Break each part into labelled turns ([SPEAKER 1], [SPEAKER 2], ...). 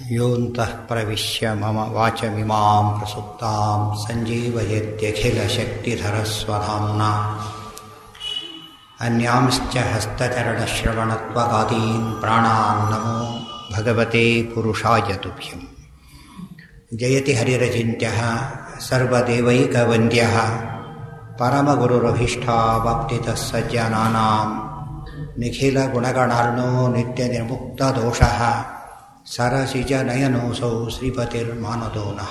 [SPEAKER 1] योऽन्तः प्रविश्य मम वाचमिमां प्रसुप्तां सञ्जीवयत्यखिलशक्तिधरस्वधाम्ना अन्यांश्च हस्तचरणश्रवणत्वगादीन् प्राणान् नमो भगवते पुरुषाय तुभ्यम् जयति हरिरचिन्त्यः सर्वदेवैकवन्द्यः परमगुरुरभीष्टावाप्तितः सज्जनानां निखिलगुणगणार्णो नित्यनिर्मुक्तदोषः सरसिजनयनोऽसौ श्रीपतिर्मानदो नः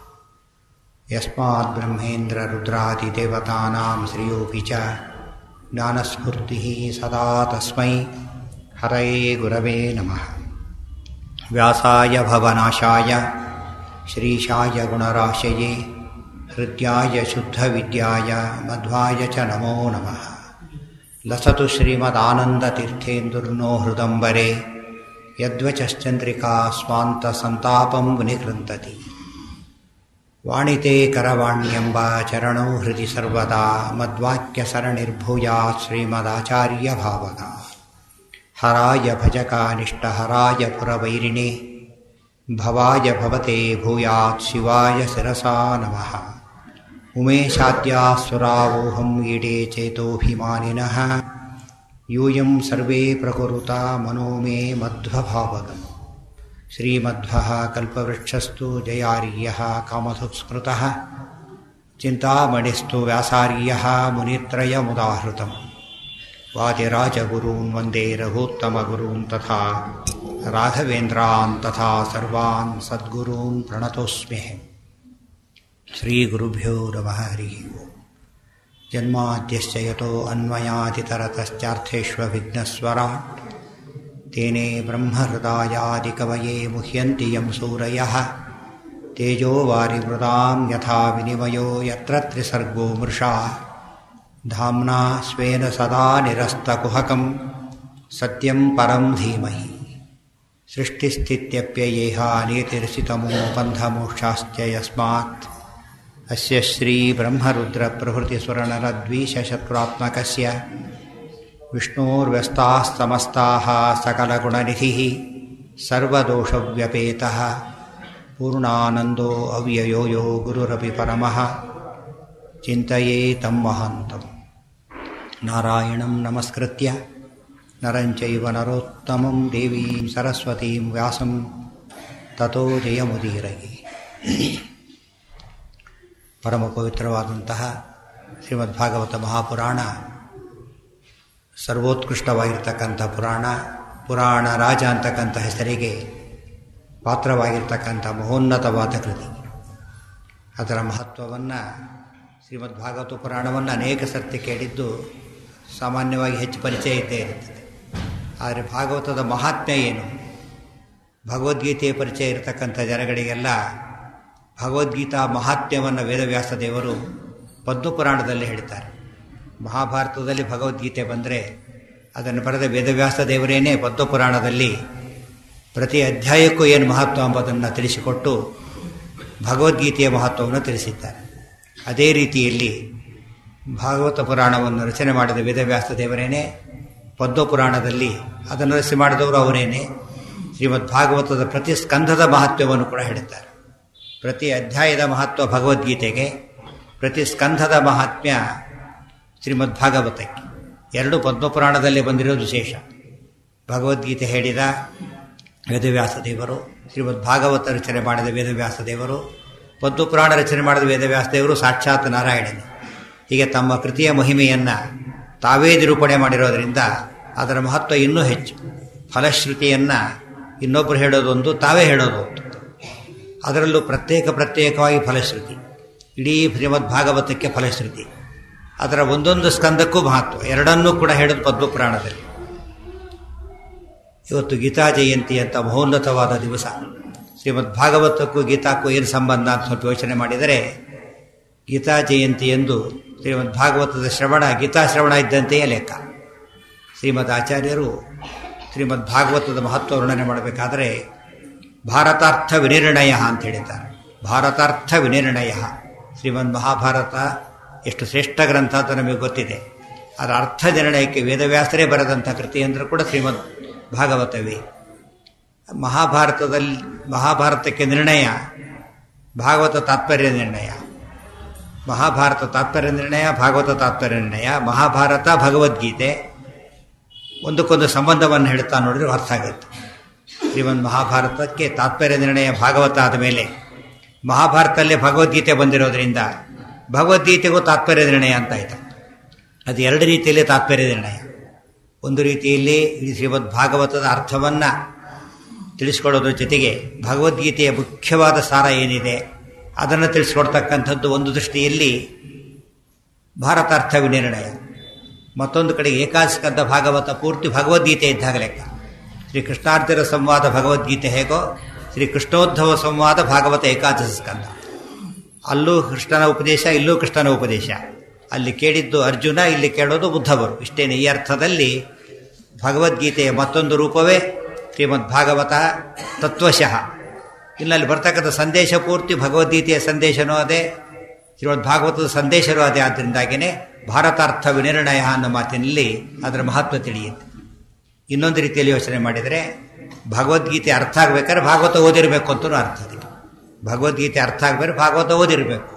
[SPEAKER 1] यस्माद्ब्रह्मेन्द्ररुद्रादिदेवतानां श्रियोऽपि च ज्ञानस्फूर्तिः सदा तस्मै हरये गुरवे नमः व्यासाय भवनाशाय श्रीशाय गुणराशये हृद्याय शुद्धविद्याय मध्वाय च नमो नमः लसतु श्रीमदानन्दतीर्थेन्दुर्नो हृदम्बरे यद्वचश्चन्द्रिका स्वान्तसन्तापं विनिकृन्तति वाणिते करवाण्यम्ब चरणौ हृदि सर्वदा मद्वाक्यसरणिर्भूयात् श्रीमदाचार्यभावगा हराय भजकानिष्टहराय पुरवैरिणे भवाय भवते भूयात् शिवाय शिरसा नमः उमेशाद्यासुरावोहम् ईडे चेतोऽभिमानिनः यूयं सर्वे प्रकुरुता मनो मे मध्वभावगम् श्रीमध्वः कल्पवृक्षस्तु जयार्यः कामधुस्मृतः चिन्तामणिस्तु व्यासार्यः मुनित्रयमुदाहृतम् वादिराजगुरून् वन्दे रघूत्तमगुरून् तथा राघवेन्द्रान् तथा सर्वान् सद्गुरून् प्रणतोऽस्म्यहम् श्रीगुरुभ्यो नमः हरिः ओम् जन्माद्यश्च यतो अन्वयातितरतश्चार्थेष्वभिघ्नस्वराट् तेने ब्रह्महृदायादिकवये मुह्यन्ति यं सूरयः तेजो वारिमृदां यथा विनिमयो यत्र त्रिसर्गो मृषा धाम्ना स्वेन सदा निरस्तकुहकं सत्यं परं धीमहि सृष्टिस्थित्यप्ययेहानीतिर्षितमो बन्धमोक्षाश्च यस्मात् अस्य श्रीब्रह्मरुद्रप्रभृतिस्वरणरद्वीशशत्रुरात्मकस्य विष्णोर्व्यस्तास्तमस्ताः सकलगुणनिधिः सर्वदोषव्यपेतः पूर्णानन्दो अव्ययो यो गुरुरपि परमः चिन्तये तं महान्तं नारायणं नमस्कृत्य नरं चैव नरोत्तमं देवीं सरस्वतीं व्यासं ततो ಜಯಮುದೀರಗಿ ಪರಮ ಪವಿತ್ರವಾದಂತಹ ಶ್ರೀಮದ್ಭಾಗವತ ಮಹಾಪುರಾಣ ಸರ್ವೋತ್ಕೃಷ್ಟವಾಗಿರ್ತಕ್ಕಂಥ ಪುರಾಣ ಪುರಾಣ ರಾಜ ಅಂತಕ್ಕಂಥ ಹೆಸರಿಗೆ ಪಾತ್ರವಾಗಿರ್ತಕ್ಕಂಥ ಮಹೋನ್ನತವಾದ ಕೃತಿ ಅದರ ಮಹತ್ವವನ್ನು ಶ್ರೀಮದ್ಭಾಗವತ ಪುರಾಣವನ್ನು ಅನೇಕ ಸರ್ತಿ ಕೇಳಿದ್ದು ಸಾಮಾನ್ಯವಾಗಿ ಹೆಚ್ಚು ಪರಿಚಯ ಇದ್ದೇ ಇರುತ್ತದೆ ಆದರೆ ಭಾಗವತದ ಮಹಾತ್ಮ್ಯ ಏನು ಭಗವದ್ಗೀತೆಯ ಪರಿಚಯ ಇರತಕ್ಕಂಥ ಜನಗಳಿಗೆಲ್ಲ ಭಗವದ್ಗೀತಾ ಮಹಾತ್ಮ್ಯವನ್ನು ವೇದವ್ಯಾಸ ದೇವರು ಪದ್ಮಪುರಾಣದಲ್ಲಿ ಹೇಳ್ತಾರೆ ಮಹಾಭಾರತದಲ್ಲಿ ಭಗವದ್ಗೀತೆ ಬಂದರೆ ಅದನ್ನು ಬರೆದ ವೇದವ್ಯಾಸ ದೇವರೇನೇ ಪದ್ಮಪುರಾಣದಲ್ಲಿ ಪ್ರತಿ ಅಧ್ಯಾಯಕ್ಕೂ ಏನು ಮಹತ್ವ ಎಂಬುದನ್ನು ತಿಳಿಸಿಕೊಟ್ಟು ಭಗವದ್ಗೀತೆಯ ಮಹತ್ವವನ್ನು ತಿಳಿಸಿದ್ದಾರೆ ಅದೇ ರೀತಿಯಲ್ಲಿ ಭಾಗವತ ಪುರಾಣವನ್ನು ರಚನೆ ಮಾಡಿದ ವೇದವ್ಯಾಸ ದೇವರೇನೇ ಪದ್ಮಪುರಾಣದಲ್ಲಿ ಅದನ್ನು ರಚನೆ ಮಾಡಿದವರು ಅವರೇನೆ ಶ್ರೀಮದ್ ಭಾಗವತದ ಪ್ರತಿ ಸ್ಕಂಧದ ಮಹತ್ವವನ್ನು ಕೂಡ ಹೇಳುತ್ತಾರೆ ಪ್ರತಿ ಅಧ್ಯಾಯದ ಮಹತ್ವ ಭಗವದ್ಗೀತೆಗೆ ಪ್ರತಿ ಸ್ಕಂಧದ ಮಹಾತ್ಮ್ಯ ಶ್ರೀಮದ್ ಭಾಗವತಕ್ಕೆ ಎರಡು ಪದ್ಮಪುರಾಣದಲ್ಲಿ ಬಂದಿರೋದು ವಿಶೇಷ ಭಗವದ್ಗೀತೆ ಹೇಳಿದ ವೇದವ್ಯಾಸ ದೇವರು ಶ್ರೀಮದ್ ಭಾಗವತ ರಚನೆ ಮಾಡಿದ ವೇದವ್ಯಾಸ ದೇವರು ಪದ್ಮಪುರಾಣ ರಚನೆ ಮಾಡಿದ ವೇದವ್ಯಾಸ ದೇವರು ಸಾಕ್ಷಾತ್ ನಾರಾಯಣನೇ ಹೀಗೆ ತಮ್ಮ ಕೃತಿಯ ಮಹಿಮೆಯನ್ನು ತಾವೇ ನಿರೂಪಣೆ ಮಾಡಿರೋದರಿಂದ ಅದರ ಮಹತ್ವ ಇನ್ನೂ ಹೆಚ್ಚು ಫಲಶ್ರುತಿಯನ್ನು ಇನ್ನೊಬ್ಬರು ಹೇಳೋದೊಂದು ತಾವೇ ಹೇಳೋದು ಒಂದು ಅದರಲ್ಲೂ ಪ್ರತ್ಯೇಕ ಪ್ರತ್ಯೇಕವಾಗಿ ಫಲಶ್ರುತಿ ಇಡೀ ಶ್ರೀಮದ್ ಭಾಗವತಕ್ಕೆ ಫಲಶ್ರುತಿ ಅದರ ಒಂದೊಂದು ಸ್ಕಂದಕ್ಕೂ ಮಹತ್ವ ಎರಡನ್ನೂ ಕೂಡ ಹೇಳೋದು ಪದ್ಮಪುರಾಣದಲ್ಲಿ ಇವತ್ತು ಗೀತಾ ಜಯಂತಿ ಅಂತ ಮಹೋನ್ನತವಾದ ದಿವಸ ಶ್ರೀಮದ್ ಭಾಗವತಕ್ಕೂ ಗೀತಾಕ್ಕೂ ಏನು ಸಂಬಂಧ ಅಂತ ಸ್ವಲ್ಪ ಯೋಚನೆ ಮಾಡಿದರೆ ಗೀತಾ ಜಯಂತಿ ಎಂದು ಶ್ರೀಮದ್ ಭಾಗವತದ ಶ್ರವಣ ಗೀತಾ ಶ್ರವಣ ಇದ್ದಂತೆಯೇ ಲೆಕ್ಕ ಶ್ರೀಮದ್ ಆಚಾರ್ಯರು ಶ್ರೀಮದ್ ಭಾಗವತದ ಮಹತ್ವ ವರ್ಣನೆ ಮಾಡಬೇಕಾದರೆ ಭಾರತಾರ್ಥ ವಿನಿರ್ಣಯ ಅಂತ ಹೇಳಿದ್ದಾರೆ ಭಾರತಾರ್ಥ ವಿನಿರ್ಣಯ ಶ್ರೀಮದ್ ಮಹಾಭಾರತ ಎಷ್ಟು ಶ್ರೇಷ್ಠ ಗ್ರಂಥ ಅಂತ ನಮಗೆ ಗೊತ್ತಿದೆ ಅದರ ಅರ್ಥ ನಿರ್ಣಯಕ್ಕೆ ವೇದವ್ಯಾಸರೇ ಬರೆದಂಥ ಕೃತಿ ಅಂದರೂ ಕೂಡ ಶ್ರೀಮದ್ ಭಾಗವತವೇ ಮಹಾಭಾರತದಲ್ಲಿ ಮಹಾಭಾರತಕ್ಕೆ ನಿರ್ಣಯ ಭಾಗವತ ತಾತ್ಪರ್ಯ ನಿರ್ಣಯ ಮಹಾಭಾರತ ತಾತ್ಪರ್ಯ ನಿರ್ಣಯ ಭಾಗವತ ತಾತ್ಪರ್ಯ ನಿರ್ಣಯ ಮಹಾಭಾರತ ಭಗವದ್ಗೀತೆ ಒಂದಕ್ಕೊಂದು ಸಂಬಂಧವನ್ನು ಹೇಳ್ತಾ ನೋಡಿದ್ರೆ ಅರ್ಥ ಆಗುತ್ತೆ ಶ್ರೀಮನ್ ಮಹಾಭಾರತಕ್ಕೆ ತಾತ್ಪರ್ಯ ನಿರ್ಣಯ ಭಾಗವತ ಆದ ಮೇಲೆ ಮಹಾಭಾರತಲ್ಲೇ ಭಗವದ್ಗೀತೆ ಬಂದಿರೋದ್ರಿಂದ ಭಗವದ್ಗೀತೆಗೂ ತಾತ್ಪರ್ಯ ನಿರ್ಣಯ ಅಂತ ಆಯ್ತು ಅದು ಎರಡು ರೀತಿಯಲ್ಲಿ ತಾತ್ಪರ್ಯ ನಿರ್ಣಯ ಒಂದು ರೀತಿಯಲ್ಲಿ ಈ ಶ್ರೀಮದ್ ಭಾಗವತದ ಅರ್ಥವನ್ನು ತಿಳಿಸ್ಕೊಡೋದ್ರ ಜೊತೆಗೆ ಭಗವದ್ಗೀತೆಯ ಮುಖ್ಯವಾದ ಸಾರ ಏನಿದೆ ಅದನ್ನು ತಿಳಿಸ್ಕೊಡ್ತಕ್ಕಂಥದ್ದು ಒಂದು ದೃಷ್ಟಿಯಲ್ಲಿ ಭಾರತಾರ್ಥ ವಿನಿರ್ಣಯ ಮತ್ತೊಂದು ಕಡೆ ಏಕಾಸ್ಕಂದ ಭಾಗವತ ಪೂರ್ತಿ ಭಗವದ್ಗೀತೆ ಇದ್ದಾಗ ಲೆಕ್ಕ ಶ್ರೀ ಕೃಷ್ಣಾರ್ಜುನ ಸಂವಾದ ಭಗವದ್ಗೀತೆ ಹೇಗೋ ಶ್ರೀ ಕೃಷ್ಣೋದ್ಧವ ಸಂವಾದ ಭಾಗವತ ಏಕಾದಶ ಸ್ಕಂದ ಅಲ್ಲೂ ಕೃಷ್ಣನ ಉಪದೇಶ ಇಲ್ಲೂ ಕೃಷ್ಣನ ಉಪದೇಶ ಅಲ್ಲಿ ಕೇಳಿದ್ದು ಅರ್ಜುನ ಇಲ್ಲಿ ಕೇಳೋದು ಬುದ್ಧವರು ಇಷ್ಟೇನೆ ಈ ಅರ್ಥದಲ್ಲಿ ಭಗವದ್ಗೀತೆಯ ಮತ್ತೊಂದು ರೂಪವೇ ಶ್ರೀಮದ್ ಭಾಗವತ ತತ್ವಶಃ ಇನ್ನಲ್ಲಿ ಬರ್ತಕ್ಕಂಥ ಸಂದೇಶ ಪೂರ್ತಿ ಭಗವದ್ಗೀತೆಯ ಸಂದೇಶನೂ ಅದೇ ಶ್ರೀಮದ್ ಭಾಗವತದ ಸಂದೇಶನೂ ಅದೇ ಆದ್ದರಿಂದಾಗಿಯೇ ಭಾರತಾರ್ಥ ವಿನಿರ್ಣಯ ಅನ್ನೋ ಮಾತಿನಲ್ಲಿ ಅದರ ಮಹತ್ವ ತಿಳಿಯುತ್ತೆ ಇನ್ನೊಂದು ರೀತಿಯಲ್ಲಿ ಯೋಚನೆ ಮಾಡಿದರೆ ಭಗವದ್ಗೀತೆ ಅರ್ಥ ಆಗ್ಬೇಕಾದ್ರೆ ಭಾಗವತ ಓದಿರಬೇಕು ಅಂತಲೂ ಅರ್ಥ ಅದಕ್ಕೆ ಭಗವದ್ಗೀತೆ ಅರ್ಥ ಆಗಬೇಕಾದ್ರೆ ಭಾಗವತ ಓದಿರಬೇಕು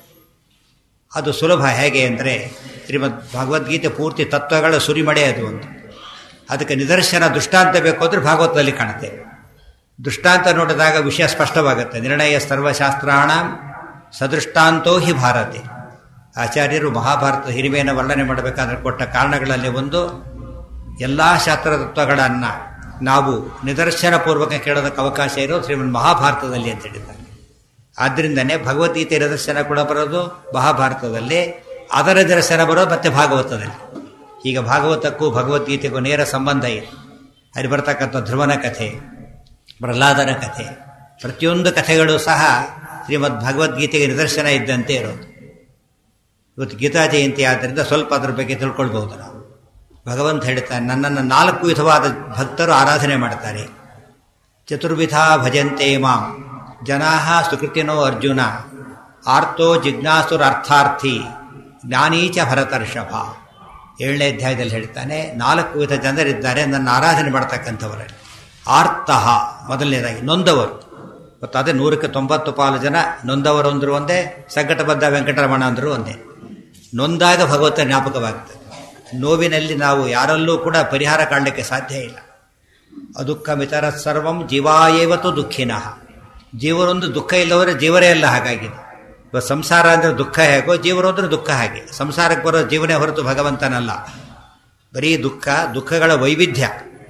[SPEAKER 1] ಅದು ಸುಲಭ ಹೇಗೆ ಅಂದರೆ ಶ್ರೀಮದ್ ಭಗವದ್ಗೀತೆ ಪೂರ್ತಿ ತತ್ವಗಳ ಸುರಿಮಡೆ ಅದು ಒಂದು ಅದಕ್ಕೆ ನಿದರ್ಶನ ದೃಷ್ಟಾಂತ ಬೇಕು ಅಂದರೆ ಭಾಗವತದಲ್ಲಿ ಕಾಣುತ್ತೆ ದೃಷ್ಟಾಂತ ನೋಡಿದಾಗ ವಿಷಯ ಸ್ಪಷ್ಟವಾಗುತ್ತೆ ನಿರ್ಣಯ ಸರ್ವಶಾಸ್ತ್ರಾಣ ಸದೃಷ್ಟಾಂತೋ ಹಿ ಭಾರತೆ ಆಚಾರ್ಯರು ಮಹಾಭಾರತದ ಹಿರಿಮೆಯನ್ನು ವರ್ಣನೆ ಮಾಡಬೇಕಾದ್ರೆ ಕೊಟ್ಟ ಕಾರಣಗಳಲ್ಲಿ ಒಂದು ಎಲ್ಲ ಶಾಸ್ತ್ರ ತತ್ವಗಳನ್ನು ನಾವು ನಿದರ್ಶನ ಪೂರ್ವಕ ಕೇಳೋದಕ್ಕೆ ಅವಕಾಶ ಇರೋ ಶ್ರೀಮನ್ ಮಹಾಭಾರತದಲ್ಲಿ ಅಂತ ಹೇಳಿದ್ದಾರೆ ಆದ್ದರಿಂದನೇ ಭಗವದ್ಗೀತೆ ನಿದರ್ಶನ ಕೂಡ ಬರೋದು ಮಹಾಭಾರತದಲ್ಲಿ ಅದರ ನಿದರ್ಶನ ಬರೋದು ಮತ್ತೆ ಭಾಗವತದಲ್ಲಿ ಈಗ ಭಾಗವತಕ್ಕೂ ಭಗವದ್ಗೀತೆಗೂ ನೇರ ಸಂಬಂಧ ಇದೆ ಅಲ್ಲಿ ಬರ್ತಕ್ಕಂಥ ಧ್ರುವನ ಕಥೆ ಪ್ರಹ್ಲಾದನ ಕಥೆ ಪ್ರತಿಯೊಂದು ಕಥೆಗಳು ಸಹ ಶ್ರೀಮದ್ ಭಗವದ್ಗೀತೆಗೆ ನಿದರ್ಶನ ಇದ್ದಂತೆ ಇರೋದು ಇವತ್ತು ಗೀತಾ ಜಯಂತಿ ಆದ್ದರಿಂದ ಸ್ವಲ್ಪ ಅದ್ರ ಬಗ್ಗೆ ತಿಳ್ಕೊಳ್ಬಹುದು ನಾವು ಭಗವಂತ ಹೇಳ್ತಾನೆ ನನ್ನನ್ನು ನಾಲ್ಕು ವಿಧವಾದ ಭಕ್ತರು ಆರಾಧನೆ ಮಾಡ್ತಾರೆ ಚತುರ್ವಿಧ ಭಜಂತೆ ಮಾಂ ಜನಾ ಸುಕೃತಿನೋ ಅರ್ಜುನ ಆರ್ತೋ ಜಿಜ್ಞಾಸುರಾರ್ಥಾರ್ಥಿ ಜ್ಞಾನೀಚ ಭರತರ್ಷಭ ಏಳನೇ ಅಧ್ಯಾಯದಲ್ಲಿ ಹೇಳ್ತಾನೆ ನಾಲ್ಕು ವಿಧ ಜನರಿದ್ದಾರೆ ನನ್ನ ಆರಾಧನೆ ಮಾಡ್ತಕ್ಕಂಥವರಲ್ಲಿ ಆರ್ತಃ ಮೊದಲನೇದಾಗಿ ನೊಂದವರು ಮತ್ತು ಅದೇ ನೂರಕ್ಕೆ ತೊಂಬತ್ತು ಪಾಲು ಜನ ನೊಂದವರು ಅಂದರು ಒಂದೇ ಸಂಕಟಬದ್ಧ ವೆಂಕಟರಮಣ ಅಂದರು ಒಂದೇ ನೊಂದಾಗ ಭಗವಂತ ಜ್ಞಾಪಕವಾಗ್ತದೆ ನೋವಿನಲ್ಲಿ ನಾವು ಯಾರಲ್ಲೂ ಕೂಡ ಪರಿಹಾರ ಕಾಣಲಿಕ್ಕೆ ಸಾಧ್ಯ ಇಲ್ಲ ಅದುಃಖ ಮಿತರ ಸರ್ವಂ ಜೀವಾಯೇವತು ದುಃಖಿನಃ ಜೀವರೊಂದು ದುಃಖ ಇಲ್ಲವರೆ ಜೀವರೇ ಎಲ್ಲ ಹಾಗಾಗಿದೆ ಇವಾಗ ಸಂಸಾರ ಅಂದರೆ ದುಃಖ ಹೇಗೋ ಜೀವರು ಅಂದ್ರೆ ದುಃಖ ಹಾಗೆ ಸಂಸಾರಕ್ಕೆ ಬರೋ ಜೀವನೇ ಹೊರತು ಭಗವಂತನಲ್ಲ ಬರೀ ದುಃಖ ದುಃಖಗಳ ವೈವಿಧ್ಯ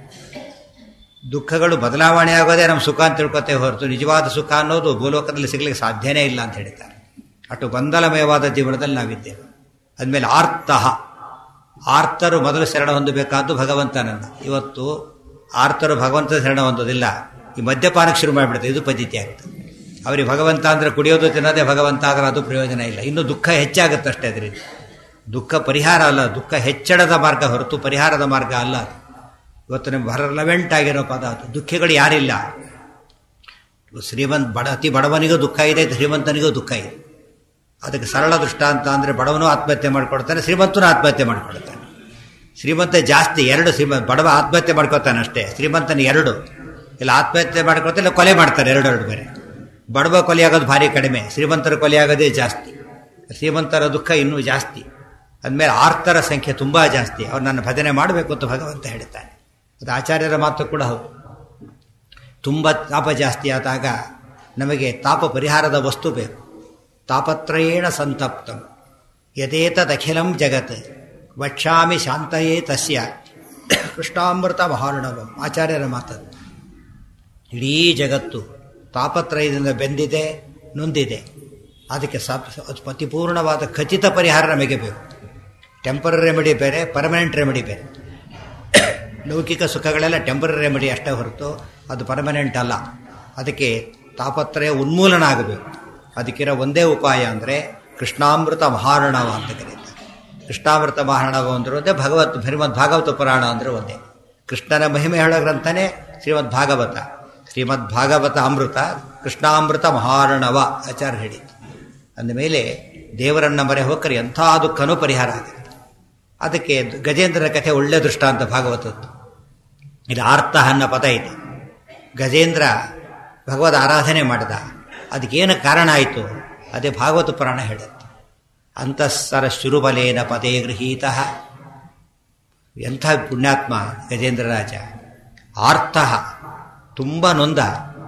[SPEAKER 1] ದುಃಖಗಳು ಬದಲಾವಣೆ ಆಗೋದೇ ನಮ್ಮ ಸುಖ ಅಂತ ತಿಳ್ಕೊತೇವೆ ಹೊರತು ನಿಜವಾದ ಸುಖ ಅನ್ನೋದು ಭೂಲೋಕದಲ್ಲಿ ಸಿಗ್ಲಿಕ್ಕೆ ಸಾಧ್ಯನೇ ಇಲ್ಲ ಅಂತ ಹೇಳ್ತಾರೆ ಅಷ್ಟು ಗೊಂದಲಮಯವಾದ ಜೀವನದಲ್ಲಿ ನಾವಿದ್ದೇವೆ ಅದ್ಮೇಲೆ ಆರ್ತಃ ಆರ್ತರು ಮೊದಲು ಶರಣ ಹೊಂದಬೇಕಾದ್ದು ಭಗವಂತನನ್ನು ಇವತ್ತು ಆರ್ತರು ಭಗವಂತ ಶರಣ ಹೊಂದೋದಿಲ್ಲ ಈ ಮದ್ಯಪಾನಕ್ಕೆ ಶುರು ಮಾಡಿಬಿಡುತ್ತೆ ಇದು ಪದ್ಧತಿ ಆಗ್ತದೆ ಅವರಿಗೆ ಭಗವಂತ ಅಂದರೆ ಕುಡಿಯೋದು ತಿನ್ನೋದೇ ಭಗವಂತ ಆದರೆ ಅದು ಪ್ರಯೋಜನ ಇಲ್ಲ ಇನ್ನು ದುಃಖ ಹೆಚ್ಚಾಗುತ್ತೆ ಅಷ್ಟೇ ಅದರಿಂದ ದುಃಖ ಪರಿಹಾರ ಅಲ್ಲ ದುಃಖ ಹೆಚ್ಚಳದ ಮಾರ್ಗ ಹೊರತು ಪರಿಹಾರದ ಮಾರ್ಗ ಅಲ್ಲ ಅದು ಇವತ್ತು ನಿಮ್ಗೆ ರೆಲವೆಂಟ್ ಆಗಿರೋ ಪದ ಅದು ದುಃಖಿಗಳು ಯಾರಿಲ್ಲ ಶ್ರೀಮಂತ ಬಡ ಅತಿ ಬಡವನಿಗೂ ದುಃಖ ಇದೆ ಶ್ರೀಮಂತನಿಗೂ ದುಃಖ ಇದೆ ಅದಕ್ಕೆ ಸರಳ ದೃಷ್ಟಾಂತ ಅಂದರೆ ಬಡವನೂ ಆತ್ಮಹತ್ಯೆ ಮಾಡ್ಕೊಳ್ತಾನೆ ಶ್ರೀಮಂತನೂ ಆತ್ಮಹತ್ಯೆ ಮಾಡ್ಕೊಳ್ತಾನೆ ಶ್ರೀಮಂತ ಜಾಸ್ತಿ ಎರಡು ಶ್ರೀಮಂತ ಬಡವ ಆತ್ಮಹತ್ಯೆ ಮಾಡ್ಕೊತಾನೆ ಅಷ್ಟೇ ಶ್ರೀಮಂತನ ಎರಡು ಇಲ್ಲ ಆತ್ಮಹತ್ಯೆ ಮಾಡ್ಕೊಳ್ತಾರೆ ಇಲ್ಲ ಕೊಲೆ ಮಾಡ್ತಾರೆ ಎರಡು ಎರಡು ಬೇರೆ ಬಡವ ಕೊಲೆ ಆಗೋದು ಭಾರಿ ಕಡಿಮೆ ಶ್ರೀಮಂತರ ಕೊಲೆ ಆಗೋದೇ ಜಾಸ್ತಿ ಶ್ರೀಮಂತರ ದುಃಖ ಇನ್ನೂ ಜಾಸ್ತಿ ಅಂದಮೇಲೆ ಆರ್ತರ ಸಂಖ್ಯೆ ತುಂಬ ಜಾಸ್ತಿ ಅವ್ರು ನನ್ನ ಭಜನೆ ಮಾಡಬೇಕು ಅಂತ ಭಗವಂತ ಹೇಳ್ತಾನೆ ಅದು ಆಚಾರ್ಯರ ಮಾತು ಕೂಡ ಹೌದು ತುಂಬ ತಾಪ ಜಾಸ್ತಿ ಆದಾಗ ನಮಗೆ ತಾಪ ಪರಿಹಾರದ ವಸ್ತು ಬೇಕು ತಾಪತ್ರಯೇಣ ಸಂತಪ್ತಂ ಯಥೇತದಖಿಲಂ ಜಗತ್ ವಕ್ಷಾಮಿ ಶಾಂತಯೇ ತಸ್ಯ ಕೃಷ್ಣಾಮೃತ ಮಹಾರ್ಣವಂ ಆಚಾರ್ಯರ ಮಾತದು ಇಡೀ ಜಗತ್ತು ತಾಪತ್ರಯದಿಂದ ಬೆಂದಿದೆ ನೊಂದಿದೆ ಅದಕ್ಕೆ ಸಪ್ ಅತಿಪೂರ್ಣವಾದ ಖಚಿತ ಪರಿಹಾರ ನಮಗೆ ಬೇಕು ಟೆಂಪರರಿ ರೆಮಿಡಿ ಬೇರೆ ಪರ್ಮನೆಂಟ್ ರೆಮಿಡಿ ಬೇರೆ ಲೌಕಿಕ ಸುಖಗಳೆಲ್ಲ ಟೆಂಪರರಿ ರೆಮಿಡಿ ಅಷ್ಟೇ ಹೊರತು ಅದು ಪರ್ಮನೆಂಟ್ ಅಲ್ಲ ಅದಕ್ಕೆ ತಾಪತ್ರಯ ಉನ್ಮೂಲನ ಆಗಬೇಕು ಅದಕ್ಕಿರೋ ಒಂದೇ ಉಪಾಯ ಅಂದರೆ ಕೃಷ್ಣಾಮೃತ ಮಹಾರಣವ ಅಂತ ಕರೀತಾರೆ ಕೃಷ್ಣಾಮೃತ ಮಹಾರಣವ ಅಂದ್ರೆ ಒಂದೇ ಭಗವತ್ ಶ್ರೀಮದ್ ಭಾಗವತ ಪುರಾಣ ಅಂದರೆ ಒಂದೇ ಕೃಷ್ಣನ ಮಹಿಮೆ ಹೇಳೋ ಗ್ರಂಥನೇ ಶ್ರೀಮದ್ ಭಾಗವತ ಶ್ರೀಮದ್ ಭಾಗವತ ಅಮೃತ ಕೃಷ್ಣಾಮೃತ ಮಹಾರಣವ ಆಚಾರ್ಯ ಹೇಳಿದ್ದು ಅಂದಮೇಲೆ ದೇವರನ್ನ ಮರೆ ಹೋಗರೆ ಎಂಥ ದುಃಖನೂ ಪರಿಹಾರ ಆಗುತ್ತೆ ಅದಕ್ಕೆ ಗಜೇಂದ್ರನ ಕಥೆ ಒಳ್ಳೆ ದೃಷ್ಟಾಂತ ಭಾಗವತದ್ದು ಇಲ್ಲಿ ಆರ್ಥ ಅನ್ನೋ ಪದ ಇದೆ ಗಜೇಂದ್ರ ಭಗವದ್ ಆರಾಧನೆ ಮಾಡಿದ ಅದಕ್ಕೇನು ಕಾರಣ ಆಯಿತು ಅದೇ ಭಾಗವತ ಪುರಾಣ ಹೇಳುತ್ತೆ ಅಂತಃಸರ ಶುರುಬಲೇನ ಪದೇ ಗೃಹೀತ ಎಂಥ ಪುಣ್ಯಾತ್ಮ ಗಜೇಂದ್ರ ರಾಜ ಆರ್ಥ ತುಂಬ ನೊಂದ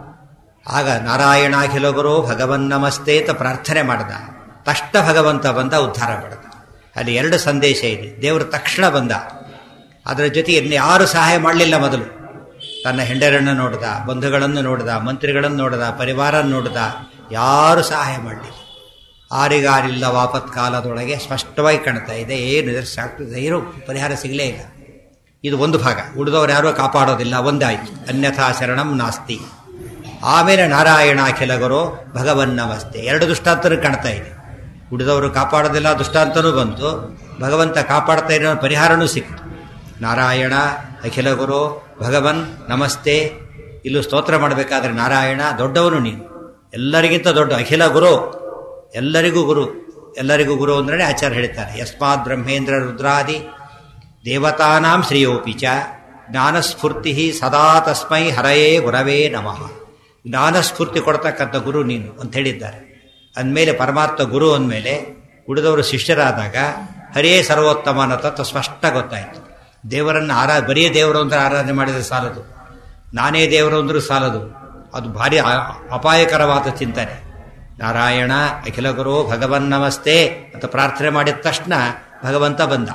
[SPEAKER 1] ಆಗ ನಾರಾಯಣಾಖಿಲಗುರು ಭಗವನ್ ನಮಸ್ತೆ ಅಂತ ಪ್ರಾರ್ಥನೆ ಮಾಡಿದ ತಕ್ಷಣ ಭಗವಂತ ಬಂದ ಉದ್ಧಾರ ಮಾಡಿದ ಅಲ್ಲಿ ಎರಡು ಸಂದೇಶ ಇದೆ ದೇವರು ತಕ್ಷಣ ಬಂದ ಅದರ ಜೊತೆಗೆ ಯಾರು ಸಹಾಯ ಮಾಡಲಿಲ್ಲ ಮೊದಲು ತನ್ನ ಹೆಂಡರನ್ನು ನೋಡಿದ ಬಂಧುಗಳನ್ನು ನೋಡಿದ ಮಂತ್ರಿಗಳನ್ನು ನೋಡಿದ ಪರಿವಾರ ನೋಡಿದ ಯಾರು ಸಹಾಯ ಮಾಡಲಿಲ್ಲ ಆರಿಗಾರಿಲ್ಲ ವಾಪತ್ಕಾಲದೊಳಗೆ ಸ್ಪಷ್ಟವಾಗಿ ಕಾಣ್ತಾ ಇದೆ ಏನು ಇದರ ಸಾಕ್ತದೆ ಏನೂ ಪರಿಹಾರ ಸಿಗಲೇ ಇಲ್ಲ ಇದು ಒಂದು ಭಾಗ ಉಳಿದವರು ಯಾರೂ ಕಾಪಾಡೋದಿಲ್ಲ ಒಂದಾಯ್ತು ಅನ್ಯಥಾ ಶರಣಂ ನಾಸ್ತಿ ಆಮೇಲೆ ನಾರಾಯಣ ಅಖಿಲಗರು ಭಗವನ್ನವಸ್ತೆ ಎರಡು ದುಷ್ಟಾಂತನೂ ಕಾಣ್ತಾ ಇದೆ ಉಳಿದವರು ಕಾಪಾಡೋದಿಲ್ಲ ದುಷ್ಟಾಂತನೂ ಬಂತು ಭಗವಂತ ಕಾಪಾಡ್ತಾ ಇರೋ ಪರಿಹಾರನೂ ಸಿಕ್ತು ನಾರಾಯಣ ಅಖಿಲ ಗುರು ಭಗವನ್ ನಮಸ್ತೆ ಇಲ್ಲೂ ಸ್ತೋತ್ರ ಮಾಡಬೇಕಾದ್ರೆ ನಾರಾಯಣ ದೊಡ್ಡವನು ನೀನು ಎಲ್ಲರಿಗಿಂತ ದೊಡ್ಡ ಅಖಿಲ ಗುರು ಎಲ್ಲರಿಗೂ ಗುರು ಎಲ್ಲರಿಗೂ ಗುರು ಅಂದ್ರೆ ಆಚಾರ್ಯ ಹೇಳ್ತಾರೆ ಯಸ್ಮಾತ್ ಬ್ರಹ್ಮೇಂದ್ರ ರುದ್ರಾದಿ ದೇವತಾನಾಂ ಶ್ರೇಯೋಪಿ ಚ ಜ್ಞಾನಸ್ಫೂರ್ತಿ ಸದಾ ತಸ್ಮೈ ಹರಯೇ ಗುರವೇ ನಮಃ ಜ್ಞಾನಸ್ಫೂರ್ತಿ ಕೊಡ್ತಕ್ಕಂಥ ಗುರು ನೀನು ಅಂತ ಹೇಳಿದ್ದಾರೆ ಅಂದಮೇಲೆ ಪರಮಾತ್ಮ ಗುರು ಅಂದಮೇಲೆ ಉಳಿದವರು ಶಿಷ್ಯರಾದಾಗ ಹರಿಯೇ ಸರ್ವೋತ್ತಮ ಅನ್ನೋ ತತ್ವ ಸ್ಪಷ್ಟ ಗೊತ್ತಾಯಿತು ದೇವರನ್ನು ಆರಾ ಬರೀ ದೇವರು ಅಂದ್ರೆ ಆರಾಧನೆ ಮಾಡಿದರೆ ಸಾಲದು ನಾನೇ ದೇವರು ಅಂದರೂ ಸಾಲದು ಅದು ಭಾರಿ ಅಪಾಯಕರವಾದ ಚಿಂತನೆ ನಾರಾಯಣ ಅಖಿಲ ಗುರು ಭಗವನ್ ನಮಸ್ತೆ ಅಂತ ಪ್ರಾರ್ಥನೆ ಮಾಡಿದ ತಕ್ಷಣ ಭಗವಂತ ಬಂದ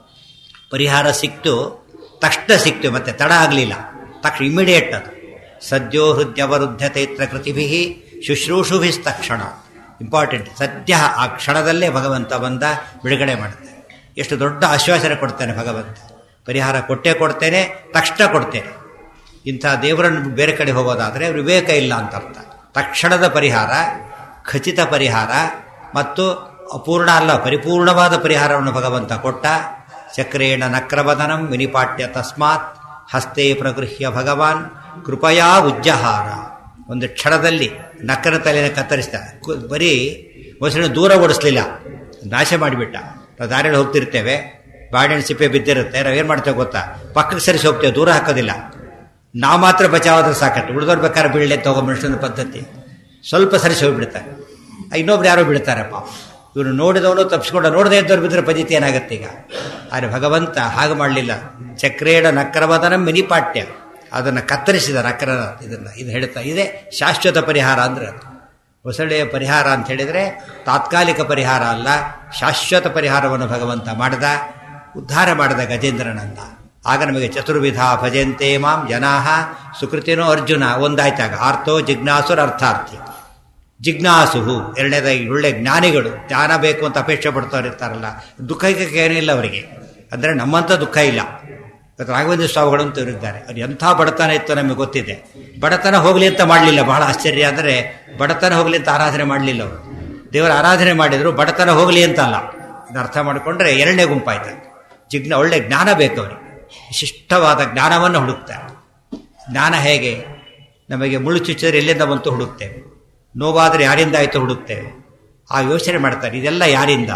[SPEAKER 1] ಪರಿಹಾರ ಸಿಕ್ತು ತಕ್ಷಣ ಸಿಕ್ತು ಮತ್ತೆ ತಡ ಆಗಲಿಲ್ಲ ತಕ್ಷಣ ಇಮಿಡಿಯೇಟ್ ಅದು ಸದ್ಯೋ ಹೃದಯವರುದ್ಧ ತೈತ್ರ ಕೃತಿಭಿ ಶುಶ್ರೂಷುಭಿಸ್ತಕ್ಷಣ ಇಂಪಾರ್ಟೆಂಟ್ ಸದ್ಯ ಆ ಕ್ಷಣದಲ್ಲೇ ಭಗವಂತ ಬಂದ ಬಿಡುಗಡೆ ಮಾಡುತ್ತೆ ಎಷ್ಟು ದೊಡ್ಡ ಆಶ್ವಾಸನೆ ಕೊಡ್ತಾನೆ ಭಗವಂತ ಪರಿಹಾರ ಕೊಟ್ಟೇ ಕೊಡ್ತೇನೆ ತಕ್ಷಣ ಕೊಡ್ತೇನೆ ಇಂಥ ದೇವರನ್ನು ಬೇರೆ ಕಡೆ ಹೋಗೋದಾದರೆ ವಿವೇಕ ಇಲ್ಲ ಅಂತ ಅರ್ಥ ತಕ್ಷಣದ ಪರಿಹಾರ ಖಚಿತ ಪರಿಹಾರ ಮತ್ತು ಅಪೂರ್ಣ ಅಲ್ಲ ಪರಿಪೂರ್ಣವಾದ ಪರಿಹಾರವನ್ನು ಭಗವಂತ ಕೊಟ್ಟ ಚಕ್ರೇಣ ನಕ್ರವದನಂ ವಿನಿಪಾಟ್ಯ ತಸ್ಮಾತ್ ಹಸ್ತೆ ಪ್ರಗೃಹ್ಯ ಭಗವಾನ್ ಕೃಪಯಾ ಉಜ್ಜಹಾರ ಒಂದು ಕ್ಷಣದಲ್ಲಿ ನಕ್ಕನ ತಲೆಯನ್ನು ಕತ್ತರಿಸ್ದ ಬರೀ ಮೊಸರನ್ನು ದೂರ ಓಡಿಸ್ಲಿಲ್ಲ ನಾಶ ಮಾಡಿಬಿಟ್ಟ ನಾವು ದಾರಿಯಲ್ಲಿ ಹೋಗ್ತಿರ್ತೇವೆ ಬಾಳೆಹಣ್ಣು ಸಿಪ್ಪೆ ಬಿದ್ದಿರುತ್ತೆ ನಾವು ಏನು ಮಾಡ್ತೇವೆ ಗೊತ್ತಾ ಪಕ್ಕಕ್ಕೆ ಸರಿಸಿ ಹೋಗ್ತೇವೆ ದೂರ ಹಾಕೋದಿಲ್ಲ ನಾವು ಮಾತ್ರ ಬಚಾವಾದ್ರೆ ಸಾಕಟ್ಟು ಉಳಿದವ್ರು ಬೇಕಾದ್ರೆ ಬೀಳಲೆ ತಗೋ ಮನುಷ್ಯನ ಪದ್ಧತಿ ಸ್ವಲ್ಪ ಸರಿಸಿ ಹೋಗ್ಬಿಡ್ತಾರೆ ಇನ್ನೊಬ್ರು ಯಾರೋ ಬೀಳ್ತಾರೆ ಪಾಪ ಇವರು ನೋಡಿದವನು ತಪ್ಪಿಸ್ಕೊಂಡು ನೋಡದೇ ಇದ್ದವ್ರು ಬಿದ್ದರೆ ಪದ್ಧತಿ ಏನಾಗುತ್ತೆ ಈಗ ಆದರೆ ಭಗವಂತ ಹಾಗೆ ಮಾಡಲಿಲ್ಲ ಚಕ್ರೇಣ ನಕ್ರವದನ ಮಿನಿಪಾಟ್ಯ ಅದನ್ನು ಕತ್ತರಿಸಿದ ನಕ್ರ ಇದನ್ನು ಇದು ಹೇಳ್ತಾ ಇದೆ ಶಾಶ್ವತ ಪರಿಹಾರ ಅಂದ್ರೆ ಅದು ಹೊಸಳೆಯ ಪರಿಹಾರ ಅಂತ ಹೇಳಿದರೆ ತಾತ್ಕಾಲಿಕ ಪರಿಹಾರ ಅಲ್ಲ ಶಾಶ್ವತ ಪರಿಹಾರವನ್ನು ಭಗವಂತ ಮಾಡಿದ ಉದ್ಧಾರ ಮಾಡಿದ ಗಜೇಂದ್ರನಂದ ಆಗ ನಮಗೆ ಚತುರ್ವಿಧ ಭಜಂತೆ ಮಾಂ ಜನಾಹ ಸುಕೃತಿನೋ ಅರ್ಜುನ ಒಂದಾಯ್ತಾಗ ಆರ್ಥೋ ಜಿಜ್ಞಾಸುರ ಅರ್ಥಾರ್ಥಿ ಜಿಜ್ಞಾಸುಹು ಎರಡನೇದಾಗಿ ಒಳ್ಳೆ ಜ್ಞಾನಿಗಳು ಜ್ಞಾನ ಬೇಕು ಅಂತ ಅಪೇಕ್ಷೆ ಪಡ್ತವ್ರು ಇರ್ತಾರಲ್ಲ ದುಃಖಕ್ಕೆ ಏನಿಲ್ಲ ಅವರಿಗೆ ಅಂದರೆ ನಮ್ಮಂಥ ದುಃಖ ಇಲ್ಲ ಇವತ್ತು ರಾಘವೇಂದ್ರ ಸ್ವಾಮಿಗಳು ಅಂತ ಇರಿದ್ದಾರೆ ಅವ್ರು ಎಂಥ ಬಡತನ ಇತ್ತು ನಮಗೆ ಗೊತ್ತಿದೆ ಬಡತನ ಹೋಗಲಿ ಅಂತ ಮಾಡಲಿಲ್ಲ ಬಹಳ ಆಶ್ಚರ್ಯ ಅಂದರೆ ಬಡತನ ಹೋಗಲಿ ಅಂತ ಆರಾಧನೆ ಮಾಡಲಿಲ್ಲ ಅವರು ದೇವರ ಆರಾಧನೆ ಮಾಡಿದ್ರು ಬಡತನ ಹೋಗಲಿ ಅಂತ ಅಲ್ಲ ಇದು ಅರ್ಥ ಮಾಡಿಕೊಂಡ್ರೆ ಎರಡನೇ ಗುಂಪಾಯ್ತು ಜಿಜ್ಞ ಒಳ್ಳೆ ಜ್ಞಾನ ಬೇಕು ಅವರಿಗೆ ವಿಶಿಷ್ಟವಾದ ಜ್ಞಾನವನ್ನು ಹುಡುಕ್ತಾರೆ ಜ್ಞಾನ ಹೇಗೆ ನಮಗೆ ಮುಳ್ಳು ಚುಚ್ಚಿದ್ರೆ ಎಲ್ಲಿಂದ ಬಂತು ಹುಡುಕ್ತೇವೆ ನೋವಾದರೆ ಯಾರಿಂದ ಆಯಿತು ಹುಡುಕ್ತೇವೆ ಆ ಯೋಚನೆ ಮಾಡ್ತಾರೆ ಇದೆಲ್ಲ ಯಾರಿಂದ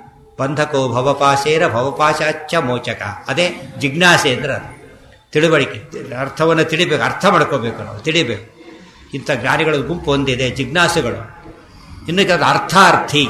[SPEAKER 1] ಬಂಧಕೋ ಭವಪಾಶೇರ ಭವಪಾಶಾಚ್ಚ ಮೋಚಕ ಅದೇ ಜಿಜ್ಞಾಸೆ ಅಂದ್ರೆ ಅದು ತಿಳುವಳಿಕೆ ಅರ್ಥವನ್ನು ತಿಳಿಬೇಕು ಅರ್ಥ ಮಾಡ್ಕೋಬೇಕು ನಾವು ತಿಳಿಬೇಕು ಇಂಥ ಜ್ಞಾನಿಗಳ ಗುಂಪು ಒಂದಿದೆ ಜಿಜ್ಞಾಸುಗಳು ಇನ್ನು ಕೆಲವು ಅರ್ಥಾರ್ಥಿ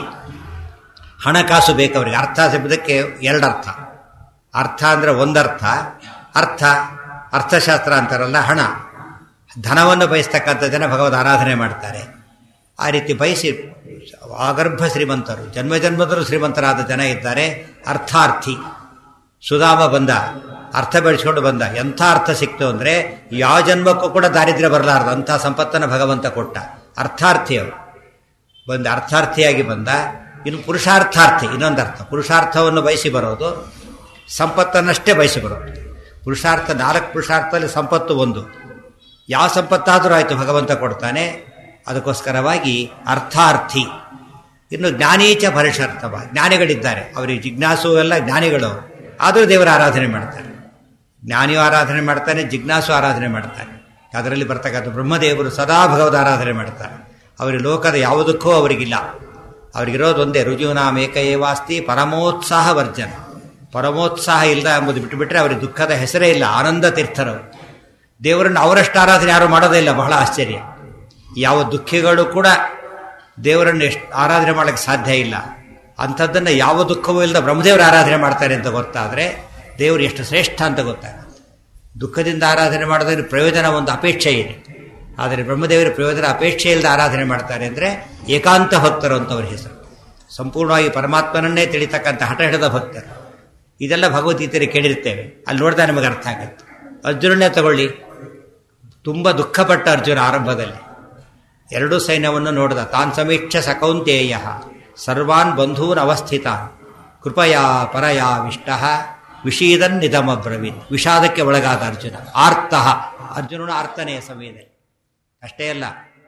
[SPEAKER 1] ಹಣಕಾಸು ಬೇಕು ಅವರಿಗೆ ಅರ್ಥ ಶಬ್ದಕ್ಕೆ ಎರಡು ಅರ್ಥ ಅರ್ಥ ಅಂದರೆ ಒಂದರ್ಥ ಅರ್ಥ ಅರ್ಥಶಾಸ್ತ್ರ ಅಂತಾರಲ್ಲ ಹಣ ಧನವನ್ನು ಬಯಸ್ತಕ್ಕಂಥ ಜನ ಭಗವದ್ ಆರಾಧನೆ ಮಾಡ್ತಾರೆ ಆ ರೀತಿ ಬಯಸಿ ಆಗರ್ಭ ಶ್ರೀಮಂತರು ಜನ್ಮ ಜನ್ಮದರು ಶ್ರೀಮಂತರಾದ ಜನ ಇದ್ದಾರೆ ಅರ್ಥಾರ್ಥಿ ಸುಧಾಮ ಬಂದ ಅರ್ಥ ಬೆಳೆಸ್ಕೊಂಡು ಬಂದ ಎಂಥ ಅರ್ಥ ಸಿಕ್ತು ಅಂದರೆ ಯಾವ ಜನ್ಮಕ್ಕೂ ಕೂಡ ದಾರಿದ್ರ್ಯ ಬರಲಾರದು ಅಂಥ ಸಂಪತ್ತನ್ನು ಭಗವಂತ ಕೊಟ್ಟ ಅರ್ಥಾರ್ಥಿ ಅವರು ಬಂದ ಅರ್ಥಾರ್ಥಿಯಾಗಿ ಬಂದ ಇನ್ನು ಪುರುಷಾರ್ಥಾರ್ಥಿ ಇನ್ನೊಂದು ಅರ್ಥ ಪುರುಷಾರ್ಥವನ್ನು ಬಯಸಿ ಬರೋದು ಸಂಪತ್ತನ್ನಷ್ಟೇ ಬಯಸಿ ಬರೋದು ಪುರುಷಾರ್ಥ ನಾಲ್ಕು ಪುರುಷಾರ್ಥದಲ್ಲಿ ಸಂಪತ್ತು ಒಂದು ಯಾವ ಸಂಪತ್ತಾದರೂ ಆಯಿತು ಭಗವಂತ ಕೊಡ್ತಾನೆ ಅದಕ್ಕೋಸ್ಕರವಾಗಿ ಅರ್ಥಾರ್ಥಿ ಇನ್ನು ಜ್ಞಾನೀಚ ಭರಿಷರ್ಥವ ಜ್ಞಾನಿಗಳಿದ್ದಾರೆ ಅವರಿಗೆ ಜಿಜ್ಞಾಸು ಎಲ್ಲ ಜ್ಞಾನಿಗಳು ಆದರೂ ದೇವರ ಆರಾಧನೆ ಮಾಡ್ತಾರೆ ಜ್ಞಾನಿಯು ಆರಾಧನೆ ಮಾಡ್ತಾನೆ ಜಿಜ್ಞಾಸು ಆರಾಧನೆ ಮಾಡ್ತಾನೆ ಅದರಲ್ಲಿ ಬರ್ತಕ್ಕಂಥ ಬ್ರಹ್ಮದೇವರು ಸದಾ ಭಗವದ್ ಆರಾಧನೆ ಮಾಡ್ತಾರೆ ಅವರಿಗೆ ಲೋಕದ ಯಾವುದಕ್ಕೂ ಅವರಿಗಿಲ್ಲ ಅವರಿಗಿರೋದು ಒಂದೇ ರುಜುನಾಮ್ ಏಕಏವಾಸ್ತಿ ಪರಮೋತ್ಸಾಹ ವರ್ಜನ ಪರಮೋತ್ಸಾಹ ಇಲ್ಲ ಎಂಬುದು ಬಿಟ್ಟುಬಿಟ್ರೆ ಅವರಿಗೆ ದುಃಖದ ಹೆಸರೇ ಇಲ್ಲ ಆನಂದ ತೀರ್ಥರವರು ದೇವರನ್ನು ಅವರಷ್ಟು ಆರಾಧನೆ ಯಾರು ಮಾಡೋದೇ ಇಲ್ಲ ಬಹಳ ಆಶ್ಚರ್ಯ ಯಾವ ದುಃಖಿಗಳು ಕೂಡ ದೇವರನ್ನು ಎಷ್ಟು ಆರಾಧನೆ ಮಾಡಲಿಕ್ಕೆ ಸಾಧ್ಯ ಇಲ್ಲ ಅಂಥದ್ದನ್ನು ಯಾವ ದುಃಖವೂ ಇಲ್ಲದ ಬ್ರಹ್ಮದೇವರು ಆರಾಧನೆ ಮಾಡ್ತಾರೆ ಅಂತ ಗೊತ್ತಾದರೆ ದೇವರು ಎಷ್ಟು ಶ್ರೇಷ್ಠ ಅಂತ ಗೊತ್ತಾಗುತ್ತೆ ದುಃಖದಿಂದ ಆರಾಧನೆ ಮಾಡೋದ್ರ ಪ್ರಯೋಜನ ಒಂದು ಅಪೇಕ್ಷೆ ಇದೆ ಆದರೆ ಬ್ರಹ್ಮದೇವರ ಪ್ರಯೋಜನ ಅಪೇಕ್ಷೆ ಇಲ್ಲದೆ ಆರಾಧನೆ ಮಾಡ್ತಾರೆ ಅಂದರೆ ಏಕಾಂತ ಭಕ್ತರು ಅಂತವ್ರ ಹೆಸರು ಸಂಪೂರ್ಣವಾಗಿ ಪರಮಾತ್ಮನನ್ನೇ ತಿಳಿತಕ್ಕಂಥ ಹಠ ಹಿಡಿದ ಭಕ್ತರು ಇದೆಲ್ಲ ಭಗವದ್ಗೀತೆಯಲ್ಲಿ ಕೇಳಿರ್ತೇವೆ ಅಲ್ಲಿ ನೋಡಿದಾಗ ನಮಗೆ ಅರ್ಥ ಆಗುತ್ತೆ ಅರ್ಜುನನ್ನೇ ತಗೊಳ್ಳಿ ತುಂಬ ದುಃಖಪಟ್ಟ ಅರ್ಜುನ ಆರಂಭದಲ್ಲಿ ಎರಡೂ ಸೈನ್ಯವನ್ನು ನೋಡಿದ ತಾನ್ ಸಮೀಕ್ಷ ಸಕೌಂತೇಯ ಸರ್ವಾನ್ ಬಂಧೂನ್ ಅವಸ್ಥಿತ ಕೃಪಯಾ ಪರಯಾ ವಿಷ್ಟ ವಿಷೀದನ್ ನಿಧಮಬ್ರವೀತ್ ವಿಷಾದಕ್ಕೆ ಒಳಗಾದ ಅರ್ಜುನ ಆರ್ತಃ ಅರ್ಜುನನ ಆರ್ತನೆಯ ಸಮಯದಲ್ಲಿ ಅಷ್ಟೇ ಅಲ್ಲ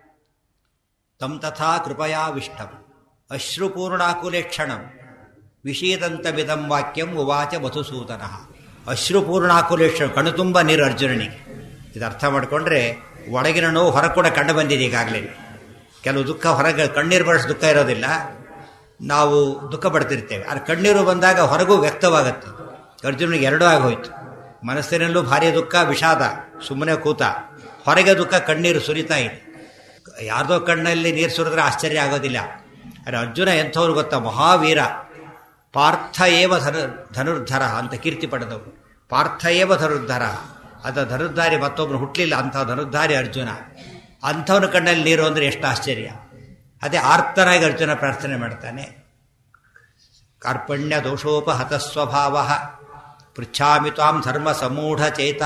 [SPEAKER 1] ತಂ ತಥಾ ಕೃಪಯಾ ವಿಷ್ಟಂ ಅಶ್ರುಪೂರ್ಣಾಕುಲೆ ಕ್ಷಣಂ ವಿಷೀದಂತವಿದಂ ವಾಕ್ಯಂ ಉವಾಚ ಮಧುಸೂದನ ಅಶ್ರುಪೂರ್ಣಾಕುಲೆ ಕ್ಷಣ ಕಣುತುಂಬ ನೀರು ಅರ್ಜುನನಿಗೆ ಇದು ಅರ್ಥ ಮಾಡಿಕೊಂಡ್ರೆ ಒಳಗಿನ ನೋವು ಹೊರ ಕೂಡ ಕಂಡು ಬಂದಿದೆ ಈಗಾಗಲೇ ಕೆಲವು ದುಃಖ ಹೊರಗೆ ಕಣ್ಣೀರು ಬರೆಸ್ ದುಃಖ ಇರೋದಿಲ್ಲ ನಾವು ದುಃಖ ಪಡ್ತಿರ್ತೇವೆ ಆದರೆ ಕಣ್ಣೀರು ಬಂದಾಗ ಹೊರಗೂ ವ್ಯಕ್ತವಾಗುತ್ತೆ ಅರ್ಜುನಿಗೆ ಎರಡೂ ಆಗೋಯ್ತು ಮನಸ್ಸಿನಲ್ಲೂ ಭಾರಿ ದುಃಖ ವಿಷಾದ ಸುಮ್ಮನೆ ಕೂತ ಹೊರಗೆ ದುಃಖ ಕಣ್ಣೀರು ಸುರಿತಾ ಇದೆ ಯಾರ್ದೋ ಕಣ್ಣಲ್ಲಿ ನೀರು ಸುರಿದ್ರೆ ಆಶ್ಚರ್ಯ ಆಗೋದಿಲ್ಲ ಆದರೆ ಅರ್ಜುನ ಎಂಥವ್ರು ಗೊತ್ತಾ ಮಹಾವೀರ ಪಾರ್ಥ ಏವ ಧನು ಧನುರ್ಧರ ಅಂತ ಕೀರ್ತಿ ಪಡೆದವರು ಪಾರ್ಥ ಏವ ಧನುರ್ಧರ ಅದ ಧನುರ್ಧಾರಿ ಮತ್ತೊಬ್ಬನು ಹುಟ್ಟಲಿಲ್ಲ ಅಂಥ ಧನುರ್ಧಾರಿ ಅರ್ಜುನ ಅಂಥವನ ಕಣ್ಣಲ್ಲಿ ನೀರು ಅಂದರೆ ಎಷ್ಟು ಆಶ್ಚರ್ಯ ಅದೇ ಆರ್ತನಾಗಿ ಅರ್ಜುನ ಪ್ರಾರ್ಥನೆ ಮಾಡ್ತಾನೆ ಕಾರ್ಪಣ್ಯ ದೋಷೋಪಹತ ಸ್ವಭಾವ ಪೃಚ್ಛಾಮಿ ತ್ವಾಂ ಧರ್ಮ ಸಮೂಢ ಚೇತಾ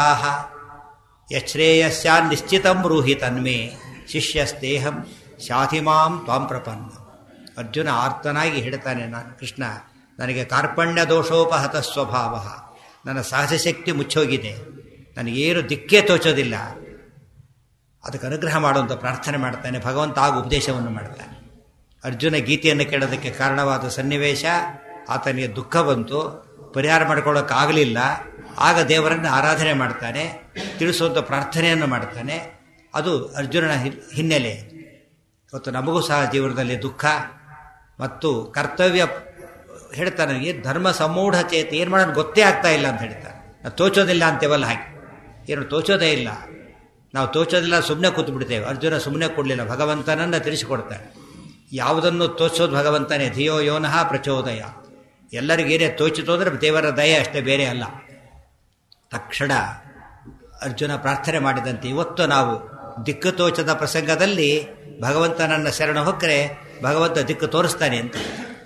[SPEAKER 1] ಯಶ್ರೇಯಸ್ಯಾನ್ ನಿಶ್ಚಿತಂ ಬ್ರೂಹಿ ತನ್ಮೇ ಶಿಷ್ಯಸ್ತೇಹಂ ಶಾಧಿಮಾಂ ತ್ವಾಂ ಪ್ರಪನ್ನ ಅರ್ಜುನ ಆರ್ತನಾಗಿ ಹೇಳ್ತಾನೆ ನಾನು ಕೃಷ್ಣ ನನಗೆ ಕಾರ್ಪಣ್ಯ ದೋಷೋಪಹತ ಸ್ವಭಾವ ನನ್ನ ಸಹಜ ಶಕ್ತಿ ಮುಚ್ಚೋಗಿದೆ ನನಗೇನು ದಿಕ್ಕೇ ತೋಚೋದಿಲ್ಲ ಅದಕ್ಕೆ ಅನುಗ್ರಹ ಮಾಡುವಂಥ ಪ್ರಾರ್ಥನೆ ಮಾಡ್ತಾನೆ ಭಗವಂತ ಆಗ ಉಪದೇಶವನ್ನು ಮಾಡ್ತಾನೆ ಅರ್ಜುನ ಗೀತೆಯನ್ನು ಕೇಳೋದಕ್ಕೆ ಕಾರಣವಾದ ಸನ್ನಿವೇಶ ಆತನಿಗೆ ದುಃಖ ಬಂತು ಪರಿಹಾರ ಮಾಡ್ಕೊಳ್ಳೋಕ್ಕಾಗಲಿಲ್ಲ ಆಗ ದೇವರನ್ನು ಆರಾಧನೆ ಮಾಡ್ತಾನೆ ತಿಳಿಸುವಂಥ ಪ್ರಾರ್ಥನೆಯನ್ನು ಮಾಡ್ತಾನೆ ಅದು ಅರ್ಜುನನ ಹಿನ್ನೆಲೆ ಇವತ್ತು ನಮಗೂ ಸಹ ಜೀವನದಲ್ಲಿ ದುಃಖ ಮತ್ತು ಕರ್ತವ್ಯ ಹೇಳ್ತಾನೆ ನನಗೆ ಧರ್ಮ ಸಮೂಢ ಚೇತ ಏನು ಮಾಡೋದು ಗೊತ್ತೇ ಆಗ್ತಾ ಇಲ್ಲ ಅಂತ ಹೇಳ್ತಾನೆ ನಾವು ತೋಚೋದಿಲ್ಲ ಅಂತೇವಲ್ಲ ಹಾಗೆ ಏನು ತೋಚೋದೇ ಇಲ್ಲ ನಾವು ತೋಚೋದಿಲ್ಲ ಸುಮ್ಮನೆ ಕೂತು ಬಿಡ್ತೇವೆ ಅರ್ಜುನ ಸುಮ್ಮನೆ ಕೊಡಲಿಲ್ಲ ಭಗವಂತನನ್ನು ತಿಳಿಸಿಕೊಡ್ತಾನೆ ಯಾವುದನ್ನು ತೋಚೋದು ಭಗವಂತನೇ ಧಿಯೋ ಯೋನಃ ಪ್ರಚೋದಯ ಎಲ್ಲರಿಗೇನೇ ತೋಚಿತು ಅಂದರೆ ದೇವರ ದಯ ಅಷ್ಟೇ ಬೇರೆ ಅಲ್ಲ ತಕ್ಷಣ ಅರ್ಜುನ ಪ್ರಾರ್ಥನೆ ಮಾಡಿದಂತೆ ಇವತ್ತು ನಾವು ದಿಕ್ಕು ತೋಚದ ಪ್ರಸಂಗದಲ್ಲಿ ಭಗವಂತನನ್ನ ಶರಣ ಹೊಕ್ಕರೆ ಭಗವಂತ ದಿಕ್ಕು ತೋರಿಸ್ತಾನೆ ಅಂತ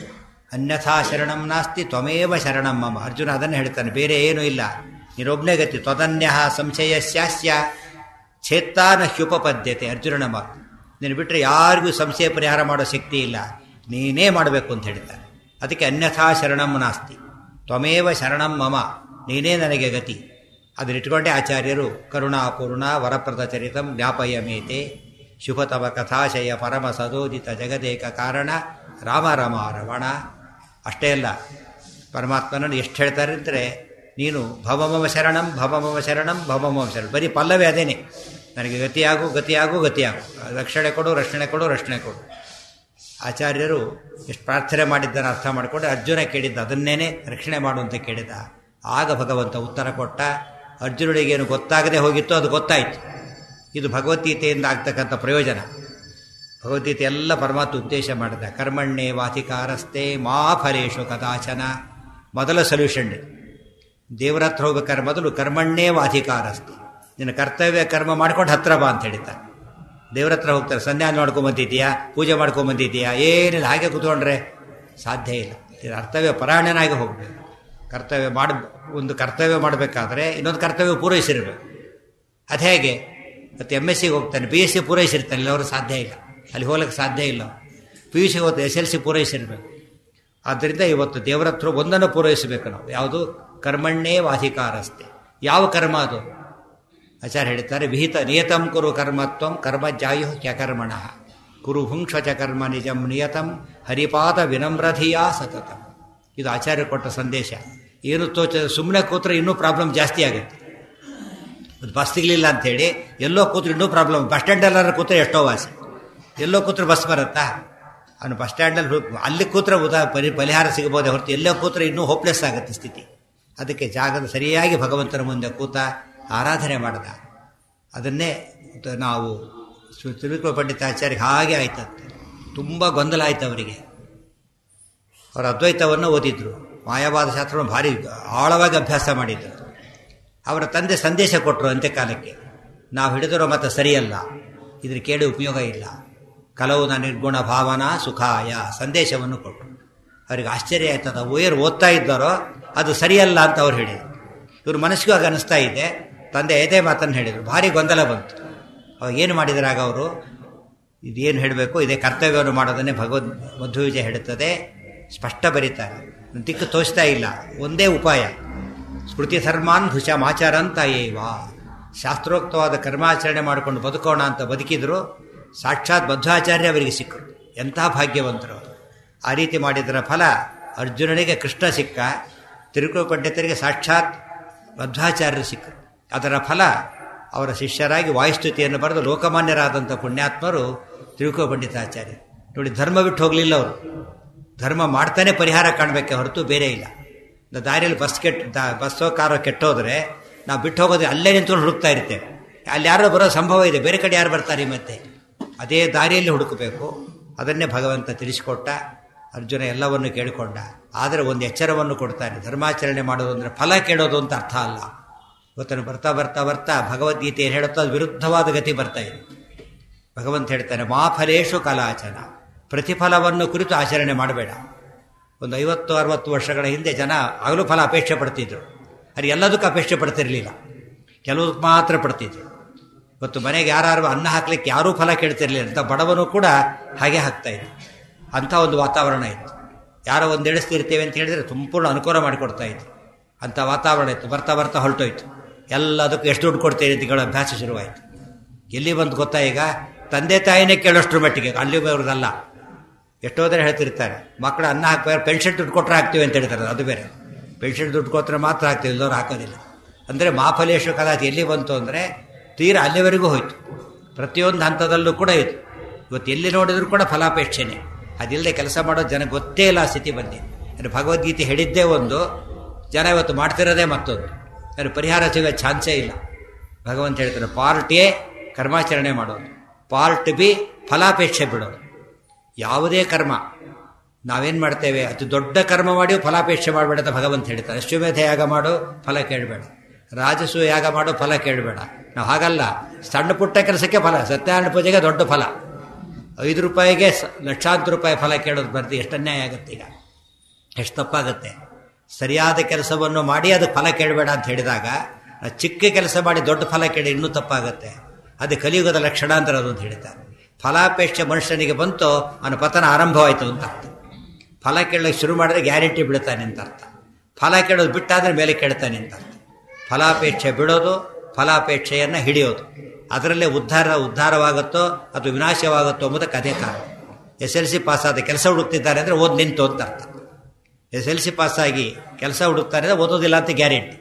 [SPEAKER 1] ಅನ್ಯಥಾ ಶರಣಂ ನಾಸ್ತಿ ತ್ವಮೇವ ಶರಣಂ ಮಮ ಅರ್ಜುನ ಅದನ್ನು ಹೇಳ್ತಾನೆ ಬೇರೆ ಏನೂ ಇಲ್ಲ ನೀನೊಬ್ಬನೇ ಗತಿ ತ್ವದನ್ಯ ಸಂಶಯ ಸ್ಯಾಸ್ಯ ಛೇತ್ತಾನ ಹ್ಯುಪಪದ್ಯತೆ ಅರ್ಜುನನ ಮಾತು ನೀನು ಬಿಟ್ಟರೆ ಯಾರಿಗೂ ಸಂಶಯ ಪರಿಹಾರ ಮಾಡೋ ಶಕ್ತಿ ಇಲ್ಲ ನೀನೇ ಮಾಡಬೇಕು ಅಂತ ಹೇಳ್ತಾನೆ ಅದಕ್ಕೆ ಅನ್ಯಥಾ ಶರಣಂ ನಾಸ್ತಿ ತ್ವಮೇವ ಶರಣಂ ಮಮ ನೀನೇ ನನಗೆ ಗತಿ ಅದನ್ನಿಟ್ಕೊಂಡೆ ಆಚಾರ್ಯರು ಕರುಣಾಪೂರ್ಣ ವರಪ್ರದ ಚರಿತಂ ಜ್ಞಾಪಯ ಮೇತೆ ಶುಭತವ ಕಥಾಶಯ ಪರಮ ಸದೋದಿತ ಜಗದೇಕ ಕಾರಣ ರಾಮ ರಾಮ ರಮಣ ಅಷ್ಟೇ ಅಲ್ಲ ಪರಮಾತ್ಮನನ್ನು ಎಷ್ಟು ಹೇಳ್ತಾರೆ ಅಂದರೆ ನೀನು ಭವಮಮ ಶರಣಂ ಭವಮಮ ಶರಣಂ ಭವಮಮ ಶರಣ ಬರೀ ಪಲ್ಲವೇ ಅದೇನೆ ನನಗೆ ಗತಿಯಾಗು ಗತಿಯಾಗು ಗತಿಯಾಗು ರಕ್ಷಣೆ ಕೊಡು ರಕ್ಷಣೆ ಕೊಡು ರಕ್ಷಣೆ ಕೊಡು ಆಚಾರ್ಯರು ಎಷ್ಟು ಪ್ರಾರ್ಥನೆ ಮಾಡಿದ್ದನ್ನು ಅರ್ಥ ಮಾಡಿಕೊಂಡು ಅರ್ಜುನ ಕೇಳಿದ್ದ ಅದನ್ನೇನೆ ರಕ್ಷಣೆ ಮಾಡುವಂತ ಕೇಳಿದ ಆಗ ಭಗವಂತ ಉತ್ತರ ಕೊಟ್ಟ ಅರ್ಜುನನಿಗೇನು ಗೊತ್ತಾಗದೆ ಹೋಗಿತ್ತು ಅದು ಗೊತ್ತಾಯಿತು ಇದು ಭಗವದ್ಗೀತೆಯಿಂದ ಆಗ್ತಕ್ಕಂಥ ಪ್ರಯೋಜನ ಭಗವದ್ಗೀತೆ ಎಲ್ಲ ಪರಮಾತ್ಮ ಉದ್ದೇಶ ಮಾಡಿದ ಕರ್ಮಣ್ಣೆ ವಾಧಿಕಾರಸ್ತೆ ಮಾ ಫಲೇಶು ಕದಾಚನ ಮೊದಲ ಸೊಲ್ಯೂಷನ್ ದೇವರ ಹತ್ರ ಹೋಗ್ಬೇಕಾದ್ರೆ ಮೊದಲು ಕರ್ಮಣ್ಣೇ ವಾಧಿಕಾರಸ್ತೆ ನಿನ್ನ ಕರ್ತವ್ಯ ಕರ್ಮ ಮಾಡ್ಕೊಂಡು ಹತ್ರ ಬಾ ಅಂತ ಹೇಳಿದ್ದಾರೆ ದೇವ್ರ ಹತ್ರ ಹೋಗ್ತಾರೆ ಸಂಧ್ಯಾನ ಮಾಡ್ಕೊಂಬಂದಿದ್ದೀಯಾ ಪೂಜೆ ಮಾಡ್ಕೊಂಬಂದಿದ್ದೀಯಾ ಏನಿಲ್ಲ ಹಾಗೆ ಕೂತ್ಕೊಂಡ್ರೆ ಸಾಧ್ಯ ಇಲ್ಲ ಕರ್ತವ್ಯ ಪರಾಯಣನಾಗಿ ಹೋಗಬೇಕು ಕರ್ತವ್ಯ ಮಾಡಿ ಒಂದು ಕರ್ತವ್ಯ ಮಾಡಬೇಕಾದ್ರೆ ಇನ್ನೊಂದು ಕರ್ತವ್ಯ ಪೂರೈಸಿರ್ಬೇಕು ಅದು ಹೇಗೆ ಮತ್ತು ಎಮ್ ಎಸ್ ಸಿಗೆ ಹೋಗ್ತಾನೆ ಬಿ ಎಸ್ ಸಿ ಪೂರೈಸಿರ್ತಾನೆ ಅವರು ಸಾಧ್ಯ ಇಲ್ಲ ಅಲ್ಲಿ ಹೋಗ್ಲಿಕ್ಕೆ ಸಾಧ್ಯ ಇಲ್ಲ ಪಿ ಯು ಸಿ ಹೋಗ್ತಾ ಎಸ್ ಎಲ್ ಸಿ ಪೂರೈಸಿರ್ಬೇಕು ಆದ್ದರಿಂದ ಇವತ್ತು ದೇವರ ಹತ್ರ ಒಂದನ್ನು ಪೂರೈಸಬೇಕು ನಾವು ಯಾವುದು ಕರ್ಮಣ್ಣೇ ವಾಧಿಕಾರಸ್ತೆ ಯಾವ ಕರ್ಮ ಅದು ಆಚಾರ್ಯ ಹೇಳ್ತಾರೆ ವಿಹಿತ ನಿಯತಂ ಕುರು ಕರ್ಮತ್ವಂ ಕರ್ಮ ಜಾಯು ಕ್ಯಕರ್ಮಣ ಕುರು ಹುಂಕ್ಷ ಚ ಕರ್ಮ ನಿಜಂ ನಿಯತಂ ಹರಿಪಾದ ವಿನಮ್ರಧಿಯಾ ಸತತಂ ಇದು ಆಚಾರ್ಯ ಕೊಟ್ಟ ಸಂದೇಶ ಏನು ತೋಚ ಸುಮ್ಮನೆ ಕೂತ್ರೆ ಇನ್ನೂ ಪ್ರಾಬ್ಲಮ್ ಜಾಸ್ತಿ ಆಗುತ್ತೆ ಬಸ್ ಸಿಗಲಿಲ್ಲ ಅಂಥೇಳಿ ಎಲ್ಲೋ ಕೂತ್ರೆ ಇನ್ನೂ ಪ್ರಾಬ್ಲಮ್ ಬಸ್ ಸ್ಟ್ಯಾಂಡಲ್ಲಾರು ಕೂತ್ರೆ ಎಷ್ಟೋ ವಾಸಿ ಎಲ್ಲೋ ಕೂತ್ರೆ ಬಸ್ ಬರುತ್ತಾ ಅವನು ಬಸ್ ಸ್ಟ್ಯಾಂಡಲ್ಲಿ ಅಲ್ಲಿ ಕೂತ್ರೆ ಉದಾ ಪರಿ ಪರಿಹಾರ ಸಿಗಬಹುದೇ ಹೊರತು ಎಲ್ಲೋ ಕೂತ್ರೆ ಇನ್ನೂ ಹೋಪ್ಲೆಸ್ ಆಗುತ್ತೆ ಸ್ಥಿತಿ ಅದಕ್ಕೆ ಜಾಗದ ಸರಿಯಾಗಿ ಭಗವಂತನ ಮುಂದೆ ಕೂತ ಆರಾಧನೆ ಮಾಡಿದ ಅದನ್ನೇ ನಾವು ತಿರುಕುಳ ಪಂಡಿತಾಚಾರ್ಯ ಹಾಗೆ ಆಯ್ತಂತೆ ತುಂಬ ಗೊಂದಲ ಆಯ್ತು ಅವರಿಗೆ ಅವರು ಅದ್ವೈತವನ್ನು ಓದಿದ್ರು ಮಾಯಾವಾದ ಶಾಸ್ತ್ರವನ್ನು ಭಾರಿ ಆಳವಾಗಿ ಅಭ್ಯಾಸ ಮಾಡಿದ್ದರು ಅವರ ತಂದೆ ಸಂದೇಶ ಕೊಟ್ಟರು ಅಂತ್ಯಕಾಲಕ್ಕೆ ನಾವು ಹಿಡಿದಿರೋ ಮತ ಸರಿಯಲ್ಲ ಇದ್ರ ಕೇಳಿ ಉಪಯೋಗ ಇಲ್ಲ ಕಲವುನ ನಿರ್ಗುಣ ಭಾವನಾ ಸುಖಾಯ ಸಂದೇಶವನ್ನು ಕೊಟ್ಟರು ಅವರಿಗೆ ಆಶ್ಚರ್ಯ ಆಯ್ತದ ಓಯರ್ ಓದ್ತಾ ಇದ್ದಾರೋ ಅದು ಸರಿಯಲ್ಲ ಅಂತ ಅವ್ರು ಹೇಳಿದರು ಇವ್ರ ಮನಸ್ಸಿಗೂ ಆಗ ಅನಿಸ್ತಾ ಇದೆ ತಂದೆ ಎದೆ ಮಾತನ್ನು ಹೇಳಿದರು ಭಾರಿ ಗೊಂದಲ ಬಂತು ಅವಾಗ ಏನು ಮಾಡಿದ್ರಾಗ ಅವರು ಇದೇನು ಹೇಳಬೇಕು ಇದೇ ಕರ್ತವ್ಯವನ್ನು ಮಾಡೋದನ್ನೇ ಭಗವದ್ ಮಧ್ವವಿಜಯ ಹೇಳುತ್ತದೆ ಸ್ಪಷ್ಟ ಬರೀತಾರೆ ದಿಕ್ಕು ತೋಚ್ತಾ ಇಲ್ಲ ಒಂದೇ ಉಪಾಯ ಸ್ಮೃತಿ ಧರ್ಮಾನ್ ಭುಷಮಾಚಾರಂತ ಏವ ಶಾಸ್ತ್ರೋಕ್ತವಾದ ಕರ್ಮಾಚರಣೆ ಮಾಡಿಕೊಂಡು ಬದುಕೋಣ ಅಂತ ಬದುಕಿದ್ರು ಸಾಕ್ಷಾತ್ ಬದ್ಧಾಚಾರ್ಯ ಅವರಿಗೆ ಸಿಕ್ಕರು ಎಂತಹ ಭಾಗ್ಯವಂತರು ಆ ರೀತಿ ಮಾಡಿದರ ಫಲ ಅರ್ಜುನನಿಗೆ ಕೃಷ್ಣ ಸಿಕ್ಕ ತಿರುಕು ಪಂಡಿತರಿಗೆ ಸಾಕ್ಷಾತ್ ಬದ್ಧಾಚಾರ್ಯರು ಸಿಕ್ಕರು ಅದರ ಫಲ ಅವರ ಶಿಷ್ಯರಾಗಿ ವಾಯುಸ್ತುತಿಯನ್ನು ಬರೆದು ಲೋಕಮಾನ್ಯರಾದಂಥ ಪುಣ್ಯಾತ್ಮರು ತಿರುಕೋ ಪಂಡಿತಾಚಾರ್ಯ ನೋಡಿ ಧರ್ಮ ಬಿಟ್ಟು ಹೋಗಲಿಲ್ಲ ಅವರು ಧರ್ಮ ಮಾಡ್ತಾನೆ ಪರಿಹಾರ ಕಾಣಬೇಕೆ ಹೊರತು ಬೇರೆ ಇಲ್ಲ ದಾರಿಯಲ್ಲಿ ಬಸ್ ಕೆಟ್ಟ ದ ಬಸ್ಸೋ ಕಾರೋ ಕೆಟ್ಟೋದ್ರೆ ನಾವು ಬಿಟ್ಟು ಹೋಗೋದ್ರೆ ಅಲ್ಲೇ ನಿಂತ್ಕೊಂಡು ಹುಡುಕ್ತಾ ಇರ್ತೇವೆ ಅಲ್ಲಿ ಯಾರೋ ಬರೋ ಸಂಭವ ಇದೆ ಬೇರೆ ಕಡೆ ಯಾರು ಬರ್ತಾರೆ ಮತ್ತೆ ಅದೇ ದಾರಿಯಲ್ಲಿ ಹುಡುಕಬೇಕು ಅದನ್ನೇ ಭಗವಂತ ತಿಳಿಸಿಕೊಟ್ಟ ಅರ್ಜುನ ಎಲ್ಲವನ್ನು ಕೇಳಿಕೊಂಡ ಆದರೆ ಒಂದು ಎಚ್ಚರವನ್ನು ಕೊಡ್ತಾನೆ ಧರ್ಮಾಚರಣೆ ಮಾಡೋದು ಅಂದರೆ ಫಲ ಕೇಳೋದು ಅಂತ ಅರ್ಥ ಅಲ್ಲ ಇವತ್ತನ್ನು ಬರ್ತಾ ಬರ್ತಾ ಬರ್ತಾ ಭಗವದ್ಗೀತೆ ಏನು ಹೇಳುತ್ತೋ ಅದು ವಿರುದ್ಧವಾದ ಗತಿ ಬರ್ತಾ ಇದೆ ಭಗವಂತ ಹೇಳ್ತಾನೆ ಮಾ ಫಲೇಶು ಕಲಾಚನ ಪ್ರತಿಫಲವನ್ನು ಕುರಿತು ಆಚರಣೆ ಮಾಡಬೇಡ ಒಂದು ಐವತ್ತು ಅರವತ್ತು ವರ್ಷಗಳ ಹಿಂದೆ ಜನ ಆಗಲೂ ಫಲ ಅಪೇಕ್ಷೆ ಪಡ್ತಿದ್ರು ಅದು ಎಲ್ಲದಕ್ಕೂ ಅಪೇಕ್ಷೆ ಪಡ್ತಿರಲಿಲ್ಲ ಕೆಲವುದಕ್ಕೆ ಮಾತ್ರ ಪಡ್ತಿದ್ರು ಇವತ್ತು ಮನೆಗೆ ಯಾರು ಅನ್ನ ಹಾಕ್ಲಿಕ್ಕೆ ಯಾರೂ ಫಲ ಕೇಳ್ತಿರ್ಲಿಲ್ಲ ಅಂತ ಬಡವನು ಕೂಡ ಹಾಗೆ ಹಾಕ್ತಾ ಇದ್ರು ಅಂಥ ಒಂದು ವಾತಾವರಣ ಇತ್ತು ಯಾರೋ ಒಂದು ಎಳಿಸ್ತಿರ್ತೇವೆ ಅಂತ ಹೇಳಿದ್ರೆ ಸಂಪೂರ್ಣ ಅನುಕೂಲ ಮಾಡಿಕೊಡ್ತಾ ಇದ್ರು ಅಂಥ ವಾತಾವರಣ ಇತ್ತು ಬರ್ತಾ ಬರ್ತಾ ಹೊರಟೋಯ್ತು ಎಲ್ಲದಕ್ಕೂ ಎಷ್ಟು ದುಡ್ಡು ಕೊಡ್ತೇವೆ ಅಂತ ಕೇಳೋ ಅಭ್ಯಾಸ ಶುರುವಾಯಿತು ಎಲ್ಲಿ ಬಂದು ಗೊತ್ತಾ ಈಗ ತಂದೆ ತಾಯಿನೇ ಕೇಳೋಷ್ಟ್ರ ಮಟ್ಟಿಗೆ ಅಲ್ಲಿ ಬರೋದಲ್ಲ ಎಷ್ಟೋ ಜನ ಹೇಳ್ತಿರ್ತಾರೆ ಮಕ್ಕಳು ಅನ್ನ ಹಾಕ್ಬೇಕು ಪೆನ್ಷನ್ ದುಡ್ಡು ಕೊಟ್ಟರೆ ಹಾಕ್ತೀವಿ ಅಂತ ಹೇಳ್ತಾರೆ ಅದು ಬೇರೆ ಪೆನ್ಷನ್ ದುಡ್ಡು ಕೊಟ್ಟರೆ ಮಾತ್ರ ಹಾಕ್ತೀವಿ ಇಲ್ಲವ್ರು ಹಾಕೋದಿಲ್ಲ ಅಂದರೆ ಮಾಫಲೇಶ್ವ ಕಲಾತಿ ಎಲ್ಲಿ ಬಂತು ಅಂದರೆ ತೀರ ಅಲ್ಲಿವರೆಗೂ ಹೋಯ್ತು ಪ್ರತಿಯೊಂದು ಹಂತದಲ್ಲೂ ಕೂಡ ಇತ್ತು ಇವತ್ತು ಎಲ್ಲಿ ನೋಡಿದ್ರು ಕೂಡ ಫಲಾಪೇಕ್ಷೆನೆ ಅದಿಲ್ಲದೆ ಕೆಲಸ ಮಾಡೋ ಜನ ಗೊತ್ತೇ ಇಲ್ಲ ಆ ಸ್ಥಿತಿ ಬಂದಿದೆ ಅಂದರೆ ಭಗವದ್ಗೀತೆ ಹೇಳಿದ್ದೇ ಒಂದು ಜನ ಇವತ್ತು ಮಾಡ್ತಿರೋದೇ ಮತ್ತೊಂದು ಅಂದರೆ ಪರಿಹಾರ ಸಿಗೋ ಚಾನ್ಸೇ ಇಲ್ಲ ಭಗವಂತ ಹೇಳ್ತಾರೆ ಪಾರ್ಟ್ ಎ ಕರ್ಮಾಚರಣೆ ಮಾಡೋದು ಪಾರ್ಟ್ ಬಿ ಫಲಾಪೇಕ್ಷೆ ಬಿಡೋದು ಯಾವುದೇ ಕರ್ಮ ನಾವೇನು ಮಾಡ್ತೇವೆ ಅತಿ ದೊಡ್ಡ ಕರ್ಮ ಮಾಡಿ ಫಲಾಪೇಕ್ಷೆ ಮಾಡಬೇಡ ಅಂತ ಭಗವಂತ ಹೇಳ್ತಾರೆ ಅಶ್ವಮೇಧ ಯಾಗ ಮಾಡು ಫಲ ಕೇಳಬೇಡ ರಾಜಸು ಯಾಗ ಮಾಡು ಫಲ ಕೇಳಬೇಡ ನಾವು ಹಾಗಲ್ಲ ಸಣ್ಣ ಪುಟ್ಟ ಕೆಲಸಕ್ಕೆ ಫಲ ಸತ್ಯನಾರಾಯಣ ಪೂಜೆಗೆ ದೊಡ್ಡ ಫಲ ಐದು ರೂಪಾಯಿಗೆ ಲಕ್ಷಾಂತರ ರೂಪಾಯಿ ಫಲ ಕೇಳೋದು ಬರ್ದು ಎಷ್ಟು ಅನ್ಯಾಯ ಆಗುತ್ತೆ ಈಗ ಎಷ್ಟು ತಪ್ಪಾಗುತ್ತೆ ಸರಿಯಾದ ಕೆಲಸವನ್ನು ಮಾಡಿ ಅದಕ್ಕೆ ಫಲ ಕೇಳಬೇಡ ಅಂತ ಹೇಳಿದಾಗ ಚಿಕ್ಕ ಕೆಲಸ ಮಾಡಿ ದೊಡ್ಡ ಫಲ ಕೇಳಿ ಇನ್ನೂ ತಪ್ಪಾಗುತ್ತೆ ಅದು ಕಲಿಯುಗದ ಲಕ್ಷಣ ಅಂತ ಅದು ಅಂತ ಹೇಳ್ತಾರೆ ಫಲಾಪೇಕ್ಷೆ ಮನುಷ್ಯನಿಗೆ ಬಂತು ಅವನ ಪತನ ಆರಂಭವಾಯಿತು ಅಂತ ಅರ್ಥ ಫಲ ಕೇಳೋಕೆ ಶುರು ಮಾಡಿದ್ರೆ ಗ್ಯಾರಂಟಿ ಬೀಳ್ತಾನೆ ಅಂತ ಅರ್ಥ ಫಲ ಕೇಳೋದು ಬಿಟ್ಟಾದ್ರೆ ಮೇಲೆ ಕೇಳ್ತಾನೆ ಅಂತ ಅರ್ಥ ಫಲಾಪೇಕ್ಷೆ ಬಿಡೋದು ಫಲಾಪೇಕ್ಷೆಯನ್ನು ಹಿಡಿಯೋದು ಅದರಲ್ಲೇ ಉದ್ಧಾರ ಉದ್ಧಾರವಾಗುತ್ತೋ ಅಥವಾ ವಿನಾಶವಾಗುತ್ತೋ ಎಂಬುದಕ್ಕೆ ಅದೇ ಕಾರಣ ಎಸ್ ಎಲ್ ಸಿ ಪಾಸಾದ ಕೆಲಸ ಹುಡುಕ್ತಿದ್ದಾರೆ ಅಂದರೆ ಓದ್ ನಿಂತು ಅಂತ ಅರ್ಥ ಎಸ್ ಎಲ್ ಸಿ ಪಾಸಾಗಿ ಕೆಲಸ ಹುಡುಕ್ತಾರೆ ಅಂದರೆ ಓದೋದಿಲ್ಲ ಅಂತ ಗ್ಯಾರಂಟಿ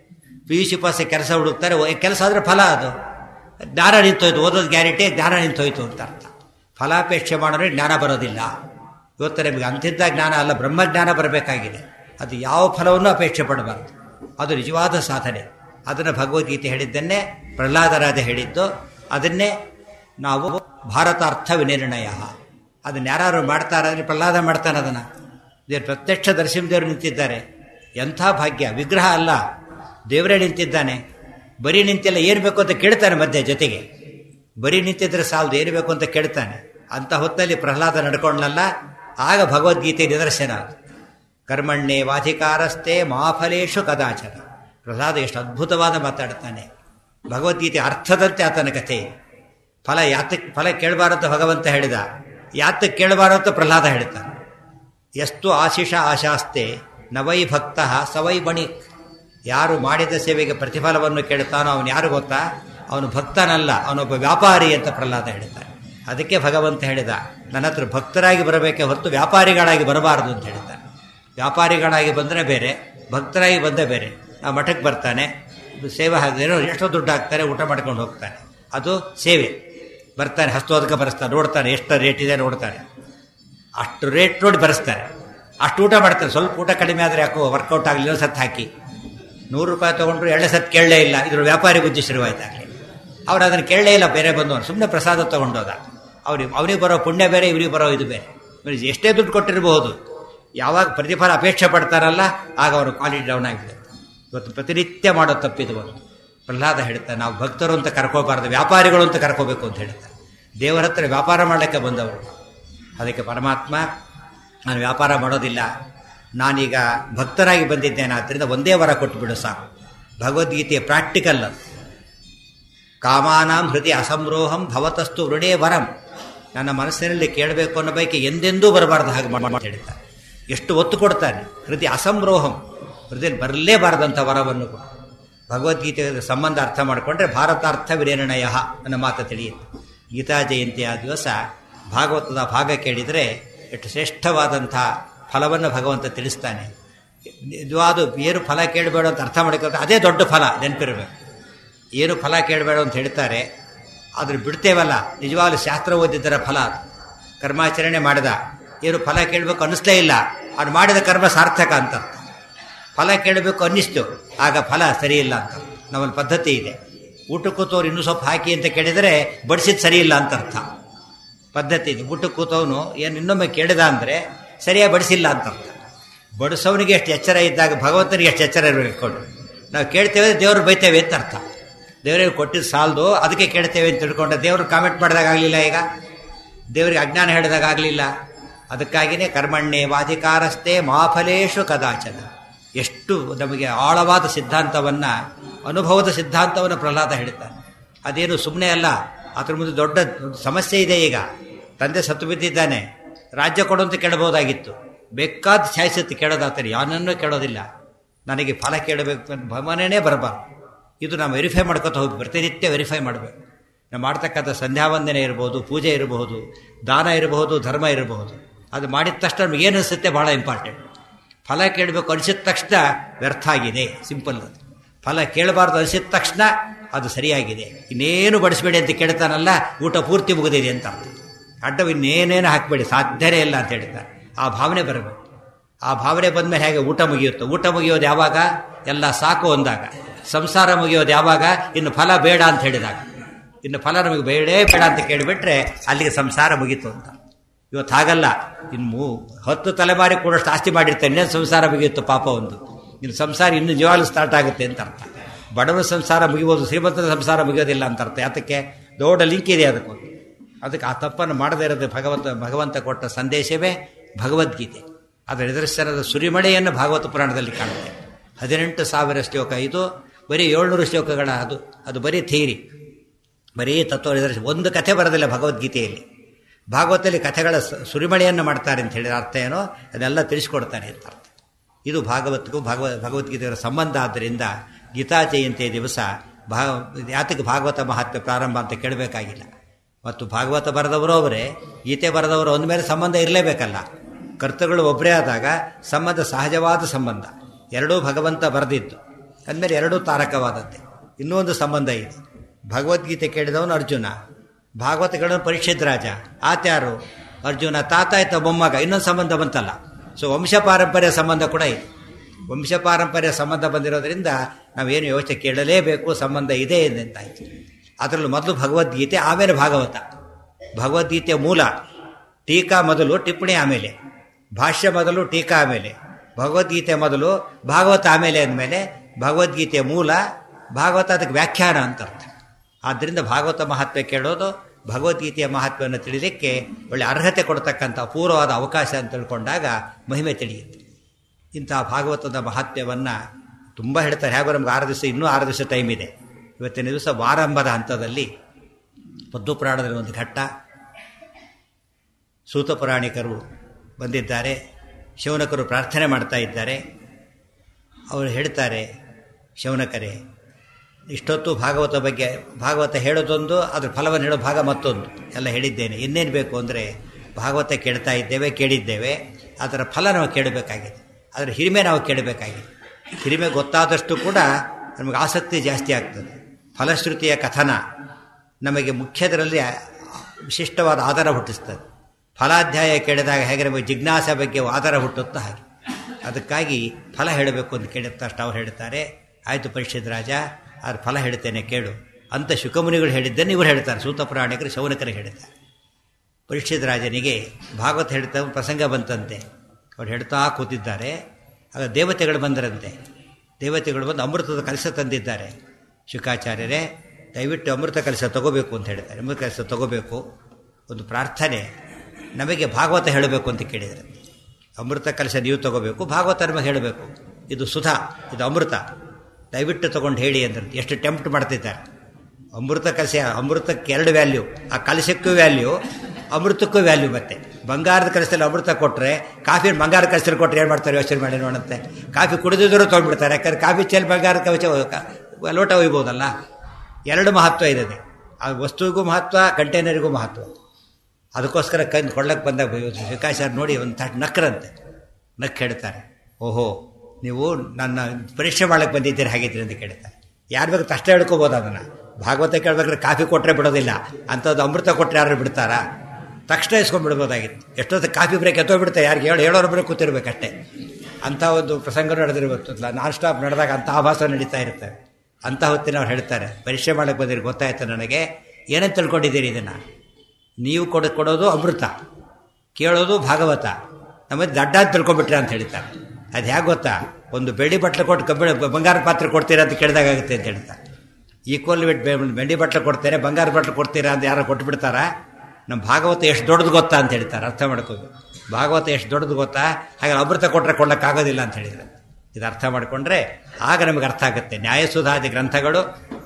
[SPEAKER 1] ಪಿ ಯು ಸಿ ಪಾಸಾಗಿ ಕೆಲಸ ಹುಡುಕ್ತಾರೆ ಕೆಲಸ ಆದರೆ ಫಲ ಅದು ಜ್ಞಾನ ನಿಂತೋಯ್ತು ಓದೋದು ಗ್ಯಾರಂಟಿ ಜ್ಞಾನ ನಿಂತೋಯ್ತು ಅಂತ ಅರ್ಥ ಫಲಾಪೇಕ್ಷೆ ಮಾಡಿದ್ರೆ ಜ್ಞಾನ ಬರೋದಿಲ್ಲ ಇವತ್ತು ನಮಗೆ ಅಂತಿದ್ದ ಜ್ಞಾನ ಅಲ್ಲ ಬ್ರಹ್ಮಜ್ಞಾನ ಬರಬೇಕಾಗಿದೆ ಅದು ಯಾವ ಫಲವನ್ನು ಅಪೇಕ್ಷೆ ಪಡಬಾರ್ದು ಅದು ನಿಜವಾದ ಸಾಧನೆ ಅದನ್ನು ಭಗವದ್ಗೀತೆ ಹೇಳಿದ್ದನ್ನೇ ಪ್ರಹ್ಲಾದರಾಜ ಹೇಳಿದ್ದು ಅದನ್ನೇ ನಾವು ಭಾರತಾರ್ಥ ವಿನಿರ್ಣಯ ಅದನ್ನ ಯಾರು ಮಾಡ್ತಾರೆ ಅಂದರೆ ಪ್ರಹ್ಲಾದ ಮಾಡ್ತಾನೆ ಅದನ್ನು ದೇವ್ರು ಪ್ರತ್ಯಕ್ಷ ನರಸಿಂಹದೇವರು ನಿಂತಿದ್ದಾರೆ ಎಂಥ ಭಾಗ್ಯ ವಿಗ್ರಹ ಅಲ್ಲ ದೇವರೇ ನಿಂತಿದ್ದಾನೆ ಬರೀ ನಿಂತಿಲ್ಲ ಏನು ಬೇಕು ಅಂತ ಕೇಳ್ತಾನೆ ಮಧ್ಯೆ ಜೊತೆಗೆ ಬರೀ ನಿಂತಿದ್ರೆ ಸಾಲದು ಏನು ಬೇಕು ಅಂತ ಕೇಳ್ತಾನೆ ಅಂತ ಹೊತ್ತಲ್ಲಿ ಪ್ರಹ್ಲಾದ ನಡ್ಕೊಂಡ್ಲಲ್ಲ ಆಗ ಭಗವದ್ಗೀತೆ ನಿದರ್ಶನ ಅದು ಕರ್ಮಣ್ಣೆ ವಾಧಿಕಾರಸ್ಥೆ ಮಾಫಲೇಶು ಕದಾಚನ ಪ್ರಹ್ಲಾದ ಎಷ್ಟು ಅದ್ಭುತವಾದ ಮಾತಾಡ್ತಾನೆ ಭಗವದ್ಗೀತೆ ಅರ್ಥದಂತೆ ಆತನ ಕಥೆ ಫಲ ಯಾತಕ್ಕೆ ಫಲ ಕೇಳಬಾರದು ಭಗವಂತ ಹೇಳಿದ ಯಾತಕ್ಕೆ ಕೇಳಬಾರದು ಪ್ರಹ್ಲಾದ ಹೇಳ್ತಾನೆ ಎಷ್ಟು ಆಶಿಷ ಆಶಾಸ್ತೆ ನವೈ ಭಕ್ತ ಸವೈ ಬಣಿಕ್ ಯಾರು ಮಾಡಿದ ಸೇವೆಗೆ ಪ್ರತಿಫಲವನ್ನು ಕೇಳ್ತಾನೋ ಅವನು ಯಾರು ಗೊತ್ತಾ ಅವನು ಭಕ್ತನಲ್ಲ ಅವನೊಬ್ಬ ವ್ಯಾಪಾರಿ ಅಂತ ಪ್ರಹ್ಲಾದ ಹೇಳ್ತಾನೆ ಅದಕ್ಕೆ ಭಗವಂತ ಹೇಳಿದ ನನ್ನ ಹತ್ರ ಭಕ್ತರಾಗಿ ಬರಬೇಕೆ ಹೊರತು ವ್ಯಾಪಾರಿಗಳಾಗಿ ಬರಬಾರದು ಅಂತ ಹೇಳ್ತಾನೆ ವ್ಯಾಪಾರಿಗಳಾಗಿ ಬಂದರೆ ಬೇರೆ ಭಕ್ತರಾಗಿ ಬಂದೇ ಬೇರೆ ಆ ಮಠಕ್ಕೆ ಬರ್ತಾನೆ ಸೇವೆ ಹಾಕಿದ್ರೆ ಎಷ್ಟೋ ದುಡ್ಡು ಹಾಕ್ತಾರೆ ಊಟ ಮಾಡ್ಕೊಂಡು ಹೋಗ್ತಾನೆ ಅದು ಸೇವೆ ಬರ್ತಾನೆ ಹಸ್ತೋದಕ ಬರೆಸ್ತಾನೆ ನೋಡ್ತಾನೆ ಎಷ್ಟು ರೇಟ್ ಇದೆ ನೋಡ್ತಾನೆ ಅಷ್ಟು ರೇಟ್ ನೋಡಿ ಬರೆಸ್ತಾರೆ ಅಷ್ಟು ಊಟ ಮಾಡ್ತಾರೆ ಸ್ವಲ್ಪ ಊಟ ಕಡಿಮೆ ಆದರೆ ಯಾಕೋ ವರ್ಕೌಟ್ ಆಗಲಿ ಸತ್ತು ಹಾಕಿ ನೂರು ರೂಪಾಯಿ ತೊಗೊಂಡ್ರು ಎಳ್ಳೆ ಸತ್ತು ಕೇಳಲೇ ಇಲ್ಲ ಇದ್ರ ವ್ಯಾಪಾರಿ ಬುದ್ಧಿ ಶುರುವಾಯ್ತಾಗಲಿ ಅವ್ರು ಅದನ್ನು ಕೇಳಲೇ ಇಲ್ಲ ಬೇರೆ ಬಂದವನು ಸುಮ್ಮನೆ ಪ್ರಸಾದ ತಗೊಂಡೋದ ಅವ್ರಿಗೆ ಅವನಿಗೆ ಬರೋ ಪುಣ್ಯ ಬೇರೆ ಇವ್ರಿಗೆ ಬರೋ ಇದು ಬೇರೆ ಇವ್ರಿಗೆ ಎಷ್ಟೇ ದುಡ್ಡು ಕೊಟ್ಟಿರಬಹುದು ಯಾವಾಗ ಪ್ರತಿಫಲ ಅಪೇಕ್ಷೆ ಪಡ್ತಾರಲ್ಲ ಆಗ ಅವರು ಕ್ವಾಲಿಟಿ ಡೌನ್ ಆಗಿಬಿಡುತ್ತೆ ಇವತ್ತು ಪ್ರತಿನಿತ್ಯ ಮಾಡೋ ತಪ್ಪಿದು ಒಂದು ಪ್ರಹ್ಲಾದ ಹೇಳ್ತಾರೆ ನಾವು ಭಕ್ತರು ಅಂತ ಕರ್ಕೋಬಾರ್ದು ವ್ಯಾಪಾರಿಗಳು ಅಂತ ಕರ್ಕೋಬೇಕು ಅಂತ ಹೇಳ್ತಾರೆ ದೇವರ ಹತ್ರ ವ್ಯಾಪಾರ ಮಾಡಲಿಕ್ಕೆ ಬಂದವರು ಅದಕ್ಕೆ ಪರಮಾತ್ಮ ನಾನು ವ್ಯಾಪಾರ ಮಾಡೋದಿಲ್ಲ ನಾನೀಗ ಭಕ್ತರಾಗಿ ಬಂದಿದ್ದೇನೆ ಆದ್ದರಿಂದ ಒಂದೇ ವರ ಕೊಟ್ಟುಬಿಡು ಸಾಕು ಭಗವದ್ಗೀತೆಯ ಪ್ರಾಕ್ಟಿಕಲ್ ಅದು ಕಾಮಾನಾಂ ಹೃದಯ ಅಸಂರೋಹಂ ಭವತಸ್ತು ವೃಣೇ ವರಂ ನನ್ನ ಮನಸ್ಸಿನಲ್ಲಿ ಕೇಳಬೇಕು ಅನ್ನೋ ಬೈಕೆ ಎಂದೆಂದೂ ಬರಬಾರ್ದು ಹಾಗೆ ಮಾಡಿ ಹೇಳ್ತಾರೆ ಎಷ್ಟು ಒತ್ತು ಕೊಡ್ತಾನೆ ಹೃದಯ ಅಸಂರೋಹಂ ಹೃದಯ ಬರಲೇಬಾರದಂಥ ವರವನ್ನು ಕೊಡು ಭಗವದ್ಗೀತೆ ಸಂಬಂಧ ಅರ್ಥ ಮಾಡಿಕೊಂಡ್ರೆ ಭಾರತಾರ್ಥ ವಿನಿರ್ಣಯ ಅನ್ನೋ ಮಾತು ತಿಳಿಯುತ್ತೆ ಗೀತಾ ಜಯಂತಿಯ ದಿವಸ ಭಾಗವತದ ಭಾಗ ಕೇಳಿದರೆ ಎಷ್ಟು ಶ್ರೇಷ್ಠವಾದಂಥ ಫಲವನ್ನು ಭಗವಂತ ತಿಳಿಸ್ತಾನೆ ನಿಜವಾದ ಏನು ಫಲ ಕೇಳಬೇಡ ಅಂತ ಅರ್ಥ ಮಾಡಿಕೊಂಡ್ರೆ ಅದೇ ದೊಡ್ಡ ಫಲ ನೆನಪಿರಬೇಕು ಏನು ಫಲ ಕೇಳಬೇಡ ಅಂತ ಹೇಳ್ತಾರೆ ಆದ್ರೆ ಬಿಡ್ತೇವಲ್ಲ ನಿಜವಾಗ್ಲೂ ಶಾಸ್ತ್ರ ಓದಿದ್ದರ ಫಲ ಅದು ಕರ್ಮಾಚರಣೆ ಮಾಡಿದ ಏನು ಫಲ ಕೇಳಬೇಕು ಅನ್ನಿಸ್ಲೇ ಇಲ್ಲ ಅವ್ನು ಮಾಡಿದ ಕರ್ಮ ಸಾರ್ಥಕ ಅಂತ ಫಲ ಕೇಳಬೇಕು ಅನ್ನಿಸ್ತು ಆಗ ಫಲ ಸರಿ ಇಲ್ಲ ಅಂತ ನಮ್ಮಲ್ಲಿ ಪದ್ಧತಿ ಇದೆ ಊಟಕ್ಕೆ ಕೂತವ್ರು ಇನ್ನೂ ಸ್ವಲ್ಪ ಹಾಕಿ ಅಂತ ಕೇಳಿದರೆ ಬಡಿಸಿದ್ ಸರಿ ಇಲ್ಲ ಅಂತ ಅರ್ಥ ಪದ್ಧತಿ ಇದೆ ಊಟಕ್ಕೆ ಕೂತವನು ಏನು ಇನ್ನೊಮ್ಮೆ ಕೇಳಿದ ಅಂದರೆ ಸರಿಯಾಗಿ ಬಡಿಸಿಲ್ಲ ಅಂತ ಅರ್ಥ ಬಡಿಸೋನಿಗೆ ಎಷ್ಟು ಎಚ್ಚರ ಇದ್ದಾಗ ಭಗವಂತನಿಗೆ ಎಷ್ಟು ಎಚ್ಚರ ಇರಬೇಕು ನಾವು ಕೇಳ್ತೇವೆ ದೇವರು ಬೈತೇವೆ ಅಂತ ಅರ್ಥ ದೇವರಿಗೆ ಕೊಟ್ಟಿದ್ದು ಸಾಲದು ಅದಕ್ಕೆ ಕೇಳ್ತೇವೆ ಅಂತ ತಿಳ್ಕೊಂಡ್ರೆ ದೇವರು ಕಾಮೆಂಟ್ ಮಾಡಿದಾಗ ಆಗಲಿಲ್ಲ ಈಗ ದೇವರಿಗೆ ಅಜ್ಞಾನ ಹೇಳಿದಾಗ ಆಗಲಿಲ್ಲ ಅದಕ್ಕಾಗಿಯೇ ಕರ್ಮಣ್ಣೆ ವಾಧಿಕಾರಸ್ಥೆ ಮಾಫಲೇಶು ಕದಾಚನ ಎಷ್ಟು ನಮಗೆ ಆಳವಾದ ಸಿದ್ಧಾಂತವನ್ನು ಅನುಭವದ ಸಿದ್ಧಾಂತವನ್ನು ಪ್ರಹ್ಲಾದ ಹೇಳ್ತಾನೆ ಅದೇನು ಸುಮ್ಮನೆ ಅಲ್ಲ ಅದ್ರ ಮುಂದೆ ದೊಡ್ಡ ಸಮಸ್ಯೆ ಇದೆ ಈಗ ತಂದೆ ಸತ್ತು ಬಿದ್ದಿದ್ದಾನೆ ರಾಜ್ಯ ಕೊಡುವಂತ ಕೇಳಬಹುದಾಗಿತ್ತು ಬೇಕಾದ ಛಾಯಿಸತ್ತು ಕೇಳೋದಾಗ್ತಾರೆ ಯಾವನನ್ನೂ ಕೇಳೋದಿಲ್ಲ ನನಗೆ ಫಲ ಕೇಳಬೇಕು ಭವನೇ ಬರಬಾರ್ದು ಇದು ನಾವು ವೆರಿಫೈ ಮಾಡ್ಕೊತ ಹೋಗಿ ಪ್ರತಿನಿತ್ಯ ವೆರಿಫೈ ಮಾಡಬೇಕು ನಾವು ಮಾಡ್ತಕ್ಕಂಥ ಸಂಧ್ಯಾವಂದನೆ ಇರಬಹುದು ಪೂಜೆ ಇರಬಹುದು ದಾನ ಇರಬಹುದು ಧರ್ಮ ಇರಬಹುದು ಅದು ಮಾಡಿದ ತಕ್ಷಣ ನಮ್ಗೆ ಏನು ಅನಿಸುತ್ತೆ ಭಾಳ ಇಂಪಾರ್ಟೆಂಟ್ ಫಲ ಕೇಳಬೇಕು ಅನಿಸಿದ ತಕ್ಷಣ ವ್ಯರ್ಥ ಆಗಿದೆ ಸಿಂಪಲ್ ಅದು ಫಲ ಕೇಳಬಾರ್ದು ಅನಿಸಿದ ತಕ್ಷಣ ಅದು ಸರಿಯಾಗಿದೆ ಇನ್ನೇನು ಬಡಿಸ್ಬೇಡಿ ಅಂತ ಕೇಳ್ತಾನಲ್ಲ ಊಟ ಪೂರ್ತಿ ಮುಗಿದಿದೆ ಅಂತ ಅರ್ಥ ಅಡ್ಡ ಇನ್ನೇನೇನು ಹಾಕಬೇಡಿ ಸಾಧ್ಯನೇ ಇಲ್ಲ ಅಂತ ಹೇಳ್ತಾರೆ ಆ ಭಾವನೆ ಬರಬೇಕು ಆ ಭಾವನೆ ಬಂದಮೇಲೆ ಹೇಗೆ ಊಟ ಮುಗಿಯುತ್ತೆ ಊಟ ಮುಗಿಯೋದು ಯಾವಾಗ ಎಲ್ಲ ಸಾಕು ಅಂದಾಗ ಸಂಸಾರ ಮುಗಿಯೋದು ಯಾವಾಗ ಇನ್ನು ಫಲ ಬೇಡ ಅಂತ ಹೇಳಿದಾಗ ಇನ್ನು ಫಲ ನಮಗೆ ಬೇಡೇ ಬೇಡ ಅಂತ ಕೇಳಿಬಿಟ್ರೆ ಅಲ್ಲಿಗೆ ಸಂಸಾರ ಮುಗೀತು ಅಂತ ಇವತ್ತು ಹಾಗಲ್ಲ ಇನ್ನು ಹತ್ತು ತಲೆಮಾರಿ ಕೂಡಷ್ಟು ಆಸ್ತಿ ಮಾಡಿರ್ತಾನೆ ಇನ್ನೇನು ಸಂಸಾರ ಮುಗಿಯುತ್ತು ಪಾಪ ಒಂದು ಇನ್ನು ಸಂಸಾರ ಇನ್ನು ಜೀವಾಲು ಸ್ಟಾರ್ಟ್ ಆಗುತ್ತೆ ಅಂತ ಅರ್ಥ ಬಡವರ ಸಂಸಾರ ಮುಗಿಬೋದು ಶ್ರೀಮಂತರ ಸಂಸಾರ ಮುಗಿಯೋದಿಲ್ಲ ಅಂತ ಅರ್ಥ ಯಾತಕ್ಕೆ ದೊಡ್ಡ ಲಿಂಕ್ ಇದೆ ಅದಕ್ಕೊಂದು ಅದಕ್ಕೆ ಆ ತಪ್ಪನ್ನು ಮಾಡದೇ ಇರೋದು ಭಗವಂತ ಭಗವಂತ ಕೊಟ್ಟ ಸಂದೇಶವೇ ಭಗವದ್ಗೀತೆ ಅದರ ನಿದರ್ಶನದ ಸುರಿಮಳೆಯನ್ನು ಭಾಗವತ ಪುರಾಣದಲ್ಲಿ ಕಾಣುತ್ತೆ ಹದಿನೆಂಟು ಸಾವಿರ ಶ್ಲೋಕ ಇದು ಬರೀ ಏಳ್ನೂರು ಶ್ಲೋಕಗಳ ಅದು ಅದು ಬರೀ ಥಿಯರಿ ಬರೀ ತತ್ವ ನಿದರ್ಶನ ಒಂದು ಕಥೆ ಬರೋದಿಲ್ಲ ಭಗವದ್ಗೀತೆಯಲ್ಲಿ ಭಾಗವತದಲ್ಲಿ ಕಥೆಗಳ ಸುರಿಮಳೆಯನ್ನು ಮಾಡ್ತಾರೆ ಅಂತ ಹೇಳಿದ ಅರ್ಥ ಏನೋ ಅದನ್ನೆಲ್ಲ ತಿಳಿಸ್ಕೊಡ್ತಾರೆ ಅಂತ ಅರ್ಥ ಇದು ಭಾಗವತ್ಗೂ ಭಗವ ಭಗವದ್ಗೀತೆಯವರ ಸಂಬಂಧ ಆದ್ದರಿಂದ ಗೀತಾ ಜಯಂತಿಯ ದಿವಸ ಭಾಗ ಯಾತಕ್ಕೆ ಭಾಗವತ ಮಹಾತ್ಮೆ ಪ್ರಾರಂಭ ಅಂತ ಕೇಳಬೇಕಾಗಿಲ್ಲ ಮತ್ತು ಭಾಗವತ ಬರೆದವರು ಅವರೇ ಗೀತೆ ಬರೆದವರು ಒಂದ ಮೇಲೆ ಸಂಬಂಧ ಇರಲೇಬೇಕಲ್ಲ ಕರ್ತೃಗಳು ಒಬ್ಬರೇ ಆದಾಗ ಸಂಬಂಧ ಸಹಜವಾದ ಸಂಬಂಧ ಎರಡೂ ಭಗವಂತ ಬರೆದಿದ್ದು ಅಂದಮೇಲೆ ಎರಡೂ ತಾರಕವಾದದ್ದೇ ಇನ್ನೂ ಒಂದು ಸಂಬಂಧ ಇದೆ ಭಗವದ್ಗೀತೆ ಕೇಳಿದವನು ಅರ್ಜುನ ಭಾಗವತ ಕೇಳೋನು ಪರೀಕ್ಷಿತ್ ರಾಜ ಆತ್ಯಾರು ಅರ್ಜುನ ತಾತ ಆಯ್ತ ಮೊಮ್ಮಗ ಇನ್ನೊಂದು ಸಂಬಂಧ ಬಂತಲ್ಲ ಸೊ ವಂಶ ಪಾರಂಪರ್ಯ ಸಂಬಂಧ ಕೂಡ ಇದೆ ವಂಶ ಪಾರಂಪರ್ಯ ಸಂಬಂಧ ಬಂದಿರೋದ್ರಿಂದ ನಾವೇನು ಯೋಚನೆ ಕೇಳಲೇಬೇಕು ಸಂಬಂಧ ಇದೆ ಎಂತಾಯ್ತು ಅದರಲ್ಲೂ ಮೊದಲು ಭಗವದ್ಗೀತೆ ಆಮೇಲೆ ಭಾಗವತ ಭಗವದ್ಗೀತೆಯ ಮೂಲ ಟೀಕಾ ಮೊದಲು ಟಿಪ್ಪಣಿ ಆಮೇಲೆ ಭಾಷ್ಯ ಮೊದಲು ಟೀಕಾ ಆಮೇಲೆ ಭಗವದ್ಗೀತೆ ಮೊದಲು ಭಾಗವತ ಆಮೇಲೆ ಅಂದಮೇಲೆ ಭಗವದ್ಗೀತೆಯ ಮೂಲ ಭಾಗವತ ಅದಕ್ಕೆ ವ್ಯಾಖ್ಯಾನ ಅಂತ ಅರ್ಥ ಆದ್ದರಿಂದ ಭಾಗವತ ಮಹತ್ವ ಕೇಳೋದು ಭಗವದ್ಗೀತೆಯ ಮಹತ್ವವನ್ನು ತಿಳಿಲಿಕ್ಕೆ ಒಳ್ಳೆ ಅರ್ಹತೆ ಕೊಡ್ತಕ್ಕಂಥ ಅಪೂರ್ವವಾದ ಅವಕಾಶ ಅಂತ ತಿಳ್ಕೊಂಡಾಗ ಮಹಿಮೆ ತಿಳಿಯುತ್ತೆ ಇಂತಹ ಭಾಗವತದ ಮಹತ್ವವನ್ನು ತುಂಬ ಹೇಳ್ತಾರೆ ಹೇಗೋ ನಮ್ಗೆ ಆರು ದಿವಸ ಇನ್ನೂ ಆರು ದಿವಸ ಟೈಮ್ ಇದೆ ಇವತ್ತಿನ ದಿವಸ ವಾರಂಭದ ಹಂತದಲ್ಲಿ ಪದ್ಮಪುರಾಣದಲ್ಲಿ ಒಂದು ಘಟ್ಟ ಸೂತ ಪುರಾಣಿಕರು ಬಂದಿದ್ದಾರೆ ಶೌನಕರು ಪ್ರಾರ್ಥನೆ ಮಾಡ್ತಾ ಇದ್ದಾರೆ ಅವರು ಹೇಳ್ತಾರೆ ಶೌನಕರೇ ಇಷ್ಟೊತ್ತು ಭಾಗವತ ಬಗ್ಗೆ ಭಾಗವತ ಹೇಳೋದೊಂದು ಅದ್ರ ಫಲವನ್ನು ಹೇಳೋ ಭಾಗ ಮತ್ತೊಂದು ಎಲ್ಲ ಹೇಳಿದ್ದೇನೆ ಇನ್ನೇನು ಬೇಕು ಅಂದರೆ ಭಾಗವತ ಕೇಳ್ತಾ ಇದ್ದೇವೆ ಕೇಳಿದ್ದೇವೆ ಅದರ ಫಲ ನಾವು ಕೇಳಬೇಕಾಗಿದೆ ಅದರ ಹಿರಿಮೆ ನಾವು ಕೇಳಬೇಕಾಗಿದೆ ಹಿರಿಮೆ ಗೊತ್ತಾದಷ್ಟು ಕೂಡ ನಮಗೆ ಆಸಕ್ತಿ ಜಾಸ್ತಿ ಆಗ್ತದೆ ಫಲಶ್ರುತಿಯ ಕಥನ ನಮಗೆ ಮುಖ್ಯದರಲ್ಲಿ ವಿಶಿಷ್ಟವಾದ ಆಧಾರ ಹುಟ್ಟಿಸ್ತದೆ ಫಲಾಧ್ಯಾಯ ಕೇಳಿದಾಗ ಹೇಗೆ ನಮಗೆ ಜಿಜ್ಞಾಸೆ ಬಗ್ಗೆ ಆಧಾರ ಹುಟ್ಟುತ್ತಾ ಹಾಗೆ ಅದಕ್ಕಾಗಿ ಫಲ ಹೇಳಬೇಕು ಅಂತ ಕೇಳಿದ ತಕ್ಷಣ ಅವ್ರು ಹೇಳ್ತಾರೆ ಆಯಿತು ಪರಿಷತ್ ರಾಜ ಅದ್ರ ಫಲ ಹೇಳ್ತೇನೆ ಕೇಳು ಅಂತ ಶುಕಮುನಿಗಳು ಹೇಳಿದ್ದನ್ನು ಇವರು ಹೇಳ್ತಾರೆ ಸೂತ ಪುರಾಣಿಕರು ಶೌನಕರಿಗೆ ಹೇಳಿದ್ದಾರೆ ಪರೀಕ್ಷಿತ ರಾಜನಿಗೆ ಭಾಗವತ ಹೇಳ್ತಾ ಒಂದು ಪ್ರಸಂಗ ಬಂತಂತೆ ಅವ್ರು ಹೇಳ್ತಾ ಕೂತಿದ್ದಾರೆ ಆಗ ದೇವತೆಗಳು ಬಂದರಂತೆ ದೇವತೆಗಳು ಬಂದು ಅಮೃತದ ಕಲಸ ತಂದಿದ್ದಾರೆ ಶುಕಾಚಾರ್ಯರೇ ದಯವಿಟ್ಟು ಅಮೃತ ಕಲಸ ತಗೋಬೇಕು ಅಂತ ಹೇಳಿದ್ದಾರೆ ಅಮೃತ ಕಲಸ ತಗೋಬೇಕು ಒಂದು ಪ್ರಾರ್ಥನೆ ನಮಗೆ ಭಾಗವತ ಹೇಳಬೇಕು ಅಂತ ಕೇಳಿದರೆ ಅಮೃತ ಕಲಶ ನೀವು ತಗೋಬೇಕು ಭಾಗವತ ನಮಗೆ ಹೇಳಬೇಕು ಇದು ಸುಧಾ ಇದು ಅಮೃತ ದಯವಿಟ್ಟು ತಗೊಂಡು ಹೇಳಿ ಅಂದ್ರೆ ಎಷ್ಟು ಟೆಂಪ್ಟ್ ಮಾಡ್ತಿದ್ದಾರೆ ಅಮೃತ ಕಲಶ ಅಮೃತಕ್ಕೆ ಎರಡು ವ್ಯಾಲ್ಯೂ ಆ ಕಲಶಕ್ಕೂ ವ್ಯಾಲ್ಯೂ ಅಮೃತಕ್ಕೂ ವ್ಯಾಲ್ಯೂ ಮತ್ತೆ ಬಂಗಾರದ ಕಲಸದಲ್ಲಿ ಅಮೃತ ಕೊಟ್ಟರೆ ಕಾಫಿ ಬಂಗಾರ ಕಲಸದಲ್ಲಿ ಕೊಟ್ಟರೆ ಏನು ಮಾಡ್ತಾರೆ ಯೋಚನೆ ಮಾಡಿ ನೋಡುತ್ತೆ ಕಾಫಿ ಕುಡಿದಿದ್ರು ತೊಗೊಂಡ್ಬಿಡ್ತಾರೆ ಯಾಕಂದ್ರೆ ಕಾಫಿ ಚೆಲ್ಲಿ ಬಂಗಾರ ಕವಚ ಲೋಟ ಒಯ್ಬೋದಲ್ಲ ಎರಡು ಮಹತ್ವ ಇದೆ ಆ ವಸ್ತುವಿಗೂ ಮಹತ್ವ ಕಂಟೈನರಿಗೂ ಮಹತ್ವ ಅದಕ್ಕೋಸ್ಕರ ಕಂದು ಕೊಳ್ಳಕ್ಕೆ ಬಂದಾಗ ವಿಕಾಸ ನೋಡಿ ಒಂದು ತಟ್ ನಕ್ಕರಂತೆ ನಕ್ ಹೇಳ್ತಾರೆ ಓಹೋ ನೀವು ನನ್ನ ಪರೀಕ್ಷೆ ಮಾಡಕ್ಕೆ ಬಂದಿದ್ದೀರಿ ಹಾಗಿದ್ರಿ ಅಂತ ಕೇಳ್ತಾರೆ ಯಾರು ಬೇಕು ತಷ್ಟ ಹೇಳ್ಕೋಬೋದು ಅದನ್ನು ಭಾಗವತ ಕೇಳ್ಬೇಕಾದ್ರೆ ಕಾಫಿ ಕೊಟ್ಟರೆ ಬಿಡೋದಿಲ್ಲ ಅಂಥದ್ದು ಅಮೃತ ಕೊಟ್ಟರೆ ಯಾರು ಬಿಡ್ತಾರಾ ತಕ್ಷಣ ಇಸ್ಕೊಂಡ್ಬಿಡ್ಬೋದಾಗಿತ್ತು ಎಷ್ಟೊತ್ತು ಕಾಫಿ ಬ್ರೇಕ್ ಎತ್ತೋಗ್ಬಿಡ್ತಾರೆ ಯಾರಿಗೆ ಹೇಳಿ ಹೇಳೋರು ಬರೀ ಕೂತಿರ್ಬೇಕಷ್ಟೇ ಅಂಥ ಒಂದು ಪ್ರಸಂಗ ನಡೆದಿರ್ಬೇಕು ನಾನ್ ಸ್ಟಾಪ್ ನಡೆದಾಗ ಅಂಥ ಆಭಾಸ ನಡೀತಾ ಇರ್ತವೆ ಅಂಥ ಹೊತ್ತಿನ ಅವ್ರು ಹೇಳ್ತಾರೆ ಪರೀಕ್ಷೆ ಮಾಡಕ್ಕೆ ಬಂದಿರಿ ಗೊತ್ತಾಯ್ತು ನನಗೆ ಏನಂತ ತಿಳ್ಕೊಂಡಿದ್ದೀರಿ ಇದನ್ನು ನೀವು ಕೊಡ ಕೊಡೋದು ಅಮೃತ ಕೇಳೋದು ಭಾಗವತ ನಮಗೆ ದಡ್ಡ ಅಂತ ತಿಳ್ಕೊಂಬಿಟ್ರೆ ಅಂತ ಹೇಳ್ತಾರೆ ಅದು ಹೇಗೆ ಗೊತ್ತಾ ಒಂದು ಬೆಳ್ಳಿ ಬಟ್ಲೆ ಕೊಟ್ಟು ಕಬ್ಬಿಣ ಬಂಗಾರ ಪಾತ್ರೆ ಕೊಡ್ತೀರಾ ಅಂತ ಕೇಳಿದಾಗುತ್ತೆ ಅಂತ ಹೇಳ್ತಾರೆ ಈಕ್ವಲ್ ವೇಟ್ ಬೆಂಡಿ ಬಟ್ಲೆ ಕೊಡ್ತಾರೆ ಬಂಗಾರ ಬಟ್ಲೆ ಕೊಡ್ತೀರಾ ಅಂತ ಯಾರೋ ಕೊಟ್ಬಿಡ್ತಾರಾ ನಮ್ಮ ಭಾಗವತ ಎಷ್ಟು ದೊಡ್ಡದು ಗೊತ್ತಾ ಅಂತ ಹೇಳ್ತಾರೆ ಅರ್ಥ ಮಾಡ್ಕೋದು ಭಾಗವತ ಎಷ್ಟು ದೊಡ್ಡದು ಗೊತ್ತಾ ಹಾಗೆ ಅಮೃತ ಕೊಟ್ಟರೆ ಕೊಳ್ಳಕ್ಕಾಗೋದಿಲ್ಲ ಅಂತ ಹೇಳಿದ್ರೆ ಇದು ಅರ್ಥ ಮಾಡಿಕೊಂಡ್ರೆ ಆಗ ನಮಗೆ ಅರ್ಥ ಆಗುತ್ತೆ ನ್ಯಾಯಸುಧಾದಿ ಗ್ರಂಥಗಳು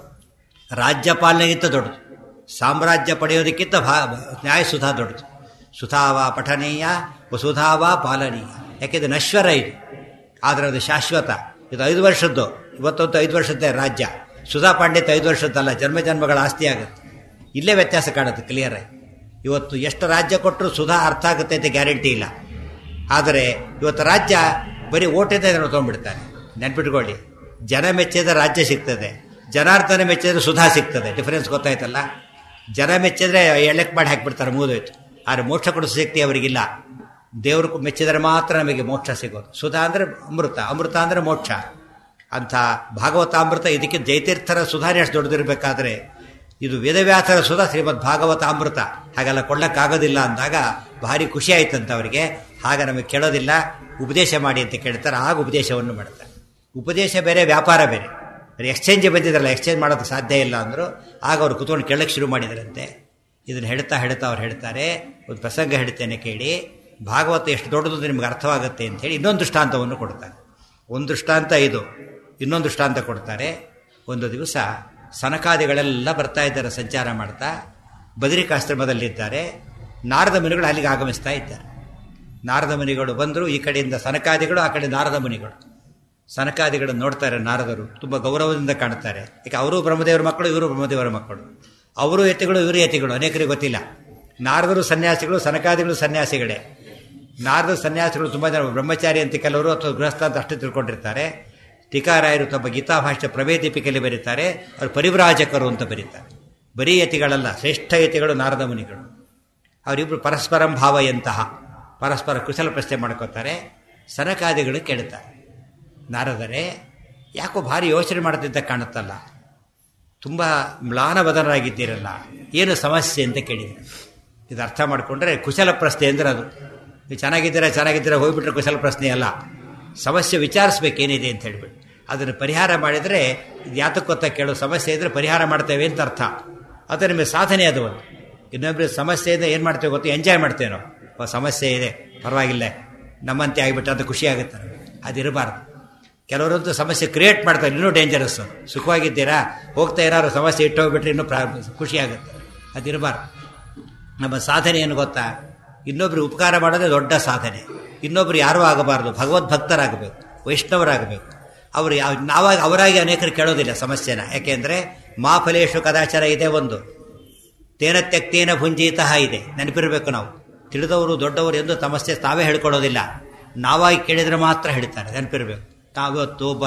[SPEAKER 1] ರಾಜ್ಯಪಾಲನೆಗಿಂತ ದೊಡ್ಡದು ಸಾಮ್ರಾಜ್ಯ ಪಡೆಯೋದಕ್ಕಿಂತ ಭಾ ನ್ಯಾಯಸುಧಾ ದೊಡ್ಡದು ಸುಧಾವ ಪಠನೀಯ ವಸುಧಾವ ಪಾಲನೀಯ ಯಾಕೆಂದರೆ ನಶ್ವರ ಇದು ಆದರೆ ಅದು ಶಾಶ್ವತ ಇದು ಐದು ವರ್ಷದ್ದು ಇವತ್ತೊಂದು ಐದು ವರ್ಷದ್ದೇ ರಾಜ್ಯ ಸುಧಾ ಪಾಂಡಿತ್ಯ ಐದು ವರ್ಷದ್ದಲ್ಲ ಜನ್ಮ ಜನ್ಮಗಳ ಆಸ್ತಿ ಆಗುತ್ತೆ ಇಲ್ಲೇ ವ್ಯತ್ಯಾಸ ಕಾಣುತ್ತೆ ಕ್ಲಿಯರ್ ಇವತ್ತು ಎಷ್ಟು ರಾಜ್ಯ ಕೊಟ್ಟರು ಸುಧಾ ಅರ್ಥ ಆಗುತ್ತೆ ಅಂತ ಗ್ಯಾರಂಟಿ ಇಲ್ಲ ಆದರೆ ಇವತ್ತು ರಾಜ್ಯ ಬರೀ ಓಟಿಂದ ತೊಗೊಂಡ್ಬಿಡ್ತಾರೆ ನೆನ್ಪಿಟ್ಕೊಳ್ಳಿ ಜನ ಮೆಚ್ಚಿದ ರಾಜ್ಯ ಸಿಗ್ತದೆ ಜನಾರ್ದನ ಮೆಚ್ಚಿದ್ರೆ ಸುಧಾ ಸಿಗ್ತದೆ ಡಿಫರೆನ್ಸ್ ಗೊತ್ತಾಯ್ತಲ್ಲ ಜನ ಮೆಚ್ಚಿದ್ರೆ ಎಲೆಕ್ಟ್ ಮಾಡಿ ಹಾಕಿಬಿಡ್ತಾರೆ ಮುಗಿದೋಯ್ತು ಆದರೆ ಮೋಕ್ಷ ಕೊಡಿಸೋ ಶಕ್ತಿ ಅವರಿಗಿಲ್ಲ ದೇವರು ಮೆಚ್ಚಿದರೆ ಮಾತ್ರ ನಮಗೆ ಮೋಕ್ಷ ಸಿಗೋದು ಸುಧಾ ಅಂದರೆ ಅಮೃತ ಅಮೃತ ಅಂದರೆ ಮೋಕ್ಷ ಅಂಥ ಭಾಗವತಾಮೃತ ಇದಕ್ಕೆ ಜೈತೀರ್ಥರ ಸುಧಾರಣೆ ಅಷ್ಟು ದೊಡ್ಡದಿರಬೇಕಾದ್ರೆ ಇದು ವೇದವ್ಯಾಸರ ಸುಧಾ ಶ್ರೀಮದ್ ಭಾಗವತಾಮೃತ ಹಾಗೆಲ್ಲ ಕೊಳ್ಳಕ್ಕಾಗೋದಿಲ್ಲ ಅಂದಾಗ ಭಾರಿ ಖುಷಿ ಆಯ್ತಂತ ಅವರಿಗೆ ಹಾಗೆ ನಮಗೆ ಕೇಳೋದಿಲ್ಲ ಉಪದೇಶ ಮಾಡಿ ಅಂತ ಕೇಳ್ತಾರೆ ಆಗ ಉಪದೇಶವನ್ನು ಮಾಡ್ತಾರೆ ಉಪದೇಶ ಬೇರೆ ವ್ಯಾಪಾರ ಬೇರೆ ಎಕ್ಸ್ಚೇಂಜ್ ಬಂದಿದ್ರಲ್ಲ ಎಕ್ಸ್ಚೇಂಜ್ ಮಾಡೋದಕ್ಕೆ ಸಾಧ್ಯ ಇಲ್ಲ ಅಂದರು ಆಗ ಅವ್ರು ಕುತ್ಕೊಂಡು ಕೇಳಕ್ಕೆ ಶುರು ಮಾಡಿದ್ರಂತೆ ಇದನ್ನು ಹೇಳ್ತಾ ಹೇಳ್ತಾ ಅವ್ರು ಹೇಳ್ತಾರೆ ಒಂದು ಪ್ರಸಂಗ ಹೇಳ್ತೇನೆ ಕೇಳಿ ಭಾಗವತ ಎಷ್ಟು ದೊಡ್ಡದು ನಿಮ್ಗೆ ಅರ್ಥವಾಗುತ್ತೆ ಅಂತ ಹೇಳಿ ಇನ್ನೊಂದು ದೃಷ್ಟಾಂತವನ್ನು ಕೊಡ್ತಾರೆ ಒಂದು ದೃಷ್ಟಾಂತ ಇದು ಇನ್ನೊಂದು ದೃಷ್ಟಾಂತ ಕೊಡ್ತಾರೆ ಒಂದು ದಿವಸ ಸನಕಾದಿಗಳೆಲ್ಲ ಬರ್ತಾ ಇದ್ದಾರೆ ಸಂಚಾರ ಮಾಡ್ತಾ ಬದರಿಕಾಶ್ರಮದಲ್ಲಿದ್ದಾರೆ ನಾರದ ಮುನಿಗಳು ಅಲ್ಲಿಗೆ ಆಗಮಿಸ್ತಾ ಇದ್ದಾರೆ ನಾರದ ಮುನಿಗಳು ಬಂದರು ಈ ಕಡೆಯಿಂದ ಸನಕಾದಿಗಳು ಆ ಕಡೆ ನಾರದ ಮುನಿಗಳು ಸನಕಾದಿಗಳನ್ನು ನೋಡ್ತಾರೆ ನಾರದರು ತುಂಬ ಗೌರವದಿಂದ ಕಾಣ್ತಾರೆ ಯಾಕೆ ಅವರು ಬ್ರಹ್ಮದೇವರ ಮಕ್ಕಳು ಇವರು ಬ್ರಹ್ಮದೇವರ ಮಕ್ಕಳು ಅವರು ಯತಿಗಳು ಇವರು ಯತಿಗಳು ಅನೇಕರಿಗೆ ಗೊತ್ತಿಲ್ಲ ನಾರದರು ಸನ್ಯಾಸಿಗಳು ಸನಕಾದಿಗಳು ಸನ್ಯಾಸಿಗಳೇ ನಾರದ ಸನ್ಯಾಸಿಗಳು ತುಂಬ ಜನ ಬ್ರಹ್ಮಚಾರಿ ಅಂತ ಕೆಲವರು ಅಥವಾ ಗೃಹಸ್ಥ ಅಂತ ಅಷ್ಟೇ ತಿಳ್ಕೊಂಡಿರ್ತಾರೆ ಟೀಕಾರಾಯರು ತಮ್ಮ ಗೀತಾಭಾಷ್ಯ ಪ್ರವೇದೀಪಿಕೆಯಲ್ಲಿ ಬರೀತಾರೆ ಅವರು ಪರಿವ್ರಾಜಕರು ಅಂತ ಬರೀತಾರೆ ಬರೀ ಯತಿಗಳಲ್ಲ ಶ್ರೇಷ್ಠ ಯತಿಗಳು ನಾರದ ಮುನಿಗಳು ಅವರಿಬ್ಬರು ಪರಸ್ಪರಂ ಭಾವಯಂತಹ ಪರಸ್ಪರ ಕುಶಲ ಪ್ರಶ್ನೆ ಮಾಡ್ಕೋತಾರೆ ಸನಕಾದಿಗಳು ಕೇಳ್ತಾರೆ ನಾರದರೆ ಯಾಕೋ ಭಾರಿ ಯೋಚನೆ ಮಾಡ್ತಿದ್ದ ಕಾಣುತ್ತಲ್ಲ ತುಂಬ ಮ್ಲಾನವದನರಾಗಿದ್ದೀರಲ್ಲ ಏನು ಸಮಸ್ಯೆ ಅಂತ ಕೇಳಿದರು ಇದು ಅರ್ಥ ಮಾಡಿಕೊಂಡ್ರೆ ಕುಶಲ ಪ್ರಶ್ನೆ ಅಂದ್ರೆ ಅದು ನೀವು ಚೆನ್ನಾಗಿದ್ದೀರಾ ಚೆನ್ನಾಗಿದ್ದೀರಾ ಹೋಗ್ಬಿಟ್ರೆ ಕುಶಲ ಪ್ರಶ್ನೆ ಅಲ್ಲ ಸಮಸ್ಯೆ ವಿಚಾರಿಸ್ಬೇಕೇನಿದೆ ಅಂತ ಹೇಳ್ಬಿಟ್ಟು ಅದನ್ನು ಪರಿಹಾರ ಮಾಡಿದರೆ ಇದು ಯಾತಕ್ಕೆ ಗೊತ್ತಾ ಕೇಳೋ ಸಮಸ್ಯೆ ಇದ್ದರೆ ಪರಿಹಾರ ಮಾಡ್ತೇವೆ ಅಂತ ಅರ್ಥ ಅದು ನಿಮಗೆ ಸಾಧನೆ ಅದು ಒಂದು ಇನ್ನೊಬ್ಬರು ಸಮಸ್ಯೆಯಿಂದ ಏನು ಮಾಡ್ತೇವೆ ಗೊತ್ತು ಎಂಜಾಯ್ ಮಾಡ್ತೇವೆ ನಾವು ಸಮಸ್ಯೆ ಇದೆ ಪರವಾಗಿಲ್ಲ ನಮ್ಮಂತೆ ಆಗಿಬಿಟ್ಟು ಅದು ಖುಷಿ ಆಗುತ್ತೆ ಅದಿರಬಾರ್ದು ಕೆಲವರಂತೂ ಸಮಸ್ಯೆ ಕ್ರಿಯೇಟ್ ಮಾಡ್ತಾರೆ ಇನ್ನೂ ಡೇಂಜರಸ್ ಸುಖವಾಗಿದ್ದೀರಾ ಹೋಗ್ತಾ ಏನಾದ್ರು ಸಮಸ್ಯೆ ಇಟ್ಟು ಹೋಗ್ಬಿಟ್ರೆ ಇನ್ನೂ ಪ್ರಾ ಖುಷಿ ಆಗುತ್ತೆ ಅದಿರಬಾರ್ದು ನಮ್ಮ ಸಾಧನೆ ಏನು ಗೊತ್ತಾ ಇನ್ನೊಬ್ರಿಗೆ ಉಪಕಾರ ಮಾಡೋದೇ ದೊಡ್ಡ ಸಾಧನೆ ಇನ್ನೊಬ್ರು ಯಾರೂ ಆಗಬಾರ್ದು ಭಗವದ್ಭಕ್ತರಾಗಬೇಕು ವೈಷ್ಣವರಾಗಬೇಕು ಅವರು ಯಾವ ನಾವಾಗಿ ಅವರಾಗಿ ಅನೇಕರು ಕೇಳೋದಿಲ್ಲ ಸಮಸ್ಯೆನ ಯಾಕೆಂದರೆ ಮಾ ಫಲೇಶು ಕದಾಚಾರ ಇದೆ ಒಂದು ತೇನ ತ್ಯಕ್ತೇನ ಭುಂಜೀತಃ ಇದೆ ನೆನಪಿರಬೇಕು ನಾವು ತಿಳಿದವರು ದೊಡ್ಡವರು ಎಂದು ಸಮಸ್ಯೆ ತಾವೇ ಹೇಳ್ಕೊಡೋದಿಲ್ಲ ನಾವಾಗಿ ಕೇಳಿದರೆ ಮಾತ್ರ ಹೇಳ್ತಾರೆ ನೆನಪಿರಬೇಕು ತಾವತ್ತು ಒಬ್ಬ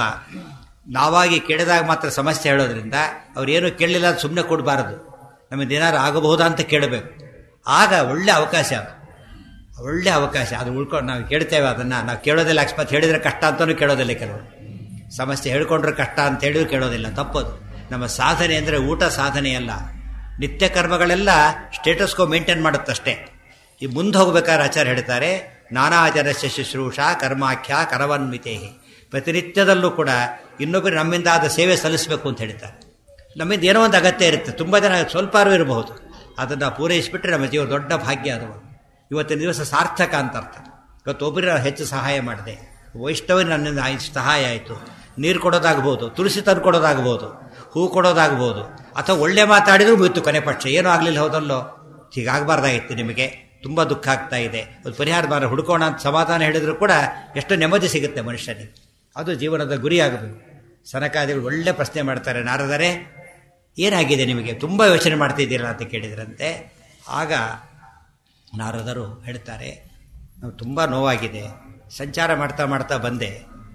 [SPEAKER 1] ನಾವಾಗಿ ಕೇಳಿದಾಗ ಮಾತ್ರ ಸಮಸ್ಯೆ ಹೇಳೋದ್ರಿಂದ ಅವ್ರೇನು ಕೇಳಲಿಲ್ಲ ಸುಮ್ಮನೆ ಕೊಡಬಾರದು ನಮಗೆ ಏನಾರು ಆಗಬಹುದಾ ಅಂತ ಕೇಳಬೇಕು ಆಗ ಒಳ್ಳೆ ಅವಕಾಶ ಒಳ್ಳೆ ಅವಕಾಶ ಅದು ಉಳ್ಕೊಂಡು ನಾವು ಕೇಳ್ತೇವೆ ಅದನ್ನು ನಾವು ಕೇಳೋದಿಲ್ಲ ಅಕಸ್ಮಾತ್ ಹೇಳಿದರೆ ಕಷ್ಟ ಅಂತಲೂ ಕೇಳೋದಿಲ್ಲ ಕೆಲವರು ಸಮಸ್ಯೆ ಹೇಳ್ಕೊಂಡ್ರೆ ಕಷ್ಟ ಅಂತ ಹೇಳಿದ್ರು ಕೇಳೋದಿಲ್ಲ ತಪ್ಪದು ನಮ್ಮ ಸಾಧನೆ ಅಂದರೆ ಊಟ ಸಾಧನೆ ಅಲ್ಲ ನಿತ್ಯ ಕರ್ಮಗಳೆಲ್ಲ ಸ್ಟೇಟಸ್ಕೋ ಮೇಂಟೈನ್ ಮಾಡುತ್ತಷ್ಟೇ ಈ ಮುಂದೆ ಹೋಗ್ಬೇಕಾದ್ರೆ ಆಚಾರ್ಯ ಹೇಳ್ತಾರೆ ನಾನಾ ಜನಸ್ಯ ಶುಶ್ರೂಷ ಕರ್ಮಾಖ್ಯ ಕರವನ್ವಿತೆ ಪ್ರತಿನಿತ್ಯದಲ್ಲೂ ಕೂಡ ಇನ್ನೊಬ್ಬರು ನಮ್ಮಿಂದ ಆದ ಸೇವೆ ಸಲ್ಲಿಸಬೇಕು ಅಂತ ಹೇಳ್ತಾರೆ ನಮ್ಮಿಂದ ಏನೋ ಒಂದು ಅಗತ್ಯ ಇರುತ್ತೆ ತುಂಬ ಜನ ಸ್ವಲ್ಪ ಇರಬಹುದು ಅದನ್ನು ಪೂರೈಸಿಬಿಟ್ರೆ ನಮ್ಮ ಜೀವ ದೊಡ್ಡ ಭಾಗ್ಯ ಅದು ಇವತ್ತಿನ ದಿವಸ ಸಾರ್ಥಕ ಅಂತ ಅರ್ಥ ಇವತ್ತು ಒಬ್ಬರಿಗೆ ಹೆಚ್ಚು ಸಹಾಯ ಮಾಡಿದೆ ವೈಷ್ಣವ ನನ್ನಿಂದ ಆಯ್ತು ಸಹಾಯ ಆಯಿತು ನೀರು ಕೊಡೋದಾಗ್ಬೋದು ತುಳಸಿ ತಂದು ಕೊಡೋದಾಗ್ಬೋದು ಹೂ ಕೊಡೋದಾಗ್ಬೋದು ಅಥವಾ ಒಳ್ಳೆ ಮಾತಾಡಿದ್ರು ಮುಗಿತು ಕೊನೆ ಪಕ್ಷ ಏನೂ ಆಗಲಿಲ್ಲ ಹೋದಲ್ಲೋ ಹೀಗಾಗಬಾರ್ದಾಗಿತ್ತು ನಿಮಗೆ ತುಂಬ ದುಃಖ ಆಗ್ತಾ ಇದೆ ಒಂದು ಪರಿಹಾರ ಮಾರ ಹುಡ್ಕೋಣ ಅಂತ ಸಮಾಧಾನ ಹೇಳಿದ್ರು ಕೂಡ ಎಷ್ಟು ನೆಮ್ಮದಿ ಸಿಗುತ್ತೆ ಮನುಷ್ಯನಿಗೆ ಅದು ಜೀವನದ ಗುರಿ ಆಗಬೇಕು ಸನಕಾದಿಗಳು ಒಳ್ಳೆ ಪ್ರಶ್ನೆ ಮಾಡ್ತಾರೆ ನಾರದರೆ ಏನಾಗಿದೆ ನಿಮಗೆ ತುಂಬ ಯೋಚನೆ ಮಾಡ್ತಿದ್ದೀರಾ ಅಂತ ಕೇಳಿದ್ರಂತೆ ಆಗ ನಾರದರು ಹೇಳ್ತಾರೆ ನಾವು ತುಂಬ ನೋವಾಗಿದೆ ಸಂಚಾರ ಮಾಡ್ತಾ ಮಾಡ್ತಾ ಬಂದೆ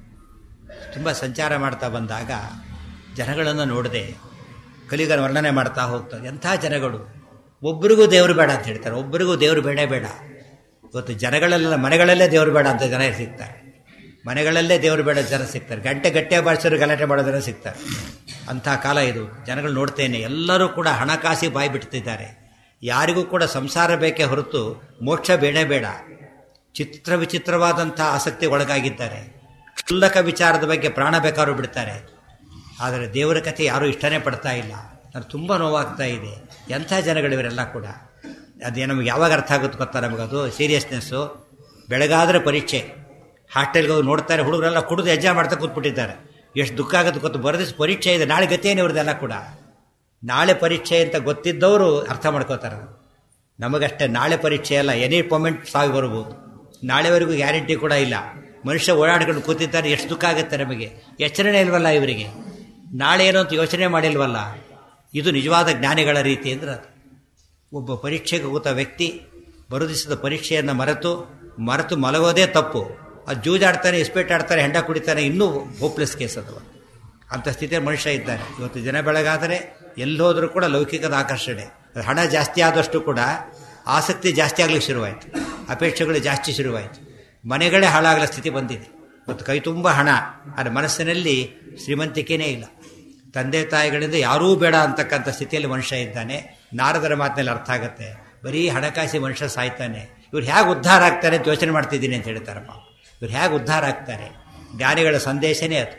[SPEAKER 1] ತುಂಬ ಸಂಚಾರ ಮಾಡ್ತಾ ಬಂದಾಗ ಜನಗಳನ್ನು ನೋಡಿದೆ ಕಲಿಗನ ವರ್ಣನೆ ಮಾಡ್ತಾ ಹೋಗ್ತಾರೆ ಎಂಥ ಜನಗಳು ಒಬ್ಬರಿಗೂ ದೇವರು ಬೇಡ ಅಂತ ಹೇಳ್ತಾರೆ ಒಬ್ಬರಿಗೂ ದೇವರು ಬೇಡ ಬೇಡ ಇವತ್ತು ಜನಗಳೆಲ್ಲ ಮನೆಗಳಲ್ಲೇ ದೇವರು ಬೇಡ ಅಂತ ಜನ ಸಿಗ್ತಾರೆ ಮನೆಗಳಲ್ಲೇ ದೇವರು ಬೇಡ ಜನ ಸಿಗ್ತಾರೆ ಗಂಟೆ ಗಟ್ಟೆ ಬಾರಿಸೋರು ಗಲಾಟೆ ಮಾಡೋ ಜನ ಸಿಗ್ತಾರೆ ಅಂಥ ಕಾಲ ಇದು ಜನಗಳು ನೋಡ್ತೇನೆ ಎಲ್ಲರೂ ಕೂಡ ಹಣಕಾಸಿ ಬಾಯಿ ಬಿಡ್ತಿದ್ದಾರೆ ಯಾರಿಗೂ ಕೂಡ ಸಂಸಾರ ಬೇಕೇ ಹೊರತು ಮೋಕ್ಷ ಬೇಡ ಬೇಡ ಚಿತ್ರ ವಿಚಿತ್ರವಾದಂಥ ಆಸಕ್ತಿ ಒಳಗಾಗಿದ್ದಾರೆ ಕ್ಷುಲ್ಲಕ ವಿಚಾರದ ಬಗ್ಗೆ ಪ್ರಾಣ ಬೇಕಾದ್ರೂ ಬಿಡ್ತಾರೆ ಆದರೆ ದೇವರ ಕಥೆ ಯಾರೂ ಇಷ್ಟನೇ ಪಡ್ತಾ ಇಲ್ಲ ನನಗೆ ತುಂಬ ನೋವಾಗ್ತಾ ಇದೆ ಎಂಥ ಜನಗಳಿವರೆಲ್ಲ ಕೂಡ ಅದೇ ನಮಗೆ ಯಾವಾಗ ಅರ್ಥ ಆಗುತ್ತೆ ಗೊತ್ತಾ ನಮಗದು ಸೀರಿಯಸ್ನೆಸ್ಸು ಬೆಳಗಾದರೆ ಪರೀಕ್ಷೆ ಹಾಸ್ಟೆಲ್ಗೆ ಹೋಗಿ ನೋಡ್ತಾರೆ ಹುಡುಗರೆಲ್ಲ ಕುಡಿದು ಎಂಜಾಯ್ ಮಾಡ್ತಾ ಕೂತ್ಬಿಟ್ಟಿದ್ದಾರೆ ಎಷ್ಟು ದುಃಖ ಆಗುತ್ತೆ ಗೊತ್ತು ಬರೆದಿಸ್ ಪರೀಕ್ಷೆ ಇದೆ ನಾಳೆ ಗತಿಯೇನು ಇವ್ರದ್ದೆಲ್ಲ ಕೂಡ ನಾಳೆ ಪರೀಕ್ಷೆ ಅಂತ ಗೊತ್ತಿದ್ದವರು ಅರ್ಥ ಮಾಡ್ಕೋತಾರೆ ನಮಗಷ್ಟೇ ನಾಳೆ ಪರೀಕ್ಷೆ ಅಲ್ಲ ಎನಿ ಮೊಮೆಂಟ್ ಸಾವಿ ಬರ್ಬೋದು ನಾಳೆವರೆಗೂ ಗ್ಯಾರಂಟಿ ಕೂಡ ಇಲ್ಲ ಮನುಷ್ಯ ಓಡಾಡ್ಕೊಂಡು ಕೂತಿದ್ದಾರೆ ಎಷ್ಟು ದುಃಖ ಆಗುತ್ತೆ ನಮಗೆ ಎಚ್ಚರಣೆ ಇಲ್ವಲ್ಲ ಇವರಿಗೆ ನಾಳೆ ಏನೋ ಅಂತ ಯೋಚನೆ ಮಾಡಿಲ್ವಲ್ಲ ಇದು ನಿಜವಾದ ಜ್ಞಾನಿಗಳ ರೀತಿ ಅಂದ್ರೆ ಅದು ಒಬ್ಬ ಪರೀಕ್ಷೆಗೆ ಕೂತ ವ್ಯಕ್ತಿ ಬರುದಿಸಿದ ಪರೀಕ್ಷೆಯನ್ನು ಮರೆತು ಮರೆತು ಮಲಗೋದೇ ತಪ್ಪು ಅದು ಜೂಜಾಡ್ತಾನೆ ಇಸ್ಪೇಟ್ ಆಡ್ತಾನೆ ಹೆಂಡ ಕುಡಿತಾನೆ ಇನ್ನೂ ಹೋಪ್ಲೆಸ್ ಕೇಸ್ ಅದು ಅಂಥ ಸ್ಥಿತಿಯಲ್ಲಿ ಮನುಷ್ಯ ಇದ್ದಾನೆ ಇವತ್ತು ಜನ ಬೆಳಗಾದರೆ ಎಲ್ಲೋದ್ರೂ ಕೂಡ ಲೌಕಿಕದ ಆಕರ್ಷಣೆ ಹಣ ಜಾಸ್ತಿ ಆದಷ್ಟು ಕೂಡ ಆಸಕ್ತಿ ಜಾಸ್ತಿ ಆಗ್ಲಿಕ್ಕೆ ಶುರುವಾಯಿತು ಅಪೇಕ್ಷೆಗಳು ಜಾಸ್ತಿ ಶುರುವಾಯಿತು ಮನೆಗಳೇ ಹಾಳಾಗಲ ಸ್ಥಿತಿ ಬಂದಿದೆ ಮತ್ತು ಕೈ ತುಂಬ ಹಣ ಆದರೆ ಮನಸ್ಸಿನಲ್ಲಿ ಶ್ರೀಮಂತಿಕೆನೇ ಇಲ್ಲ ತಂದೆ ತಾಯಿಗಳಿಂದ ಯಾರೂ ಬೇಡ ಅಂತಕ್ಕಂಥ ಸ್ಥಿತಿಯಲ್ಲಿ ಮನುಷ್ಯ ಇದ್ದಾನೆ ನಾರದರ ಮಾತಿನಲ್ಲಿ ಅರ್ಥ ಆಗುತ್ತೆ ಬರೀ ಹಣಕಾಸಿ ಮನುಷ್ಯ ಸಾಯ್ತಾನೆ ಇವ್ರು ಹೇಗೆ ಉದ್ಧಾರ ಆಗ್ತಾರೆ ಅಂತ ಯೋಚನೆ ಮಾಡ್ತಿದ್ದೀನಿ ಅಂತ ಹೇಳ್ತಾರಪ್ಪ ಇವ್ರು ಹೇಗೆ ಉದ್ಧಾರ ಆಗ್ತಾರೆ ಜ್ಞಾನಿಗಳ ಸಂದೇಶನೇ ಅದು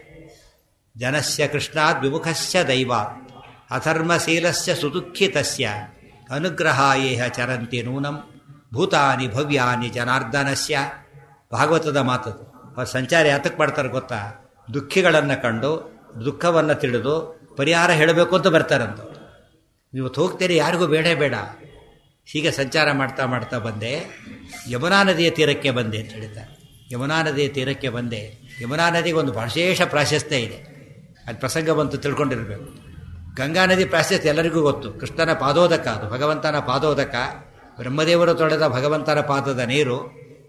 [SPEAKER 1] ಜನಸ್ಯ ಕೃಷ್ಣಾತ್ ವಿಮುಖಸ್ಯ ದೈವಾತ್ ಅಧರ್ಮಶೀಲಸ್ಯ ಸುದುಃಖಿತಸ್ಯ ಅನುಗ್ರಹಾಯೇಹ ಚರಂತಿ ನೂನಂ ಭೂತಾನಿ ಭವ್ಯಾನಿ ಜನಾರ್ದನಸ್ಯ ಭಾಗವತದ ಮಾತದು ಅವ್ರು ಸಂಚಾರ ಯಾತಕ್ಕೆ ಮಾಡ್ತಾರೆ ಗೊತ್ತಾ ದುಃಖಿಗಳನ್ನು ಕಂಡು ದುಃಖವನ್ನು ತಿಳಿದು ಪರಿಹಾರ ಹೇಳಬೇಕು ಅಂತ ಬರ್ತಾರಂತ ಇವತ್ತು ಹೋಗ್ತೀರಿ ಯಾರಿಗೂ ಬೇಡ ಬೇಡ ಹೀಗೆ ಸಂಚಾರ ಮಾಡ್ತಾ ಮಾಡ್ತಾ ಬಂದೆ ಯಮುನಾ ನದಿಯ ತೀರಕ್ಕೆ ಬಂದೆ ಅಂತ ಹೇಳಿದ್ದಾರೆ ಯಮುನಾ ನದಿಯ ತೀರಕ್ಕೆ ಬಂದೆ ಯಮುನಾ ನದಿಗೆ ಒಂದು ವಿಶೇಷ ಪ್ರಾಶಸ್ತ್ಯ ಇದೆ ಅಲ್ಲಿ ಪ್ರಸಂಗ ಬಂತು ತಿಳ್ಕೊಂಡಿರಬೇಕು ಗಂಗಾ ನದಿ ಪ್ರಾಶಸ್ತ್ಯ ಎಲ್ಲರಿಗೂ ಗೊತ್ತು ಕೃಷ್ಣನ ಪಾದೋದಕ ಅದು ಭಗವಂತನ ಪಾದೋದಕ ಬ್ರಹ್ಮದೇವರು ತೊಳೆದ ಭಗವಂತನ ಪಾದದ ನೀರು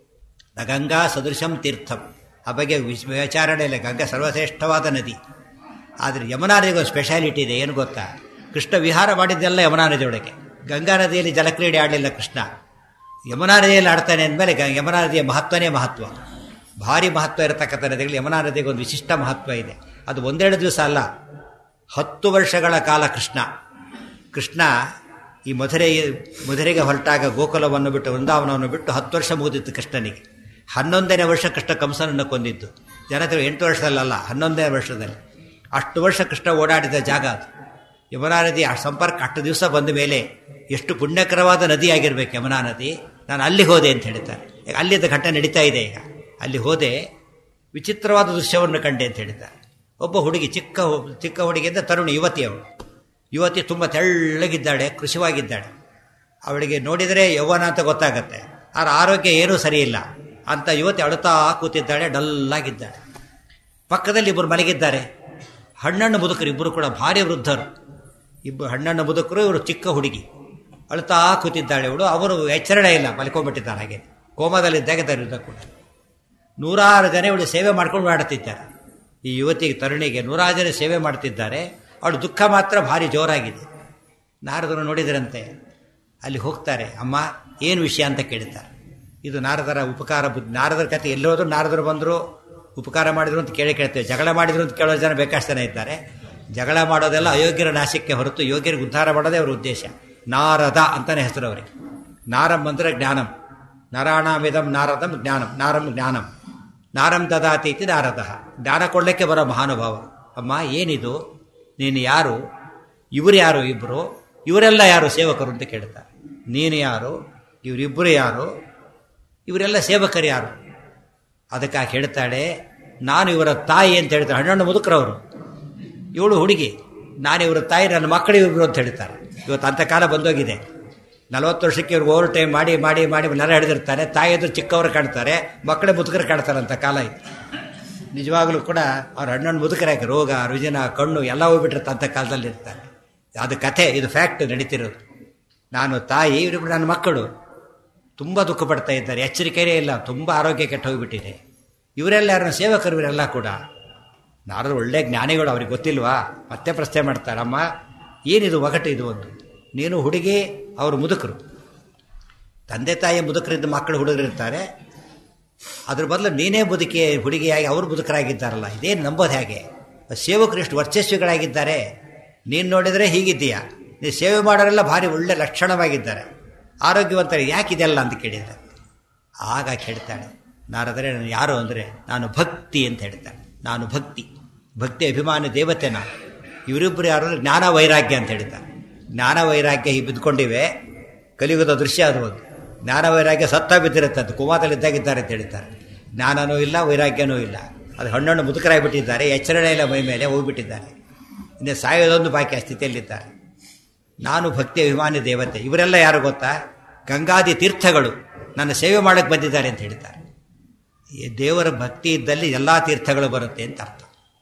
[SPEAKER 1] ಗಂಗಾ ಸದೃಶಂ ತೀರ್ಥಂ ಆ ಬಗ್ಗೆ ವಿಚಾರಣೆ ಇಲ್ಲ ಗಂಗಾ ಸರ್ವಶ್ರೇಷ್ಠವಾದ ನದಿ ಆದರೆ ಯಮುನಾ ನದಿಗೆ ಒಂದು ಸ್ಪೆಷಾಲಿಟಿ ಇದೆ ಏನು ಗೊತ್ತಾ ಕೃಷ್ಣ ವಿಹಾರ ಮಾಡಿದ್ದೆಲ್ಲ ಯಮುನಾ ನದಿಯೊಳಗೆ ಗಂಗಾ ನದಿಯಲ್ಲಿ ಜಲಕ್ರೀಡೆ ಆಡಲಿಲ್ಲ ಕೃಷ್ಣ ಯಮುನಾ ನದಿಯಲ್ಲಿ ಆಡ್ತಾನೆ ಅಂದಮೇಲೆ ಯಮುನಾ ನದಿಯ ಮಹತ್ವನೇ ಮಹತ್ವ ಭಾರಿ ಮಹತ್ವ ಇರತಕ್ಕಂಥ ನದಿಗಳು ಯಮುನಾ ನದಿಗೆ ಒಂದು ವಿಶಿಷ್ಟ ಮಹತ್ವ ಇದೆ ಅದು ಒಂದೆರಡು ದಿವಸ ಅಲ್ಲ ಹತ್ತು ವರ್ಷಗಳ ಕಾಲ ಕೃಷ್ಣ ಕೃಷ್ಣ ಈ ಮಧುರೆ ಮಧುರೆಗೆ ಹೊರಟಾಗ ಗೋಕುಲವನ್ನು ಬಿಟ್ಟು ವೃಂದಾವನವನ್ನು ಬಿಟ್ಟು ಹತ್ತು ವರ್ಷ ಮುಗಿದಿತ್ತು ಕೃಷ್ಣನಿಗೆ ಹನ್ನೊಂದನೇ ವರ್ಷ ಕೃಷ್ಣ ಕಂಸನನ್ನು ಕೊಂದಿದ್ದು ಜನತೆ ಎಂಟು ವರ್ಷದಲ್ಲಲ್ಲ ಹನ್ನೊಂದನೇ ವರ್ಷದಲ್ಲಿ ಅಷ್ಟು ವರ್ಷ ಕೃಷ್ಣ ಓಡಾಡಿದ ಜಾಗ ಅದು ಯಮುನಾ ನದಿ ಆ ಸಂಪರ್ಕ ಅಷ್ಟು ದಿವಸ ಬಂದ ಮೇಲೆ ಎಷ್ಟು ಪುಣ್ಯಕರವಾದ ನದಿ ಆಗಿರ್ಬೇಕು ಯಮುನಾ ನದಿ ನಾನು ಅಲ್ಲಿ ಹೋದೆ ಅಂತ ಹೇಳ್ತಾರೆ ಅಲ್ಲಿದ್ದ ಘಟನೆ ನಡೀತಾ ಇದೆ ಈಗ ಅಲ್ಲಿ ಹೋದೆ ವಿಚಿತ್ರವಾದ ದೃಶ್ಯವನ್ನು ಕಂಡೆ ಅಂತ ಹೇಳ್ತಾರೆ ಒಬ್ಬ ಹುಡುಗಿ ಚಿಕ್ಕ ಚಿಕ್ಕ ಹುಡುಗಿಯಿಂದ ತರುಣಿ ಯುವತಿ ಅವಳು ಯುವತಿ ತುಂಬ ತೆಳ್ಳಗಿದ್ದಾಳೆ ಕೃಷಿವಾಗಿದ್ದಾಳೆ ಅವಳಿಗೆ ನೋಡಿದರೆ ಯೌವನ ಅಂತ ಗೊತ್ತಾಗತ್ತೆ ಆರ ಆರೋಗ್ಯ ಏನೂ ಸರಿಯಿಲ್ಲ ಅಂತ ಯುವತಿ ಅಳುತ್ತಾ ಕೂತಿದ್ದಾಳೆ ಡಲ್ಲಾಗಿದ್ದಾಳೆ ಪಕ್ಕದಲ್ಲಿ ಇಬ್ಬರು ಮಲಗಿದ್ದಾರೆ ಹಣ್ಣಣ್ಣು ಮುದುಕರು ಇಬ್ಬರು ಕೂಡ ಭಾರಿ ವೃದ್ಧರು ಇಬ್ಬರು ಹಣ್ಣಣ್ಣು ಮುದುಕರು ಇವರು ಚಿಕ್ಕ ಹುಡುಗಿ ಅಳುತ್ತಾ ಕೂತಿದ್ದಾಳೆ ಇವಳು ಅವರು ಎಚ್ಚರಣೆ ಇಲ್ಲ ಮಲ್ಕೊಂಡ್ಬಿಟ್ಟಿದ್ದಾರೆ ಹಾಗೆ ಕೋಮದಲ್ಲಿದ್ದಾಗ ಇದ್ದ ಕೂಡ ನೂರಾರು ಜನ ಇವಳು ಸೇವೆ ಮಾಡ್ಕೊಂಡು ಮಾಡುತ್ತಿದ್ದಾರೆ ಈ ಯುವತಿಗೆ ತರುಣಿಗೆ ನೂರಾರು ಜನ ಸೇವೆ ಮಾಡ್ತಿದ್ದಾರೆ ಅವಳು ದುಃಖ ಮಾತ್ರ ಭಾರಿ ಜೋರಾಗಿದೆ ನಾರದರು ನೋಡಿದರಂತೆ ಅಲ್ಲಿ ಹೋಗ್ತಾರೆ ಅಮ್ಮ ಏನು ವಿಷಯ ಅಂತ ಕೇಳ್ತಾರೆ ಇದು ನಾರದರ ಉಪಕಾರ ಬುದ್ಧಿ ನಾರದರ ಕತೆ ಎಲ್ಲೋದ್ರು ನಾರದರು ಬಂದರು ಉಪಕಾರ ಮಾಡಿದ್ರು ಅಂತ ಕೇಳಿ ಕೇಳ್ತೇವೆ ಜಗಳ ಮಾಡಿದ್ರು ಅಂತ ಕೇಳೋ ಜನ ಬೇಕಷ್ಟು ಜನ ಇದ್ದಾರೆ ಜಗಳ ಮಾಡೋದೆಲ್ಲ ಅಯೋಗ್ಯರ ನಾಶಕ್ಕೆ ಹೊರತು ಯೋಗ್ಯರಿಗೆ ಉದ್ಧಾರ ಮಾಡೋದೇ ಅವರ ಉದ್ದೇಶ ನಾರದ ಅಂತಾನೆ ಹೆಸರು ಅವರಿಗೆ ನಾರಂ ಅಂದರೆ ಜ್ಞಾನಂ ನರಾಣಾಮಿದಂ ನಾರದಂ ಜ್ಞಾನಂ ನಾರಂ ಜ್ಞಾನಂ ನಾರಂ ದದಾತಿ ಇತಿ ನಾರದ ಜ್ಞಾನ ಕೊಡಲಿಕ್ಕೆ ಬರೋ ಮಹಾನುಭಾವ ಅಮ್ಮ ಏನಿದು ನೀನು ಯಾರು ಇವರು ಯಾರು ಇಬ್ಬರು ಇವರೆಲ್ಲ ಯಾರು ಸೇವಕರು ಅಂತ ಕೇಳ್ತಾರೆ ನೀನು ಯಾರು ಇವರಿಬ್ಬರು ಯಾರು ಇವರೆಲ್ಲ ಸೇವಕರು ಯಾರು ಅದಕ್ಕೆ ಆಕೆ ಹೇಳ್ತಾಳೆ ನಾನು ಇವರ ತಾಯಿ ಅಂತ ಹೇಳ್ತಾರೆ ಹಣ್ಣು ಮುದುಕರವರು ಇವಳು ಹುಡುಗಿ ನಾನು ಇವರ ತಾಯಿ ನನ್ನ ಮಕ್ಕಳು ಇವರು ಅಂತ ಹೇಳ್ತಾರೆ ಇವತ್ತು ಅಂಥಕಾಲ ಬಂದೋಗಿದೆ ನಲವತ್ತು ವರ್ಷಕ್ಕೆ ಇವ್ರಿಗೆ ಓವರ್ ಟೈಮ್ ಮಾಡಿ ಮಾಡಿ ಮಾಡಿ ನರ ಹಿಡಿದಿರ್ತಾರೆ ತಾಯಿಯದ್ರು ಚಿಕ್ಕವರು ಕಾಣ್ತಾರೆ ಮಕ್ಕಳೇ ಮುದುಕರು ಕಾಣ್ತಾರೆ ಅಂತ ಕಾಲ ಇದು ನಿಜವಾಗ್ಲೂ ಕೂಡ ಅವ್ರ ಹಣ್ಣನ್ನು ಮುದುಕರಾಗಿ ರೋಗ ರುಜಿನ ಕಣ್ಣು ಎಲ್ಲ ಹೋಗ್ಬಿಟ್ಟಿರ್ತ ಅಂಥ ಕಾಲದಲ್ಲಿ ಇರ್ತಾರೆ ಅದು ಕಥೆ ಇದು ಫ್ಯಾಕ್ಟ್ ನಡೀತಿರೋದು ನಾನು ತಾಯಿ ಇವರಿಬ್ರು ನನ್ನ ಮಕ್ಕಳು ತುಂಬ ದುಃಖ ಪಡ್ತಾ ಇದ್ದಾರೆ ಎಚ್ಚರಿಕೆಯೇ ಇಲ್ಲ ತುಂಬ ಆರೋಗ್ಯ ಕೆಟ್ಟು ಹೋಗಿಬಿಟ್ಟಿದೆ ಇವರೆಲ್ಲ ಯಾರನ್ನ ಸೇವಕರು ಇವರೆಲ್ಲ ಕೂಡ ನಾರದ್ರು ಒಳ್ಳೆ ಜ್ಞಾನಿಗಳು ಅವ್ರಿಗೆ ಗೊತ್ತಿಲ್ವಾ ಮತ್ತೆ ಪ್ರಶ್ನೆ ಮಾಡ್ತಾರೆ ಅಮ್ಮ ಏನಿದು ಒಗಟು ಇದು ಒಂದು ನೀನು ಹುಡುಗಿ ಅವರು ಮುದುಕರು ತಂದೆ ತಾಯಿ ಮುದುಕರಿದ್ದ ಮಕ್ಕಳು ಹುಡುಗರಿರ್ತಾರೆ ಅದ್ರ ಬದಲು ನೀನೇ ಮುದುಕಿ ಹುಡುಗಿಯಾಗಿ ಅವರು ಮುದುಕರಾಗಿದ್ದಾರಲ್ಲ ಇದೇನು ನಂಬೋದು ಹೇಗೆ ಸೇವಕರು ಎಷ್ಟು ವರ್ಚಸ್ವಿಗಳಾಗಿದ್ದಾರೆ ನೀನು ನೋಡಿದರೆ ಹೀಗಿದ್ದೀಯಾ ನೀವು ಸೇವೆ ಮಾಡೋರೆಲ್ಲ ಭಾರಿ ಒಳ್ಳೆ ಲಕ್ಷಣವಾಗಿದ್ದಾರೆ ಆರೋಗ್ಯವಂತರು ಯಾಕಿದೆಲ್ಲ ಅಂತ ಕೇಳಿದ್ದಾರೆ ಆಗ ಕೇಳ್ತಾಳೆ ನಾರದರೆ ನಾನು ಯಾರು ಅಂದರೆ ನಾನು ಭಕ್ತಿ ಅಂತ ಹೇಳ್ತಾಳೆ ನಾನು ಭಕ್ತಿ ಭಕ್ತಿ ಅಭಿಮಾನಿ ದೇವತೆ ನಾನು ಇವರಿಬ್ಬರು ಯಾರು ಅಂದ್ರೆ ಜ್ಞಾನ ವೈರಾಗ್ಯ ಅಂತ ಹೇಳ್ತಾರೆ ಜ್ಞಾನ ವೈರಾಗ್ಯ ಹೀಗೆ ಬಿದ್ದುಕೊಂಡಿವೆ ಕಲಿಯುಗದ ದೃಶ್ಯ ಅದು ಒಂದು ಜ್ಞಾನ ವೈರಾಗ್ಯ ಸತ್ತ ಬಿದ್ದಿರುತ್ತೆ ಅದು ಕುಮಾತಲ್ಲಿದ್ದಾಗಿದ್ದಾರೆ ಅಂತ ಹೇಳ್ತಾರೆ ಜ್ಞಾನನೂ ಇಲ್ಲ ವೈರಾಗ್ಯನೂ ಇಲ್ಲ ಅದು ಹಣ್ಣನ್ನು ಮುದುಕರಾಗಿಬಿಟ್ಟಿದ್ದಾರೆ ಎಚ್ಚರಣೆ ಇಲ್ಲ ಮೈ ಮೇಲೆ ಹೋಗ್ಬಿಟ್ಟಿದ್ದಾರೆ ಇನ್ನು ಸಾಯೋದೊಂದು ಬಾಕಿ ಆ ಸ್ಥಿತಿಯಲ್ಲಿದ್ದಾರೆ ನಾನು ಭಕ್ತಿ ಅಭಿಮಾನಿ ದೇವತೆ ಇವರೆಲ್ಲ ಯಾರು ಗೊತ್ತಾ ಗಂಗಾದಿ ತೀರ್ಥಗಳು ನನ್ನ ಸೇವೆ ಮಾಡಕ್ಕೆ ಬಂದಿದ್ದಾರೆ ಅಂತ ಹೇಳ್ತಾರೆ ಈ ದೇವರ ಭಕ್ತಿ ಇದ್ದಲ್ಲಿ ಎಲ್ಲ ತೀರ್ಥಗಳು ಬರುತ್ತೆ ಅಂತ ಅರ್ಥ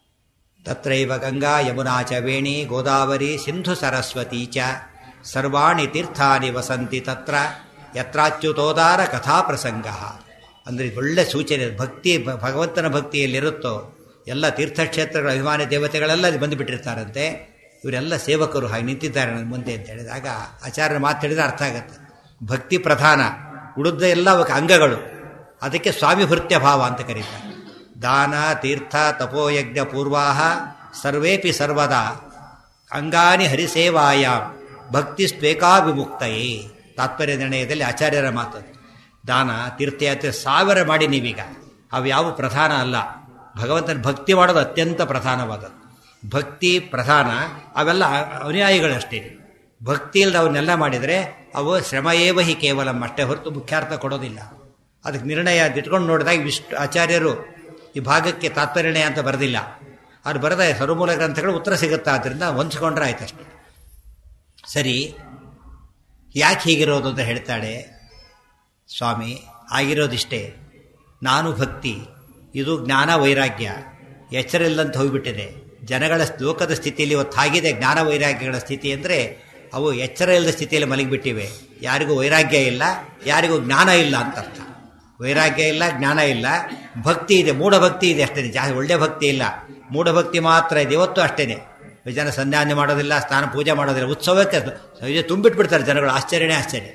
[SPEAKER 1] ತತ್ರೈವ ಗಂಗಾ ಯಮುನಾ ಚ ವೇಣಿ ಗೋದಾವರಿ ಸಿಂಧು ಸರಸ್ವತಿ ಚ ಸರ್ವಾಣಿ ತೀರ್ಥಾನಿ ವಸಂತಿ ತತ್ರ ಯತ್ರಾಚ್ಯುತೋದಾರ ಕಥಾ ಪ್ರಸಂಗ ಅಂದರೆ ಒಳ್ಳೆ ಸೂಚನೆ ಭಕ್ತಿ ಭ- ಭಗವಂತನ ಭಕ್ತಿಯಲ್ಲಿರುತ್ತೋ ಎಲ್ಲ ತೀರ್ಥಕ್ಷೇತ್ರಗಳ ಅಭಿಮಾನಿ ದೇವತೆಗಳೆಲ್ಲ ಅಲ್ಲಿ ಬಂದುಬಿಟ್ಟಿರ್ತಾರಂತೆ ಇವರೆಲ್ಲ ಸೇವಕರು ಹಾಗೆ ನಿಂತಿದ್ದಾರೆ ನನ್ನ ಮುಂದೆ ಅಂತ ಹೇಳಿದಾಗ ಆಚಾರ್ಯರ ಮಾತು ಹೇಳಿದ್ರೆ ಅರ್ಥ ಆಗುತ್ತೆ ಭಕ್ತಿ ಪ್ರಧಾನ ಉಳಿದ ಎಲ್ಲ ಅವಕ್ಕೆ ಅಂಗಗಳು ಅದಕ್ಕೆ ಸ್ವಾಮಿ ಭೃತ್ಯ ಭಾವ ಅಂತ ಕರೀತಾರೆ ದಾನ ತೀರ್ಥ ತಪೋಯಜ್ಞ ಪೂರ್ವಾಹ ಸರ್ವೇಪಿ ಸರ್ವದಾ ಅಂಗಾನಿ ಹರಿಸೇವಾಯ ಭಕ್ತಿ ಸ್ವೇಕಾಭಿಮುಕ್ತಯೇ ತಾತ್ಪರ್ಯ ನಿರ್ಣಯದಲ್ಲಿ ಆಚಾರ್ಯರ ಮಾತು ದಾನ ತೀರ್ಥಯಾತ್ರೆ ಸಾವಿರ ಮಾಡಿ ನೀವೀಗ ಅವು ಯಾವ ಪ್ರಧಾನ ಅಲ್ಲ ಭಗವಂತನ ಭಕ್ತಿ ಮಾಡೋದು ಅತ್ಯಂತ ಪ್ರಧಾನವಾದದ್ದು ಭಕ್ತಿ ಪ್ರಧಾನ ಅವೆಲ್ಲ ಅನುಯಾಯಿಗಳಷ್ಟೇ ಭಕ್ತಿ ಇಲ್ಲದೆ ಅವನ್ನೆಲ್ಲ ಮಾಡಿದರೆ ಅವು ಶ್ರಮಯೇವ ಹಿ ಕೇವಲ ಅಷ್ಟೇ ಹೊರತು ಮುಖ್ಯಾರ್ಥ ಕೊಡೋದಿಲ್ಲ ಅದಕ್ಕೆ ನಿರ್ಣಯ ಇಟ್ಕೊಂಡು ನೋಡಿದಾಗ ವಿಷ್ಣು ಆಚಾರ್ಯರು ಈ ಭಾಗಕ್ಕೆ ತಾತ್ಪರ್ಯಣಯ ಅಂತ ಬರೆದಿಲ್ಲ ಅವ್ರು ಬರೆದ ಸರ್ವಮೂಲ ಗ್ರಂಥಗಳು ಉತ್ತರ ಸಿಗುತ್ತಾ ಆದ್ದರಿಂದ ಹೊಂಚ್ಕೊಂಡ್ರೆ ಆಯ್ತು ಅಷ್ಟೇ ಸರಿ ಯಾಕೆ ಹೀಗಿರೋದು ಅಂತ ಹೇಳ್ತಾಳೆ ಸ್ವಾಮಿ ಆಗಿರೋದಿಷ್ಟೇ ನಾನು ಭಕ್ತಿ ಇದು ಜ್ಞಾನ ವೈರಾಗ್ಯ ಎಚ್ಚರ ಇಲ್ಲದಂತ ಹೋಗಿಬಿಟ್ಟಿದೆ ಜನಗಳ ಲೋಕದ ಸ್ಥಿತಿಯಲ್ಲಿ ಇವತ್ತು ಆಗಿದೆ ಜ್ಞಾನ ವೈರಾಗ್ಯಗಳ ಸ್ಥಿತಿ ಅಂದರೆ ಅವು ಎಚ್ಚರ ಇಲ್ಲದ ಸ್ಥಿತಿಯಲ್ಲಿ ಮಲಗಿಬಿಟ್ಟಿವೆ ಯಾರಿಗೂ ವೈರಾಗ್ಯ ಇಲ್ಲ ಯಾರಿಗೂ ಜ್ಞಾನ ಇಲ್ಲ ಅಂತ ಅರ್ಥ ವೈರಾಗ್ಯ ಇಲ್ಲ ಜ್ಞಾನ ಇಲ್ಲ ಭಕ್ತಿ ಇದೆ ಮೂಢಭಕ್ತಿ ಇದೆ ಅಷ್ಟೇ ಜಾಸ್ತಿ ಒಳ್ಳೆ ಭಕ್ತಿ ಇಲ್ಲ ಮೂಢಭಕ್ತಿ ಮಾತ್ರ ಇದೆ ಇವತ್ತು ಅಷ್ಟೇನೆ ಜನ ಸಂಧ್ಯಾನೆ ಮಾಡೋದಿಲ್ಲ ಸ್ನಾನ ಪೂಜೆ ಮಾಡೋದಿಲ್ಲ ಉತ್ಸವಕ್ಕೆ ಇದು ತುಂಬಿಟ್ಬಿಡ್ತಾರೆ ಜನಗಳು ಆಶ್ಚರ್ಯನೇ ಆಶ್ಚರ್ಯ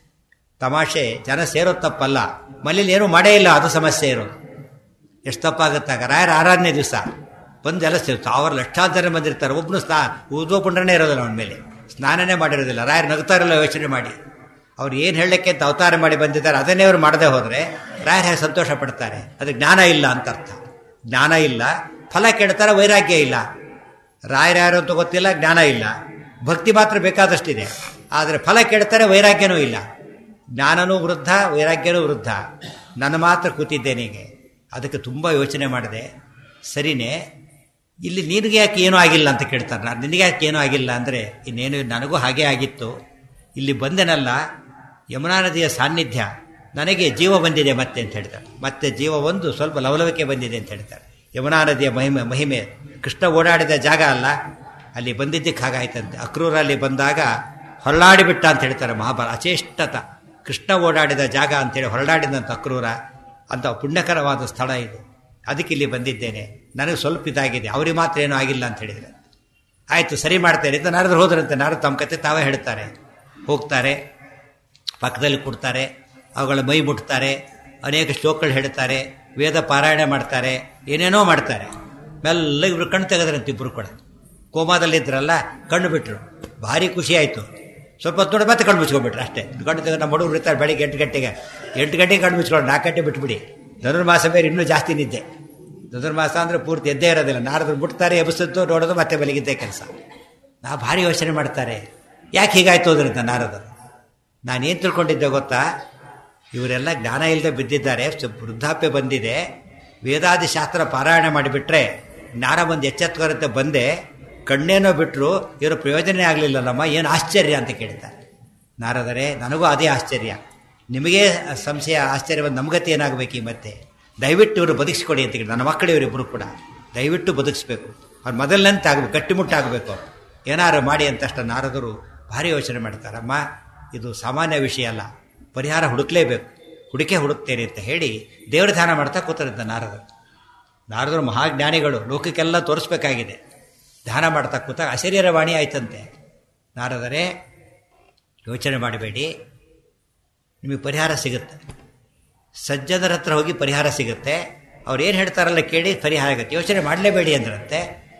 [SPEAKER 1] ತಮಾಷೆ ಜನ ಸೇರೋದು ತಪ್ಪಲ್ಲ ಮನೇಲಿ ಏನೂ ಮಾಡೇ ಇಲ್ಲ ಅದು ಸಮಸ್ಯೆ ಇರೋದು ಎಷ್ಟು ತಪ್ಪಾಗುತ್ತಾಗ ರಾಯರ ಆರಾಧನೆ ದಿವಸ ಬಂದು ಎಲ್ಲ ಸೇರ್ ಸಾವಿರ ಲಕ್ಷಾಂತರ ಬಂದಿರ್ತಾರೆ ಒಬ್ಬನು ಸ್ನಾ ಊದೋ ಪುಂಡ್ರನೇ ಇರೋದಿಲ್ಲ ಅವನ ಮೇಲೆ ಸ್ನಾನನೇ ಮಾಡಿರೋದಿಲ್ಲ ರಾಯರು ನಗ್ತಾರಲ್ಲ ಯೋಚನೆ ಮಾಡಿ ಅವ್ರು ಏನು ಹೇಳಲಿಕ್ಕೆ ಅಂತ ಅವತಾರ ಮಾಡಿ ಬಂದಿದ್ದಾರೆ ಅದನ್ನೇ ಅವ್ರು ಮಾಡದೆ ಹೋದರೆ ರಾಯರು ಹೇಗೆ ಸಂತೋಷ ಪಡ್ತಾರೆ ಅದು ಜ್ಞಾನ ಇಲ್ಲ ಅಂತ ಅರ್ಥ ಜ್ಞಾನ ಇಲ್ಲ ಫಲ ಕೆಡ್ತಾರೆ ವೈರಾಗ್ಯ ಇಲ್ಲ ರಾಯರು ಯಾರು ಅಂತ ಗೊತ್ತಿಲ್ಲ ಜ್ಞಾನ ಇಲ್ಲ ಭಕ್ತಿ ಮಾತ್ರ ಬೇಕಾದಷ್ಟಿದೆ ಆದರೆ ಫಲ ಕೆಡ್ತಾರೆ ವೈರಾಗ್ಯನೂ ಇಲ್ಲ ಜ್ಞಾನನೂ ವೃದ್ಧ ವೈರಾಗ್ಯನೂ ವೃದ್ಧ ನನ್ನ ಮಾತ್ರ ಕೂತಿದ್ದೇನೀಗೆ ಅದಕ್ಕೆ ತುಂಬ ಯೋಚನೆ ಮಾಡಿದೆ ಸರಿನೇ ಇಲ್ಲಿ ನಿನಗೆ ಯಾಕೆ ಏನೂ ಆಗಿಲ್ಲ ಅಂತ ಕೇಳ್ತಾರೆ ನಾನು ನಿನಗೆ ಯಾಕೆ ಏನೂ ಆಗಿಲ್ಲ ಅಂದರೆ ಇನ್ನೇನು ನನಗೂ ಹಾಗೇ ಆಗಿತ್ತು ಇಲ್ಲಿ ಬಂದೆನಲ್ಲ ಯಮುನಾ ನದಿಯ ಸಾನ್ನಿಧ್ಯ ನನಗೆ ಜೀವ ಬಂದಿದೆ ಮತ್ತೆ ಅಂತ ಹೇಳ್ತಾರೆ ಮತ್ತೆ ಜೀವ ಒಂದು ಸ್ವಲ್ಪ ಲವಲವಿಕೆ ಬಂದಿದೆ ಅಂತ ಹೇಳ್ತಾರೆ ಯಮುನಾ ನದಿಯ ಮಹಿಮೆ ಮಹಿಮೆ ಕೃಷ್ಣ ಓಡಾಡಿದ ಜಾಗ ಅಲ್ಲ ಅಲ್ಲಿ ಬಂದಿದ್ದಕ್ಕೆ ಹಾಗಾಯ್ತಂತೆ ಅಕ್ರೂರಲ್ಲಿ ಬಂದಾಗ ಹೊರಳಾಡಿಬಿಟ್ಟ ಅಂತ ಹೇಳ್ತಾರೆ ಮಹಾಭಾರ ಅಚೇಷ್ಟತ ಕೃಷ್ಣ ಓಡಾಡಿದ ಜಾಗ ಅಂತೇಳಿ ಹೊರಳಾಡಿದಂಥ ಅಕ್ರೂರ ಅಂತ ಪುಣ್ಯಕರವಾದ ಸ್ಥಳ ಇದು ಅದಕ್ಕೆ ಇಲ್ಲಿ ಬಂದಿದ್ದೇನೆ ನನಗೆ ಸ್ವಲ್ಪ ಇದಾಗಿದೆ ಅವ್ರಿಗೆ ಮಾತ್ರ ಏನೂ ಆಗಿಲ್ಲ ಅಂತ ಹೇಳಿದರೆ ಆಯಿತು ಸರಿ ಮಾಡ್ತೇನೆ ಅಂತ ನಾರದ್ರು ಹೋದ್ರಂತೆ ನಾರದು ತಮ್ಮ ಕತೆ ತಾವೇ ಹೇಳ್ತಾರೆ ಹೋಗ್ತಾರೆ ಪಕ್ಕದಲ್ಲಿ ಕೊಡ್ತಾರೆ ಅವುಗಳ ಮೈ ಮುಟ್ತಾರೆ ಅನೇಕ ಶ್ಲೋಕಗಳು ಹೇಳ್ತಾರೆ ವೇದ ಪಾರಾಯಣ ಮಾಡ್ತಾರೆ ಏನೇನೋ ಮಾಡ್ತಾರೆ ಮೆಲ್ಲ ಇಬ್ರು ಕಣ್ಣು ತೆಗೆದ್ರಂತೆ ಇಬ್ಬರು ಕೂಡ ಕೋಮಾದಲ್ಲಿದ್ರಲ್ಲ ಕಣ್ಣು ಬಿಟ್ರು ಭಾರಿ ಖುಷಿ ಆಯಿತು ಸ್ವಲ್ಪ ಹೊತ್ತು ನೋಡಿ ಮತ್ತೆ ಕಣ್ಣು ಮುಚ್ಕೊಂಡ್ಬಿಟ್ರು ಅಷ್ಟೇ ಕಣ್ಣು ತೆಗೆದು ನಮ್ಮ ಹುಡುಗರು ಇರ್ತಾರೆ ಬೆಳಿಗ್ಗೆ ಎಂಟು ಗಂಟೆಗೆ ಎಂಟು ಗಂಟೆಗೆ ಕಣ್ಣು ಮುಚ್ಕೊಂಡು ನಾಲ್ಕು ಗಂಟೆ ಬಿಟ್ಬಿಡಿ ಧನುರ್ಮಾಸ ಬೇರೆ ಇನ್ನೂ ಜಾಸ್ತಿ ನಿದ್ದೆ ಧನುರ್ಮಾಸ ಅಂದರೆ ಪೂರ್ತಿ ಎದ್ದೇ ಇರೋದಿಲ್ಲ ನಾರದ್ರು ಬಿಡ್ತಾರೆ ಎಬ್ಬಿಸಿದ್ದು ನೋಡೋದು ಮತ್ತೆ ಬೆಳಗಿದ್ದೇ ಕೆಲಸ ನಾ ಭಾರಿ ಯೋಚನೆ ಮಾಡ್ತಾರೆ ಯಾಕೆ ಹೀಗಾಯ್ತು ಅದರಿಂದ ನಾರದರು ನಾನೇನು ತಿಳ್ಕೊಂಡಿದ್ದೆ ಗೊತ್ತಾ ಇವರೆಲ್ಲ ಜ್ಞಾನ ಇಲ್ಲದೆ ಬಿದ್ದಿದ್ದಾರೆ ಸ್ವಲ್ಪ ವೃದ್ಧಾಪ್ಯ ಬಂದಿದೆ ವೇದಾದಿ ಶಾಸ್ತ್ರ ಪಾರಾಯಣ ಮಾಡಿಬಿಟ್ರೆ ಜ್ಞಾನ ಬಂದು ಎಚ್ಚೆತ್ಕೊರತೆ ಬಂದೆ ಕಣ್ಣೇನೋ ಬಿಟ್ಟರು ಇವರು ಪ್ರಯೋಜನ ಆಗಲಿಲ್ಲಲ್ಲಮ್ಮ ಏನು ಆಶ್ಚರ್ಯ ಅಂತ ಕೇಳ್ತಾರೆ ನಾರದರೆ ನನಗೂ ಅದೇ ಆಶ್ಚರ್ಯ ನಿಮಗೆ ಸಂಶಯ ಆಶ್ಚರ್ಯ ಬಂದು ನಮ್ಗತಿ ಏನಾಗಬೇಕು ಈ ಮತ್ತೆ ದಯವಿಟ್ಟು ಇವರು ಬದುಕಿಸ್ಕೊಡಿ ಅಂತ ಕೇಳಿ ನನ್ನ ಮಕ್ಕಳು ಇವರಿಬ್ಬರು ಕೂಡ ದಯವಿಟ್ಟು ಬದುಕಿಸ್ಬೇಕು ಅವ್ರು ಮೊದಲನಂತೆ ಆಗಬೇಕು ಗಟ್ಟಿಮುಟ್ಟಾಗಬೇಕು ಏನಾರು ಮಾಡಿ ಅಂತಷ್ಟ ನಾರದರು ಭಾರಿ ಯೋಚನೆ ಮಾಡ್ತಾರಮ್ಮ ಇದು ಸಾಮಾನ್ಯ ವಿಷಯ ಅಲ್ಲ ಪರಿಹಾರ ಹುಡುಕ್ಲೇಬೇಕು ಹುಡುಕೆ ಹುಡುಕ್ತೇನೆ ಅಂತ ಹೇಳಿ ದೇವರ ಧ್ಯಾನ ಮಾಡ್ತಾ ಕೂತಾರಂತ ನಾರದರು ನಾರದರು ಮಹಾಜ್ಞಾನಿಗಳು ಲೋಕಕ್ಕೆಲ್ಲ ತೋರಿಸ್ಬೇಕಾಗಿದೆ ಧ್ಯಾನ ಮಾಡ್ತಾ ಕೂತಾಗ ಅಶರೀರ ವಾಣಿ ಆಯ್ತಂತೆ ನಾರದರೆ ಯೋಚನೆ ಮಾಡಬೇಡಿ ನಿಮಗೆ ಪರಿಹಾರ ಸಿಗುತ್ತೆ ಸಜ್ಜನರ ಹತ್ರ ಹೋಗಿ ಪರಿಹಾರ ಸಿಗುತ್ತೆ ಅವ್ರು ಏನು ಹೇಳ್ತಾರಲ್ಲ ಕೇಳಿ ಪರಿಹಾರ ಆಗುತ್ತೆ ಯೋಚನೆ ಮಾಡಲೇಬೇಡಿ ಅಂದ್ರಂತೆ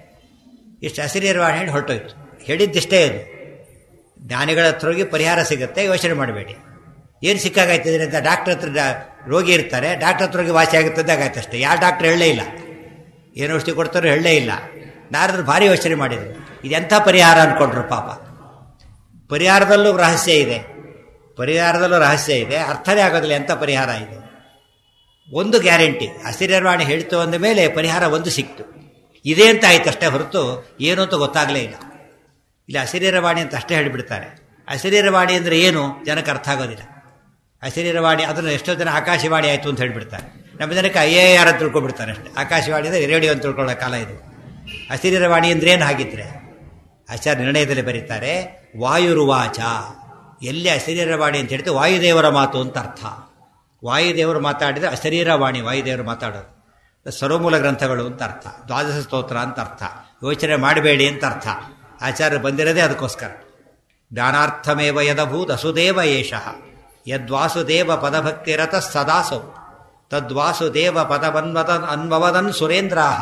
[SPEAKER 1] ಇಷ್ಟು ಅಶರೀರ ವಾಣಿ ಹೇಳಿ ಹೊರಟೋಯ್ತು ಹೇಳಿದ್ದಿಷ್ಟೇ ಅದು ಜ್ಞಾನಿಗಳ ಹತ್ರ ಹೋಗಿ ಪರಿಹಾರ ಸಿಗುತ್ತೆ ಯೋಚನೆ ಮಾಡಬೇಡಿ ಏನು ಸಿಕ್ಕಾಗಾಯ್ತದೆ ಅಂತ ಡಾಕ್ಟರ್ ಹತ್ರ ರೋಗಿ ಇರ್ತಾರೆ ಡಾಕ್ಟರ್ ಹತ್ರ ಹೋಗಿ ವಾಸಿ ಆಗುತ್ತದೆ ಆಗಾಯ್ತು ಅಷ್ಟೇ ಯಾವ ಡಾಕ್ಟರ್ ಹೇಳಲೇ ಇಲ್ಲ ಏನು ಔಷಧಿ ಕೊಡ್ತಾರೋ ಹೇಳಲೇ ಇಲ್ಲ ನಾರದ್ರು ಭಾರಿ ಯೋಚನೆ ಮಾಡಿದರು ಇದೆಂಥ ಪರಿಹಾರ ಅಂದ್ಕೊಂಡ್ರು ಪಾಪ ಪರಿಹಾರದಲ್ಲೂ ರಹಸ್ಯ ಇದೆ ಪರಿಹಾರದಲ್ಲೂ ರಹಸ್ಯ ಇದೆ ಅರ್ಥನೇ ಆಗೋದಿಲ್ಲ ಎಂಥ ಪರಿಹಾರ ಇದೆ ಒಂದು ಗ್ಯಾರಂಟಿ ಅಶರೀರವಾಣಿ ಹೇಳ್ತು ಅಂದ ಮೇಲೆ ಪರಿಹಾರ ಒಂದು ಸಿಕ್ತು ಇದೆ ಅಂತ ಆಯ್ತು ಅಷ್ಟೇ ಹೊರತು ಏನು ಅಂತ ಗೊತ್ತಾಗಲೇ ಇಲ್ಲ ಇಲ್ಲಿ ಅಶರೀರವಾಣಿ ಅಂತ ಅಷ್ಟೇ ಹೇಳಿಬಿಡ್ತಾರೆ ಅಶರೀರವಾಣಿ ಅಂದರೆ ಏನು ಜನಕ್ಕೆ ಅರ್ಥ ಆಗೋದಿಲ್ಲ ಅಶರೀರವಾಣಿ ಅದನ್ನು ಎಷ್ಟೋ ಜನ ಆಕಾಶವಾಣಿ ಆಯಿತು ಅಂತ ಹೇಳಿಬಿಡ್ತಾರೆ ನಮ್ಮ ಜನಕ್ಕೆ ಐ ಎ ಆರ್ ಅಂತ ತಿಳ್ಕೊಬಿಡ್ತಾರೆ ಅಷ್ಟೇ ಆಕಾಶವಾಣಿ ಅಂದರೆ ರೇಡಿಯೋ ಅಂತ ತಿಳ್ಕೊಳ್ಳೋ ಕಾಲ ಇದು ಅಶರೀರವಾಣಿ ಅಂದ್ರೆ ಏನು ಹಾಗಿದ್ರೆ ಆಚಾರ್ಯ ನಿರ್ಣಯದಲ್ಲಿ ಬರೀತಾರೆ ವಾಯುರುವಾಚ ಎಲ್ಲಿ ಅಶರೀರವಾಣಿ ಅಂತ ಹೇಳ್ತೀವಿ ವಾಯುದೇವರ ಮಾತು ಅಂತ ಅರ್ಥ ವಾಯುದೇವರು ಮಾತಾಡಿದರೆ ಅಶರೀರವಾಣಿ ವಾಯುದೇವರು ಮಾತಾಡೋದು ಸರ್ವಮೂಲ ಗ್ರಂಥಗಳು ಅಂತ ಅರ್ಥ ದ್ವಾದಶ ಸ್ತೋತ್ರ ಅಂತ ಅರ್ಥ ಯೋಚನೆ ಮಾಡಬೇಡಿ ಅಂತ ಅರ್ಥ ಆಚಾರ್ಯ ಬಂದಿರೋದೇ ಅದಕ್ಕೋಸ್ಕರ ಜ್ಞಾನಾರ್ಥಮೇವ ಯದಭೂತ್ ಅಸುದೇವ ಏಷಃ ಯದ್ವಾಸುದೇವ ಪದಭಕ್ತಿರತ ಸದಾಸೌ ತದ್ವಾಸುದೇವ ಪದವನ್ವದ ಅನ್ವವದನ್ ಸುರೇಂದ್ರಾಹ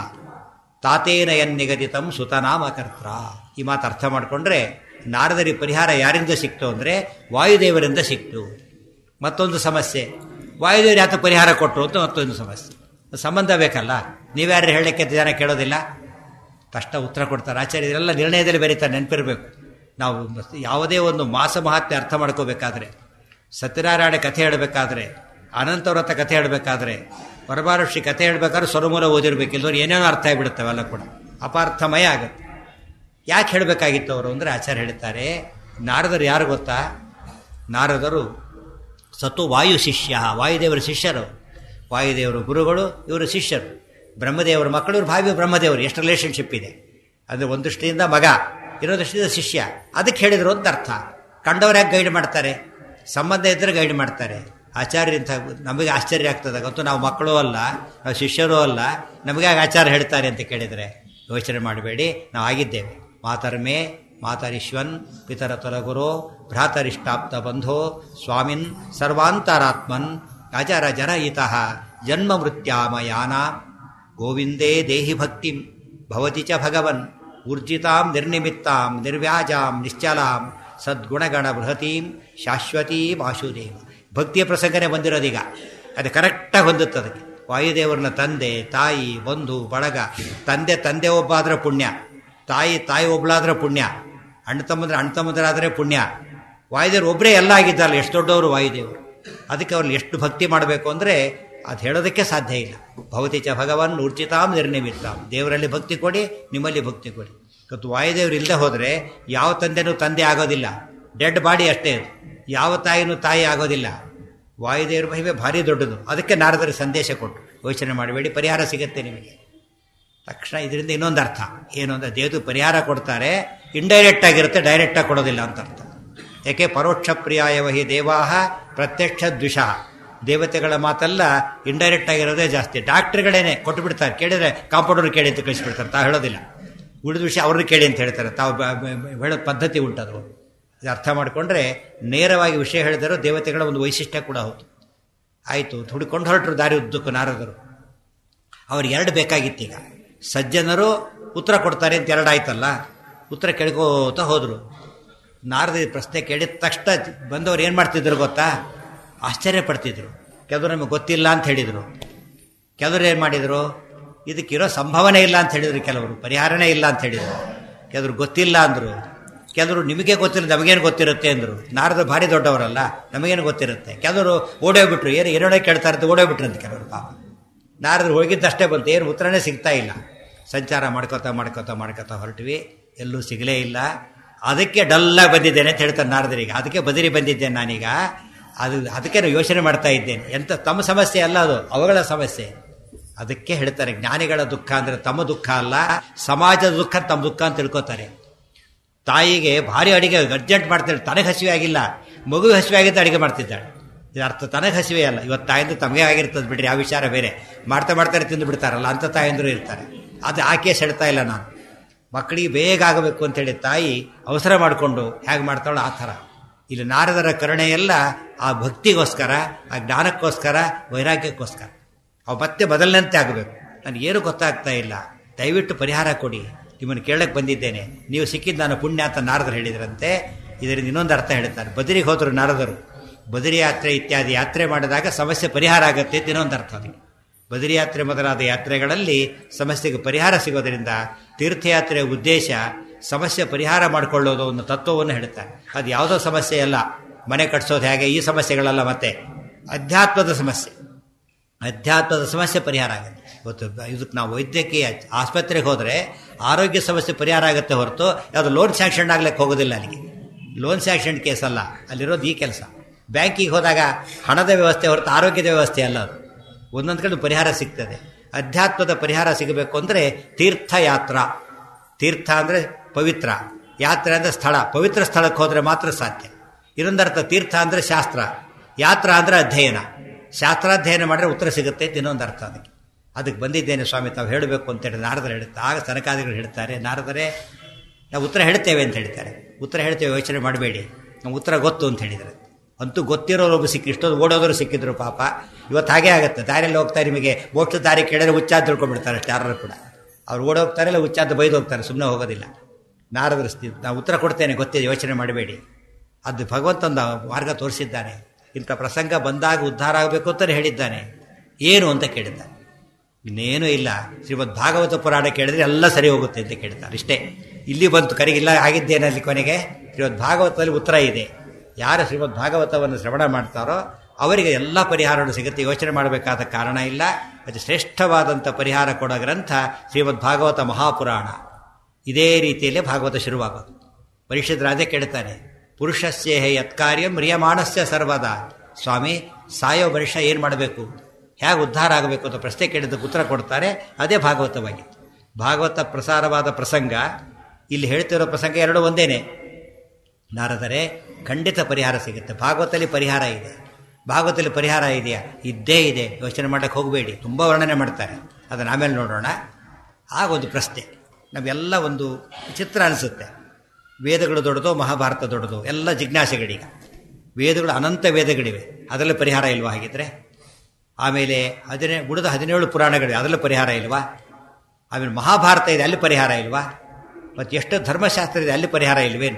[SPEAKER 1] ತಾತೇನ ಯನ್ನಿಗದಿತಂ ಸುತನಾಮಕರ್ತ್ರ ಈ ಮಾತು ಅರ್ಥ ಮಾಡಿಕೊಂಡ್ರೆ ನಾರದರಿ ಪರಿಹಾರ ಯಾರಿಂದ ಸಿಕ್ತು ಅಂದರೆ ವಾಯುದೇವರಿಂದ ಸಿಕ್ತು ಮತ್ತೊಂದು ಸಮಸ್ಯೆ ವಾಯುದೇವರು ಯಾತ ಪರಿಹಾರ ಕೊಟ್ಟರು ಅಂತ ಮತ್ತೊಂದು ಸಮಸ್ಯೆ ಸಂಬಂಧ ಬೇಕಲ್ಲ ನೀವ್ಯಾರು ಹೇಳಕ್ಕೆ ಜನ ಕೇಳೋದಿಲ್ಲ ತಕ್ಷಣ ಉತ್ತರ ಕೊಡ್ತಾರೆ ಆಚಾರ್ಯ ಇದೆಲ್ಲ ನಿರ್ಣಯದಲ್ಲಿ ಬರೀತಾರೆ ನೆನಪಿರಬೇಕು ನಾವು ಯಾವುದೇ ಒಂದು ಮಾಸ ಮಹಾತ್ಮೆ ಅರ್ಥ ಮಾಡ್ಕೋಬೇಕಾದ್ರೆ ಸತ್ಯನಾರಾಯಣ ಕಥೆ ಹೇಳಬೇಕಾದ್ರೆ ಅನಂತವ್ರತ ಕಥೆ ಹೇಳಬೇಕಾದ್ರೆ ವರಮಹಾರಾಷ್ಟ್ರಿ ಕಥೆ ಹೇಳಬೇಕಾದ್ರೆ ಸ್ವರಮೂಲ ಓದಿರ್ಬೇಕು ಇಲ್ಲದವ್ರು ಏನೇನೋ ಅರ್ಥ ಆಗಿಬಿಡುತ್ತೆ ಅವೆಲ್ಲ ಕೂಡ ಅಪಾರ್ಥಮಯ ಆಗುತ್ತೆ ಯಾಕೆ ಹೇಳಬೇಕಾಗಿತ್ತು ಅವರು ಅಂದರೆ ಆಚಾರ್ಯ ಹೇಳ್ತಾರೆ ನಾರದರು ಯಾರು ಗೊತ್ತಾ ನಾರದರು ಸತ್ತು ವಾಯು ಶಿಷ್ಯ ವಾಯುದೇವರ ಶಿಷ್ಯರು ವಾಯುದೇವರು ಗುರುಗಳು ಇವರು ಶಿಷ್ಯರು ಬ್ರಹ್ಮದೇವರ ಮಕ್ಕಳು ಇವರು ಭಾವಿ ಬ್ರಹ್ಮದೇವರು ಎಷ್ಟು ರಿಲೇಷನ್ಶಿಪ್ ಇದೆ ಅಂದರೆ ಒಂದು ದೃಷ್ಟಿಯಿಂದ ಮಗ ಇನ್ನೊಂದು ದೃಷ್ಟಿಯಿಂದ ಶಿಷ್ಯ ಅದಕ್ಕೆ ಹೇಳಿದ್ರು ಅಂತ ಅರ್ಥ ಕಂಡವ್ರು ಯಾಕೆ ಗೈಡ್ ಮಾಡ್ತಾರೆ ಸಂಬಂಧ ಇದ್ದರೆ ಗೈಡ್ ಮಾಡ್ತಾರೆ ಆಚಾರ್ಯಂತ ನಮಗೆ ಆಶ್ಚರ್ಯ ಆಗ್ತದೆ ಗೊತ್ತು ನಾವು ಮಕ್ಕಳು ಅಲ್ಲ ನಾವು ಶಿಷ್ಯರೂ ಅಲ್ಲ ನಮಗೆ ಆಚಾರ್ಯ ಹೇಳ್ತಾರೆ ಅಂತ ಕೇಳಿದರೆ ಯೋಚನೆ ಮಾಡಬೇಡಿ ನಾವು ಆಗಿದ್ದೇವೆ ಮಾತರ್ಮೇ ಮಾತರಿಶ್ವನ್ ಪಿತರ ತೊಲಗುರೋ ಭ್ರಾತರಿಷ್ಟಾಪ್ತ ಬಂಧೋ ಸ್ವಾಮಿನ್ ಸರ್ವಾಂತರಾತ್ಮನ್ ಆಚಾರ ಜನಯಿತಃ ಜನ್ಮ ಮೃತ್ಯಾಮಯಾನ ಗೋವಿಂದೇ ದೇಹಿ ಭಕ್ತಿಂ ಭವತಿ ಚ ಭಗವನ್ ಊರ್ಜಿತಾಂ ನಿರ್ನಿಮಿತ್ತಾಂ ನಿರ್ವ್ಯಾಜಾಂ ನಿಶ್ಚಲಾಂ ಸದ್ಗುಣಗಣ ಬೃಹತೀಂ ಶಾಶ್ವತೀಂ ಆಶುದೇವ ಭಕ್ತಿಯ ಪ್ರಸಂಗನೇ ಬಂದಿರೋದೀಗ ಅದು ಕರೆಕ್ಟಾಗಿ ಹೊಂದುತ್ತೆ ಅದಕ್ಕೆ ವಾಯುದೇವರನ್ನ ತಂದೆ ತಾಯಿ ಬಂಧು ಬಳಗ ತಂದೆ ತಂದೆ ಒಬ್ಬ ಆದರೆ ಪುಣ್ಯ ತಾಯಿ ತಾಯಿ ಒಬ್ಬಳಾದ್ರೆ ಪುಣ್ಯ ಅಣ್ಣ ತಮ್ಮಂದ್ರೆ ಅಣ್ಣ ತಮ್ಮಂದ್ರಾದರೆ ಪುಣ್ಯ ವಾಯುದೇವರು ಒಬ್ಬರೇ ಎಲ್ಲ ಆಗಿದ್ದಲ್ಲ ಎಷ್ಟು ದೊಡ್ಡವರು ವಾಯುದೇವರು ಅದಕ್ಕೆ ಅವ್ರಲ್ಲಿ ಎಷ್ಟು ಭಕ್ತಿ ಮಾಡಬೇಕು ಅಂದರೆ ಅದು ಹೇಳೋದಕ್ಕೆ ಸಾಧ್ಯ ಇಲ್ಲ ಭವತಿ ಚ ಭಗವನ್ ಊರ್ಜಿತಾಂ ನಿರ್ನಿಮಿತ್ತಾಂ ದೇವರಲ್ಲಿ ಭಕ್ತಿ ಕೊಡಿ ನಿಮ್ಮಲ್ಲಿ ಭಕ್ತಿ ಕೊಡಿ ಇವತ್ತು ವಾಯುದೇವರು ಇಲ್ಲದೆ ಹೋದರೆ ಯಾವ ತಂದೆನೂ ತಂದೆ ಆಗೋದಿಲ್ಲ ಡೆಡ್ ಬಾಡಿ ಅಷ್ಟೇ ಅದು ಯಾವ ತಾಯಿನೂ ತಾಯಿ ಆಗೋದಿಲ್ಲ ವಾಯುದೇವರ ಮಹಿಮೆ ಭಾರಿ ದೊಡ್ಡದು ಅದಕ್ಕೆ ನಾರದರ ಸಂದೇಶ ಕೊಟ್ಟು ಯೋಚನೆ ಮಾಡಬೇಡಿ ಪರಿಹಾರ ಸಿಗುತ್ತೆ ನಿಮಗೆ ತಕ್ಷಣ ಇದರಿಂದ ಇನ್ನೊಂದು ಅರ್ಥ ಏನು ಅಂದರೆ ದೇವತು ಪರಿಹಾರ ಕೊಡ್ತಾರೆ ಇಂಡೈರೆಕ್ಟ್ ಆಗಿರುತ್ತೆ ಡೈರೆಕ್ಟಾಗಿ ಕೊಡೋದಿಲ್ಲ ಅಂತ ಅರ್ಥ ಯಾಕೆ ಪರೋಕ್ಷ ಪ್ರಿಯಾಯವಹಿ ದೇವಾಹ ಪ್ರತ್ಯಕ್ಷ ದ್ವಿಷಃ ದೇವತೆಗಳ ಮಾತಲ್ಲ ಇಂಡೈರೆಕ್ಟ್ ಆಗಿರೋದೇ ಜಾಸ್ತಿ ಡಾಕ್ಟ್ರುಗಳೇನೆ ಕೊಟ್ಟು ಬಿಡ್ತಾರೆ ಕೇಳಿದ್ರೆ ಕಾಂಪೌಂಡರ್ ಕೇಳಿ ಅಂತ ಕಳಿಸ್ಬಿಡ್ತಾರೆ ತಾವು ಹೇಳೋದಿಲ್ಲ ಉಳಿದ ವಿಷಯ ಅವ್ರನ್ನ ಕೇಳಿ ಅಂತ ಹೇಳ್ತಾರೆ ತಾವು ಹೇಳೋ ಪದ್ಧತಿ ಉಂಟದು ಇದು ಅರ್ಥ ಮಾಡಿಕೊಂಡ್ರೆ ನೇರವಾಗಿ ವಿಷಯ ಹೇಳಿದರೂ ದೇವತೆಗಳ ಒಂದು ವೈಶಿಷ್ಟ್ಯ ಕೂಡ ಹೌದು ಆಯಿತು ಹುಡುಕೊಂಡು ಹೊರಟರು ದಾರಿ ಉದ್ದಕ್ಕೂ ನಾರದರು ಅವ್ರಿಗೆ ಎರಡು ಬೇಕಾಗಿತ್ತೀಗ ಸಜ್ಜನರು ಉತ್ತರ ಕೊಡ್ತಾರೆ ಅಂತ ಎರಡು ಆಯ್ತಲ್ಲ ಉತ್ತರ ಕೇಳ್ಕೋತ ಹೋದರು ನಾರದ ಈ ಪ್ರಶ್ನೆ ಕೇಳಿದ ತಕ್ಷಣ ಬಂದವರು ಏನು ಮಾಡ್ತಿದ್ರು ಗೊತ್ತಾ ಆಶ್ಚರ್ಯ ಪಡ್ತಿದ್ರು ಕೆಲವರು ನಮಗೆ ಗೊತ್ತಿಲ್ಲ ಅಂತ ಹೇಳಿದರು ಕೆಲವರು ಏನು ಮಾಡಿದರು ಇದಕ್ಕಿರೋ ಸಂಭವನೆ ಇಲ್ಲ ಅಂತ ಹೇಳಿದರು ಕೆಲವರು ಪರಿಹಾರನೇ ಇಲ್ಲ ಅಂತ ಹೇಳಿದರು ಕೆಲವರು ಗೊತ್ತಿಲ್ಲ ಅಂದರು ಕೆಲವರು ನಿಮಗೆ ಗೊತ್ತಿಲ್ಲ ನಮಗೇನು ಗೊತ್ತಿರುತ್ತೆ ಅಂದರು ನಾರದ ಭಾರಿ ದೊಡ್ಡವರಲ್ಲ ನಮಗೇನು ಗೊತ್ತಿರುತ್ತೆ ಕೆಲವರು ಓಡೋಗ್ಬಿಟ್ರು ಏನು ಏನೋಡೇ ಕೇಳ್ತಾ ಇರುತ್ತೆ ಓಡೋಗ್ಬಿಟ್ರು ಅಂತ ಕೆಲವರು ಪಾಪ ನಾರದ್ರು ಹೋಗಿದ್ದಷ್ಟೇ ಬಂತು ಏನು ಉತ್ತರನೇ ಸಿಗ್ತಾ ಇಲ್ಲ ಸಂಚಾರ ಮಾಡ್ಕೋತಾ ಮಾಡ್ಕೋತಾ ಮಾಡ್ಕೋತಾ ಹೊರಟ್ವಿ ಎಲ್ಲೂ ಸಿಗಲೇ ಇಲ್ಲ ಅದಕ್ಕೆ ಡಲ್ಲಾಗಿ ಬಂದಿದ್ದೇನೆ ಅಂತ ಹೇಳ್ತಾರೆ ನಾರದರಿಗೆ ಅದಕ್ಕೆ ಬದಿರಿ ಬಂದಿದ್ದೇನೆ ನಾನೀಗ ಅದು ಅದಕ್ಕೆ ನಾನು ಯೋಚನೆ ಮಾಡ್ತಾ ಇದ್ದೇನೆ ಎಂತ ತಮ್ಮ ಸಮಸ್ಯೆ ಅಲ್ಲ ಅದು ಅವುಗಳ ಸಮಸ್ಯೆ ಅದಕ್ಕೆ ಹೇಳ್ತಾರೆ ಜ್ಞಾನಿಗಳ ದುಃಖ ಅಂದರೆ ತಮ್ಮ ದುಃಖ ಅಲ್ಲ ಸಮಾಜದ ದುಃಖ ತಮ್ಮ ದುಃಖ ಅಂತ ತಿಳ್ಕೊತಾರೆ ತಾಯಿಗೆ ಭಾರಿ ಅಡಿಗೆ ಅರ್ಜೆಂಟ್ ಮಾಡ್ತಾಳೆ ತನಗೆ ಹಸಿವೆ ಆಗಿಲ್ಲ ಮಗು ಹಸಿವೆ ಆಗಿದ್ದು ಅಡಿಗೆ ಮಾಡ್ತಿದ್ದಾಳೆ ಇದು ಅರ್ಥ ತನಗೆ ಹಸಿವೆ ಅಲ್ಲ ಇವತ್ತು ತಾಯಿಂದು ತಮಗೆ ಆಗಿರ್ತದೆ ಬಿಡ್ರಿ ಆ ವಿಚಾರ ಬೇರೆ ಮಾಡ್ತಾ ಮಾಡ್ತಾರೆ ತಿಂದು ಬಿಡ್ತಾರಲ್ಲ ಅಂಥ ತಾಯಂದರು ಇರ್ತಾರೆ ಅದು ಆ ಕೇಸ್ ಹೇಳ್ತಾ ಇಲ್ಲ ನಾನು ಮಕ್ಕಳಿಗೆ ಬೇಗ ಆಗಬೇಕು ಅಂತೇಳಿ ತಾಯಿ ಅವಸರ ಮಾಡಿಕೊಂಡು ಹೇಗೆ ಮಾಡ್ತಾಳೋ ಆ ಥರ ಇಲ್ಲಿ ನಾರದರ ಕರುಣೆ ಎಲ್ಲ ಆ ಭಕ್ತಿಗೋಸ್ಕರ ಆ ಜ್ಞಾನಕ್ಕೋಸ್ಕರ ವೈರಾಗ್ಯಕ್ಕೋಸ್ಕರ ಅವು ಮತ್ತೆ ಬದಲಿನಂತೆ ಆಗಬೇಕು ನನಗೇನು ಗೊತ್ತಾಗ್ತಾ ಇಲ್ಲ ದಯವಿಟ್ಟು ಪರಿಹಾರ ಕೊಡಿ ನಿಮ್ಮನ್ನು ಕೇಳಕ್ಕೆ ಬಂದಿದ್ದೇನೆ ನೀವು ಸಿಕ್ಕಿದ್ದು ನಾನು ಪುಣ್ಯ ಅಂತ ನಾರದರು ಹೇಳಿದ್ರಂತೆ ಇದರಿಂದ ಇನ್ನೊಂದು ಅರ್ಥ ಹೇಳ್ತಾರೆ ಬದರಿಗೆ ಹೋದರು ನಾರದರು ಬದರಿ ಯಾತ್ರೆ ಇತ್ಯಾದಿ ಯಾತ್ರೆ ಮಾಡಿದಾಗ ಸಮಸ್ಯೆ ಪರಿಹಾರ ಆಗುತ್ತೆ ಅಂತ ಇನ್ನೊಂದು ಅರ್ಥ ಅದಕ್ಕೆ ಬದರಿ ಯಾತ್ರೆ ಮೊದಲಾದ ಯಾತ್ರೆಗಳಲ್ಲಿ ಸಮಸ್ಯೆಗೆ ಪರಿಹಾರ ಸಿಗೋದರಿಂದ ತೀರ್ಥಯಾತ್ರೆಯ ಉದ್ದೇಶ ಸಮಸ್ಯೆ ಪರಿಹಾರ ಮಾಡಿಕೊಳ್ಳೋದು ಒಂದು ತತ್ವವನ್ನು ಹೇಳ್ತಾರೆ ಅದು ಯಾವುದೋ ಸಮಸ್ಯೆ ಅಲ್ಲ ಮನೆ ಕಟ್ಸೋದು ಹೇಗೆ ಈ ಸಮಸ್ಯೆಗಳಲ್ಲ ಮತ್ತೆ ಅಧ್ಯಾತ್ಮದ ಸಮಸ್ಯೆ ಅಧ್ಯಾತ್ಮದ ಸಮಸ್ಯೆ ಪರಿಹಾರ ಆಗುತ್ತೆ ಇವತ್ತು ಇದಕ್ಕೆ ನಾವು ವೈದ್ಯಕೀಯ ಆಸ್ಪತ್ರೆಗೆ ಹೋದರೆ ಆರೋಗ್ಯ ಸಮಸ್ಯೆ ಪರಿಹಾರ ಆಗುತ್ತೆ ಹೊರತು ಯಾವುದು ಲೋನ್ ಸ್ಯಾಂಕ್ಷನ್ ಆಗ್ಲಿಕ್ಕೆ ಹೋಗೋದಿಲ್ಲ ಅಲ್ಲಿಗೆ ಲೋನ್ ಸ್ಯಾಂಕ್ಷನ್ ಕೇಸ್ ಅಲ್ಲ ಅಲ್ಲಿರೋದು ಈ ಕೆಲಸ ಬ್ಯಾಂಕಿಗೆ ಹೋದಾಗ ಹಣದ ವ್ಯವಸ್ಥೆ ಹೊರತು ಆರೋಗ್ಯದ ವ್ಯವಸ್ಥೆ ಅಲ್ಲ ಅದು ಒಂದೊಂದು ಕಡೆ ಪರಿಹಾರ ಸಿಗ್ತದೆ ಅಧ್ಯಾತ್ಮದ ಪರಿಹಾರ ಸಿಗಬೇಕು ಅಂದರೆ ತೀರ್ಥಯಾತ್ರ ತೀರ್ಥ ಅಂದರೆ ಪವಿತ್ರ ಯಾತ್ರೆ ಅಂದರೆ ಸ್ಥಳ ಪವಿತ್ರ ಸ್ಥಳಕ್ಕೆ ಹೋದರೆ ಮಾತ್ರ ಸಾಧ್ಯ ಇನ್ನೊಂದರ್ಥ ತೀರ್ಥ ಅಂದರೆ ಶಾಸ್ತ್ರ ಯಾತ್ರ ಅಂದರೆ ಅಧ್ಯಯನ ಶಾಸ್ತ್ರಾಧ್ಯಯನ ಮಾಡಿದ್ರೆ ಉತ್ತರ ಸಿಗುತ್ತೆ ಅಂತ ಇನ್ನೊಂದು ಅರ್ಥ ಅದಕ್ಕೆ ಅದಕ್ಕೆ ಬಂದಿದ್ದೇನೆ ಸ್ವಾಮಿ ತಾವು ಹೇಳಬೇಕು ಅಂತೇಳಿ ನಾರದರು ಹೇಳುತ್ತಾರೆ ಆಗ ಸನಕಾದಿಗಳು ಹೇಳ್ತಾರೆ ನಾರದರೆ ನಾವು ಉತ್ತರ ಹೇಳ್ತೇವೆ ಅಂತ ಹೇಳ್ತಾರೆ ಉತ್ತರ ಹೇಳ್ತೇವೆ ಯೋಚನೆ ಮಾಡಬೇಡಿ ನಾವು ಉತ್ತರ ಗೊತ್ತು ಅಂತ ಹೇಳಿದರೆ ಅಂತೂ ಗೊತ್ತಿರೋರು ಒಬ್ಬ ಸಿಕ್ಕಿ ಇಷ್ಟೊಂದು ಓಡೋದ್ರು ಸಿಕ್ಕಿದ್ರು ಪಾಪ ಇವತ್ತು ಹಾಗೆ ಆಗುತ್ತೆ ದಾರಿಯಲ್ಲಿ ಹೋಗ್ತಾರೆ ನಿಮಗೆ ಮೋಕ್ಷ ದಾರಿ ಕೇಳಿದ್ರೆ ಹುಚ್ಚಾದ ತಿಳ್ಕೊಂಡ್ಬಿಡ್ತಾರೆ ಅಷ್ಟು ಯಾರು ಕೂಡ ಅವ್ರು ಓಡೋಗ್ತಾರೆ ಇಲ್ಲ ಹುಚ್ಚಾದ ಬೈದು ಹೋಗ್ತಾರೆ ಸುಮ್ಮನೆ ಹೋಗೋದಿಲ್ಲ ನಾರದ್ರ ಸ್ಥಿತಿ ನಾವು ಉತ್ತರ ಕೊಡ್ತೇನೆ ಗೊತ್ತಿದೆ ಯೋಚನೆ ಮಾಡಬೇಡಿ ಅದು ಭಗವಂತಂದ ಮಾರ್ಗ ತೋರಿಸಿದ್ದಾನೆ ಇಂಥ ಪ್ರಸಂಗ ಬಂದಾಗ ಉದ್ಧಾರ ಆಗಬೇಕು ಅಂತಲೇ ಹೇಳಿದ್ದಾನೆ ಏನು ಅಂತ ಕೇಳಿದ್ದಾನೆ ಇನ್ನೇನೂ ಇಲ್ಲ ಶ್ರೀಮದ್ ಭಾಗವತ ಪುರಾಣ ಕೇಳಿದ್ರೆ ಎಲ್ಲ ಸರಿ ಹೋಗುತ್ತೆ ಅಂತ ಕೇಳ್ತಾರೆ ಇಷ್ಟೇ ಇಲ್ಲಿ ಬಂತು ಕರೆಗಿಲ್ಲ ಆಗಿದ್ದೇನೆ ಅಲ್ಲಿ ಕೊನೆಗೆ ಶ್ರೀಮದ್ ಭಾಗವತದಲ್ಲಿ ಉತ್ತರ ಇದೆ ಯಾರು ಶ್ರೀಮದ್ ಭಾಗವತವನ್ನು ಶ್ರವಣ ಮಾಡ್ತಾರೋ ಅವರಿಗೆ ಎಲ್ಲ ಪರಿಹಾರಗಳು ಸಿಗುತ್ತೆ ಯೋಚನೆ ಮಾಡಬೇಕಾದ ಕಾರಣ ಇಲ್ಲ ಅದು ಶ್ರೇಷ್ಠವಾದಂಥ ಪರಿಹಾರ ಕೊಡೋ ಗ್ರಂಥ ಶ್ರೀಮದ್ ಭಾಗವತ ಮಹಾಪುರಾಣ ಇದೇ ರೀತಿಯಲ್ಲೇ ಭಾಗವತ ಶುರುವಾಗೋದು ಪರಿಷತ್ ರಾಜೇ ಕೇಳ್ತಾನೆ ಪುರುಷಸ್ಯೇ ಯತ್ಕಾರ್ಯ ಮ್ರಿಯಮಾಣಸ್ಯ ಸರ್ವದ ಸ್ವಾಮಿ ಸಾಯೋ ಮನುಷ್ಯ ಏನು ಮಾಡಬೇಕು ಹೇಗೆ ಉದ್ಧಾರ ಆಗಬೇಕು ಅಂತ ಪ್ರಶ್ನೆ ಕೇಳಿದ್ದಕ್ಕೆ ಉತ್ತರ ಕೊಡ್ತಾರೆ ಅದೇ ಭಾಗವತವಾಗಿತ್ತು ಭಾಗವತ ಪ್ರಸಾರವಾದ ಪ್ರಸಂಗ ಇಲ್ಲಿ ಹೇಳ್ತಿರೋ ಪ್ರಸಂಗ ಎರಡು ಒಂದೇನೆ ನಾರದರೆ ಖಂಡಿತ ಪರಿಹಾರ ಸಿಗುತ್ತೆ ಭಾಗವತದಲ್ಲಿ ಪರಿಹಾರ ಇದೆ ಭಾಗವತದಲ್ಲಿ ಪರಿಹಾರ ಇದೆಯಾ ಇದ್ದೇ ಇದೆ ಯೋಚನೆ ಮಾಡೋಕ್ಕೆ ಹೋಗಬೇಡಿ ತುಂಬ ವರ್ಣನೆ ಮಾಡ್ತಾರೆ ಅದನ್ನು ಆಮೇಲೆ ನೋಡೋಣ ಆಗ ಒಂದು ಪ್ರಶ್ನೆ ನಾವೆಲ್ಲ ಒಂದು ಚಿತ್ರ ಅನಿಸುತ್ತೆ ವೇದಗಳು ದೊಡ್ಡದು ಮಹಾಭಾರತ ದೊಡ್ಡದು ಎಲ್ಲ ಜಿಜ್ಞಾಸೆಗಳೀಗ ವೇದಗಳು ಅನಂತ ವೇದಗಳಿವೆ ಅದರಲ್ಲಿ ಪರಿಹಾರ ಇಲ್ವಾ ಹಾಗಿದ್ರೆ ಆಮೇಲೆ ಹದಿನೇ ಉಳಿದ ಹದಿನೇಳು ಪುರಾಣಗಳಿವೆ ಅದರಲ್ಲಿ ಪರಿಹಾರ ಇಲ್ವಾ ಆಮೇಲೆ ಮಹಾಭಾರತ ಇದೆ ಅಲ್ಲಿ ಪರಿಹಾರ ಇಲ್ವಾ ಮತ್ತು ಎಷ್ಟು ಧರ್ಮಶಾಸ್ತ್ರ ಇದೆ ಅಲ್ಲಿ ಪರಿಹಾರ ಇಲ್ವೇನು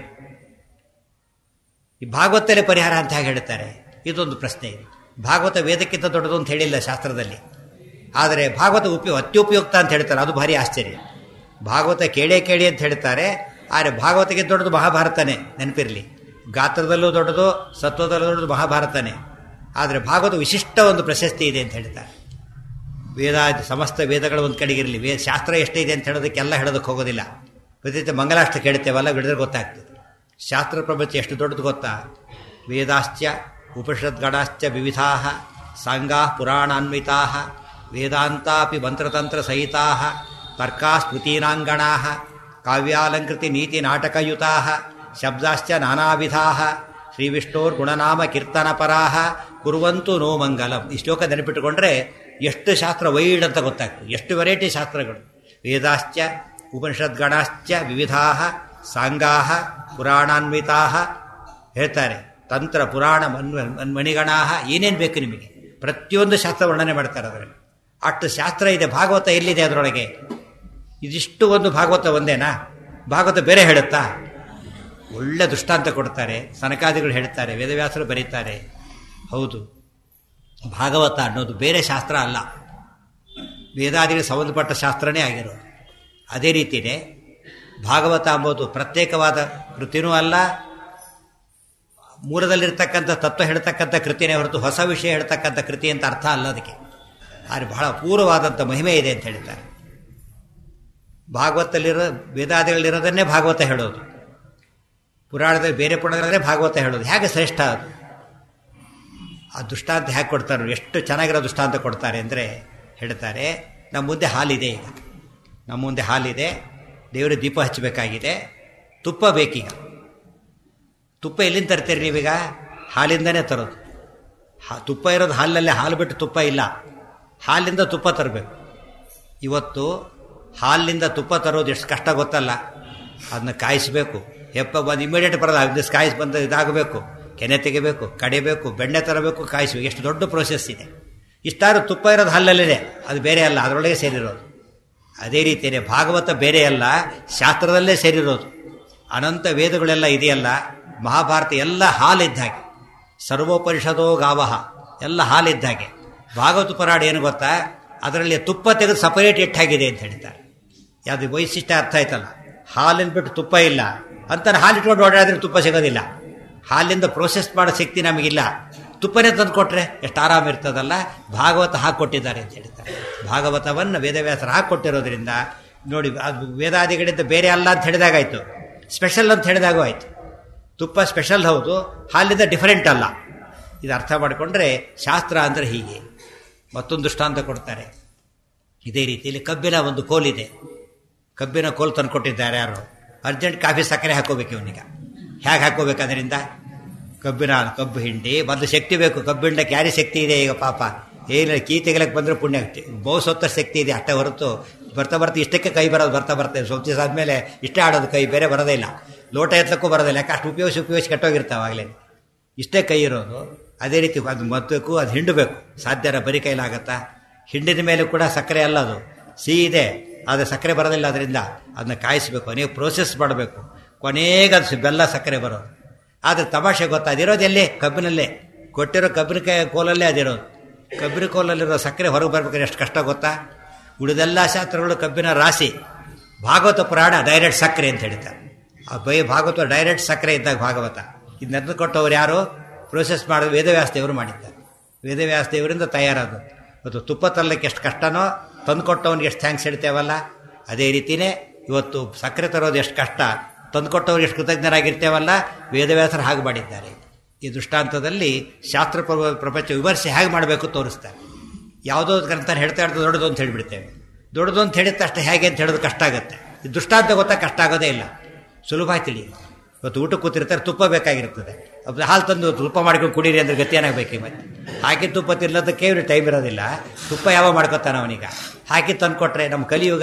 [SPEAKER 1] ಈ ಭಾಗವತಲ್ಲೇ ಪರಿಹಾರ ಅಂತ ಹೇಗೆ ಹೇಳ್ತಾರೆ ಇದೊಂದು ಪ್ರಶ್ನೆ ಇದೆ ಭಾಗವತ ವೇದಕ್ಕಿಂತ ದೊಡ್ಡದು ಅಂತ ಹೇಳಿಲ್ಲ ಶಾಸ್ತ್ರದಲ್ಲಿ ಆದರೆ ಭಾಗವತ ಉಪಯೋಗ ಅತ್ಯುಪಯುಕ್ತ ಅಂತ ಹೇಳ್ತಾರೆ ಅದು ಭಾರಿ ಆಶ್ಚರ್ಯ ಭಾಗವತ ಕೇಳೇ ಕೇಳಿ ಅಂತ ಹೇಳ್ತಾರೆ ಆದರೆ ಭಾಗವತಕ್ಕೆ ದೊಡ್ಡದು ಮಹಾಭಾರತನೇ ನೆನಪಿರಲಿ ಗಾತ್ರದಲ್ಲೂ ದೊಡ್ಡದು ಸತ್ವದಲ್ಲೂ ದೊಡ್ಡದು ಮಹಾಭಾರತನೇ ಆದರೆ ಭಾಗವತ ವಿಶಿಷ್ಟ ಒಂದು ಪ್ರಶಸ್ತಿ ಇದೆ ಅಂತ ಹೇಳ್ತಾರೆ ವೇದ ಸಮಸ್ತ ವೇದಗಳು ಒಂದು ಕಡೆಗಿರಲಿ ವೇ ಶಾಸ್ತ್ರ ಎಷ್ಟಿದೆ ಅಂತ ಹೇಳೋದಕ್ಕೆಲ್ಲ ಹೇಳೋದಕ್ಕೆ ಹೋಗೋದಿಲ್ಲ ಪ್ರತಿನಿತ್ಯ ಮಂಗಲಾಷ್ಟ ಕೇಳ್ತೇವಲ್ಲ ಬಿಡಿದ್ರೆ ಗೊತ್ತಾಗ್ತದೆ ಶಾಸ್ತ್ರ ಪ್ರಪಂಚ ಎಷ್ಟು ದೊಡ್ಡದು ಗೊತ್ತಾ ವೇದಾಶ್ಚ ಉಪನಿಷದ್ಗಣಾಶ್ಚ ವಿವಿಧಾ ಸಾಂಗಾ ಪುರಾಣಾನ್ವಿತಾ ವೇದಾಂತಾಪಿ ಮಂತ್ರತಂತ್ರ ಸಹಿತಾ ತರ್ಕಾ ಸ್ಮೃತೀನಾಂಗಣಾ ಕಾವ್ಯಾಲಂಕೃತಿ ನೀತಿ ನಾಟಕಯುತಾ ಶಬ್ದಾಶ್ಚ ನಾನಾವಿಧಾ ಶ್ರೀವಿಷ್ಣೋರ್ಗುಣನಾಮ ಕೀರ್ತನಪರಾ ಕುರುವಂತು ನೋ ಮಂಗಲಂ ಈ ಶ್ಲೋಕ ನೆನಪಿಟ್ಟುಕೊಂಡ್ರೆ ಎಷ್ಟು ಶಾಸ್ತ್ರ ವೈಡ್ ಅಂತ ಗೊತ್ತಾಗ್ತದೆ ಎಷ್ಟು ವೆರೈಟಿ ಶಾಸ್ತ್ರಗಳು ವೇದಾಶ್ಚ ಉಪನಿಷದ್ಗಣಾಶ್ಚ ವಿವಿಧಾ ಸಾಂಗಾ ಪುರಾಣಾನ್ವಿತಾ ಹೇಳ್ತಾರೆ ತಂತ್ರ ಪುರಾಣ ಮನ್ ಮಣಿಗಣಾ ಏನೇನು ಬೇಕು ನಿಮಗೆ ಪ್ರತಿಯೊಂದು ಶಾಸ್ತ್ರ ವರ್ಣನೆ ಮಾಡ್ತಾರೆ ಅದರಲ್ಲಿ ಅಷ್ಟು ಶಾಸ್ತ್ರ ಇದೆ ಭಾಗವತ ಎಲ್ಲಿದೆ ಅದರೊಳಗೆ ಇದಿಷ್ಟು ಒಂದು ಭಾಗವತ ಒಂದೇನಾ ಭಾಗವತ ಬೇರೆ ಹೇಳುತ್ತಾ ಒಳ್ಳೆ ದೃಷ್ಟಾಂತ ಕೊಡ್ತಾರೆ ಸನಕಾದಿಗಳು ಹೇಳ್ತಾರೆ ವೇದವ್ಯಾಸರು ಬರೀತಾರೆ ಹೌದು ಭಾಗವತ ಅನ್ನೋದು ಬೇರೆ ಶಾಸ್ತ್ರ ಅಲ್ಲ ವೇದಾದಿಗಳಿಗೆ ಸಂಬಂಧಪಟ್ಟ ಶಾಸ್ತ್ರನೇ ಆಗಿರೋದು ಅದೇ ರೀತಿಯೇ ಭಾಗವತ ಎಂಬುದು ಪ್ರತ್ಯೇಕವಾದ ಕೃತಿನೂ ಅಲ್ಲ ಮೂಲದಲ್ಲಿರ್ತಕ್ಕಂಥ ತತ್ವ ಹೇಳ್ತಕ್ಕಂಥ ಕೃತಿನೇ ಹೊರತು ಹೊಸ ವಿಷಯ ಹೇಳ್ತಕ್ಕಂಥ ಕೃತಿ ಅಂತ ಅರ್ಥ ಅಲ್ಲ ಅದಕ್ಕೆ ಆದರೆ ಬಹಳ ಅಪೂರ್ವವಾದಂಥ ಮಹಿಮೆ ಇದೆ ಅಂತ ಹೇಳ್ತಾರೆ ಭಾಗವತಲ್ಲಿರೋ ವೇದಾದಿಗಳಲ್ಲಿರೋದನ್ನೇ ಭಾಗವತ ಹೇಳೋದು ಪುರಾಣದಲ್ಲಿ ಬೇರೆ ಪುರಾಣಗಳನ್ನೇ ಭಾಗವತ ಹೇಳೋದು ಹೇಗೆ ಶ್ರೇಷ್ಠ ಅದು ಆ ದೃಷ್ಟಾಂತ ಹೇಗೆ ಕೊಡ್ತಾರೆ ಎಷ್ಟು ಚೆನ್ನಾಗಿರೋ ದೃಷ್ಟಾಂತ ಕೊಡ್ತಾರೆ ಅಂದರೆ ಹೇಳ್ತಾರೆ ನಮ್ಮ ಮುಂದೆ ಹಾಲಿದೆ ಈಗ ನಮ್ಮ ಮುಂದೆ ಹಾಲಿದೆ ದೇವರ ದೀಪ ಹಚ್ಚಬೇಕಾಗಿದೆ ತುಪ್ಪ ಬೇಕೀಗ ತುಪ್ಪ ಎಲ್ಲಿಂದ ತರ್ತೀರಿ ನೀವೀಗ ಹಾಲಿಂದನೇ ತರೋದು ಹಾ ತುಪ್ಪ ಇರೋದು ಹಾಲಿನಲ್ಲೇ ಹಾಲು ಬಿಟ್ಟು ತುಪ್ಪ ಇಲ್ಲ ಹಾಲಿಂದ ತುಪ್ಪ ತರಬೇಕು ಇವತ್ತು ಹಾಲಿನಿಂದ ತುಪ್ಪ ತರೋದು ಎಷ್ಟು ಕಷ್ಟ ಗೊತ್ತಲ್ಲ ಅದನ್ನ ಕಾಯಿಸಬೇಕು ಹೆಪ್ಪ ಬಂದು ಇಮಿಡಿಯೇಟ್ ಬರೋದು ದಿವಸ ಕಾಯಿಸಿ ಬಂದು ಇದಾಗಬೇಕು ಕೆನೆ ತೆಗಿಬೇಕು ಕಡಿಬೇಕು ಬೆಣ್ಣೆ ತರಬೇಕು ಕಾಯಿಸಬೇಕು ಎಷ್ಟು ದೊಡ್ಡ ಪ್ರೋಸೆಸ್ ಇದೆ ಇಷ್ಟಾರು ತುಪ್ಪ ಇರೋದು ಹಾಲಲ್ಲೇ ಅದು ಬೇರೆ ಅಲ್ಲ ಅದರೊಳಗೆ ಸೇರಿರೋದು ಅದೇ ರೀತಿಯೇ ಭಾಗವತ ಬೇರೆ ಅಲ್ಲ ಶಾಸ್ತ್ರದಲ್ಲೇ ಸೇರಿರೋದು ಅನಂತ ವೇದಗಳೆಲ್ಲ ಇದೆಯಲ್ಲ ಮಹಾಭಾರತ ಎಲ್ಲ ಹಾಲಿದ್ದ ಹಾಗೆ ಸರ್ವೋಪನಿಷದೋ ಗಾವಹ ಎಲ್ಲ ಹಾಲಿದ್ದ ಹಾಗೆ ಭಾಗವತ ಪುರಾಣ ಏನು ಗೊತ್ತಾ ಅದರಲ್ಲಿ ತುಪ್ಪ ತೆಗೆದು ಸಪರೇಟ್ ಇಟ್ಟಾಗಿದೆ ಅಂತ ಹೇಳ್ತಾರೆ ಯಾವುದು ವೈಶಿಷ್ಟ್ಯ ಅರ್ಥ ಆಯ್ತಲ್ಲ ಹಾಲಿನ ಬಿಟ್ಟು ತುಪ್ಪ ಇಲ್ಲ ಅಂತ ಹಾಲು ಇಟ್ಕೊಂಡು ಓಡಾಡಿದ್ರೆ ತುಪ್ಪ ಸಿಗೋದಿಲ್ಲ ಹಾಲಿಂದ ಪ್ರೋಸೆಸ್ ಮಾಡೋ ಶಕ್ತಿ ನಮಗಿಲ್ಲ ತುಪ್ಪನೇ ತಂದು ಕೊಟ್ರೆ ಎಷ್ಟು ಆರಾಮ ಇರ್ತದಲ್ಲ ಭಾಗವತ ಹಾಕೊಟ್ಟಿದ್ದಾರೆ ಅಂತ ಹೇಳ್ತಾರೆ ಭಾಗವತವನ್ನು ವೇದವ್ಯಾಸರು ಹಾಕೊಟ್ಟಿರೋದ್ರಿಂದ ನೋಡಿ ಅದು ವೇದಾದಿಗಳಿಂದ ಬೇರೆ ಅಲ್ಲ ಅಂತ ಹೇಳಿದಾಗಾಯ್ತು ಸ್ಪೆಷಲ್ ಅಂತ ಹೇಳಿದಾಗೂ ಆಯ್ತು ತುಪ್ಪ ಸ್ಪೆಷಲ್ ಹೌದು ಹಾಲಿಂದ ಡಿಫರೆಂಟ್ ಅಲ್ಲ ಇದು ಅರ್ಥ ಮಾಡಿಕೊಂಡ್ರೆ ಶಾಸ್ತ್ರ ಅಂದರೆ ಹೀಗೆ ಮತ್ತೊಂದು ದೃಷ್ಟಾಂತ ಕೊಡ್ತಾರೆ ಇದೇ ರೀತಿಯಲ್ಲಿ ಕಬ್ಬಿನ ಒಂದು ಕೋಲಿದೆ ಕಬ್ಬಿನ ಕೋಲು ತಂದು ಕೊಟ್ಟಿದ್ದಾರೆ ಯಾರು ಅರ್ಜೆಂಟ್ ಕಾಫಿ ಸಕ್ಕರೆ ಹಾಕೋಬೇಕು ಇವನಿಗೆ ಹೇಗೆ ಹಾಕೋಬೇಕು ಅದರಿಂದ ಕಬ್ಬಿನ ಕಬ್ಬು ಹಿಂಡಿ ಮೊದಲು ಶಕ್ತಿ ಬೇಕು ಕಬ್ಬು ಹಿಂಡಕ್ಕೆ ಯಾರಿಗೆ ಶಕ್ತಿ ಇದೆ ಈಗ ಪಾಪ ಏನಿಲ್ಲ ಕೀ ತೆಗಿಲಕ್ಕೆ ಬಂದರೆ ಪುಣ್ಯ ಬಹು ಸೊತ್ತ ಶಕ್ತಿ ಇದೆ ಅಷ್ಟೇ ಹೊರತು ಬರ್ತಾ ಬರ್ತಾ ಇಷ್ಟಕ್ಕೆ ಕೈ ಬರೋದು ಬರ್ತಾ ಬರ್ತಾ ಸ್ವಲ್ಪ ದಿವಸ ಆದಮೇಲೆ ಇಷ್ಟೇ ಆಡೋದು ಕೈ ಬೇರೆ ಬರೋದೇ ಇಲ್ಲ ಲೋಟ ಎತ್ತಕ್ಕೂ ಬರೋದಿಲ್ಲ ಯಾಕೆ ಅಷ್ಟು ಉಪಯೋಗಿಸಿ ಉಪಯೋಗಿಸಿ ಕೆಟ್ಟೋಗಿರ್ತಾವೆ ಆಗಲೇ ಇಷ್ಟೇ ಕೈ ಇರೋದು ಅದೇ ರೀತಿ ಅದು ಮತ್ತಕ್ಕೂ ಅದು ಹಿಂಡಬೇಕು ಸಾಧ್ಯನ ಬರೀ ಕೈಲಾಗತ್ತಾ ಹಿಂಡಿದ ಮೇಲೆ ಕೂಡ ಸಕ್ಕರೆ ಅಲ್ಲ ಅದು ಸಿಹಿ ಇದೆ ಆದರೆ ಸಕ್ಕರೆ ಬರೋದಿಲ್ಲ ಅದರಿಂದ ಅದನ್ನ ಕಾಯಿಸಬೇಕು ಅನೇಕ ಪ್ರೋಸೆಸ್ ಮಾಡಬೇಕು ಕೊನೆಗೆ ಅದು ಬೆಲ್ಲ ಸಕ್ಕರೆ ಬರೋದು ಆದರೆ ತಮಾಷೆ ಗೊತ್ತಾ ಅದಿರೋದು ಎಲ್ಲಿ ಕಬ್ಬಿನಲ್ಲೇ ಕೊಟ್ಟಿರೋ ಕಬ್ಬಿನ ಕೈ ಕೋಲಲ್ಲೇ ಅದಿರೋದು ಕಬ್ಬಿನ ಕೋಲಲ್ಲಿರೋ ಸಕ್ಕರೆ ಹೊರಗೆ ಬರ್ಬೇಕಾದ್ರೆ ಎಷ್ಟು ಕಷ್ಟ ಗೊತ್ತಾ ಉಳಿದೆಲ್ಲ ಶಾಸ್ತ್ರಗಳು ಕಬ್ಬಿನ ರಾಶಿ ಭಾಗವತ ಪುರಾಣ ಡೈರೆಕ್ಟ್ ಸಕ್ಕರೆ ಅಂತ ಹೇಳ್ತಾರೆ ಆ ಬೈ ಭಾಗವತ ಡೈರೆಕ್ಟ್ ಸಕ್ಕರೆ ಇದ್ದಾಗ ಭಾಗವತ ಇದು ನೆರೆದು ಕೊಟ್ಟವ್ರು ಯಾರು ಪ್ರೋಸೆಸ್ ಮಾಡೋದು ವೇದವ್ಯಾಸ ದೇವರು ಮಾಡಿದ್ದಾರೆ ವೇದವ್ಯಾಸ ದೇವರಿಂದ ತಯಾರಾದ ಇವತ್ತು ತುಪ್ಪ ತರಲಿಕ್ಕೆ ಎಷ್ಟು ಕಷ್ಟನೋ ತಂದು ಕೊಟ್ಟವನಿಗೆ ಎಷ್ಟು ಥ್ಯಾಂಕ್ಸ್ ಹೇಳ್ತೇವಲ್ಲ ಅದೇ ರೀತಿಯೇ ಇವತ್ತು ಸಕ್ಕರೆ ತರೋದು ಎಷ್ಟು ಕಷ್ಟ ತಂದು ಕೊಟ್ಟವ್ರಿಗೆ ಎಷ್ಟು ಕೃತಜ್ಞರಾಗಿರ್ತೇವಲ್ಲ ವೇದವ್ಯಾಸರು ಹಾಗೆ ಮಾಡಿದ್ದಾರೆ ಈ ದೃಷ್ಟಾಂತದಲ್ಲಿ ಶಾಸ್ತ್ರ ಪ್ರಪಂಚ ವಿಮರ್ಶೆ ಹೇಗೆ ಮಾಡಬೇಕು ತೋರಿಸ್ತಾರೆ ಯಾವುದೋ ಗ್ರಂಥ ಹೇಳ್ತಾ ಇರ್ತದೆ ದೊಡ್ಡದು ಅಂತ ಹೇಳಿಬಿಡ್ತೇವೆ ದೊಡ್ಡದು ಅಂತ ಹೇಳಿದ ತಕ್ಷಣ ಹೇಗೆ ಅಂತ ಹೇಳೋದು ಕಷ್ಟ ಆಗುತ್ತೆ ಈ ದೃಷ್ಟಾಂತ ಗೊತ್ತಾ ಕಷ್ಟ ಆಗೋದೇ ಇಲ್ಲ ಸುಲಭ ತಿಳಿ ಇವತ್ತು ಊಟ ಕೂತಿರ್ತಾರೆ ತುಪ್ಪ ಬೇಕಾಗಿರ್ತದೆ ಅದು ಹಾಲು ತಂದು ತುಪ್ಪ ಮಾಡ್ಕೊಂಡು ಕುಡೀರಿ ಅಂದ್ರೆ ಗತಿ ಏನಾಗಬೇಕು ಮತ್ತೆ ಹಾಕಿ ತುಪ್ಪ ತಿನ್ನೋದಕ್ಕೆ ಇವ್ರು ಟೈಮ್ ಇರೋದಿಲ್ಲ ತುಪ್ಪ ಯಾವ ಮಾಡ್ಕೊತಾನೆ ಅವನೀಗ ಹಾಕಿ ತಂದು ಕೊಟ್ರೆ ನಮ್ಮ ಕಲಿಯುಗ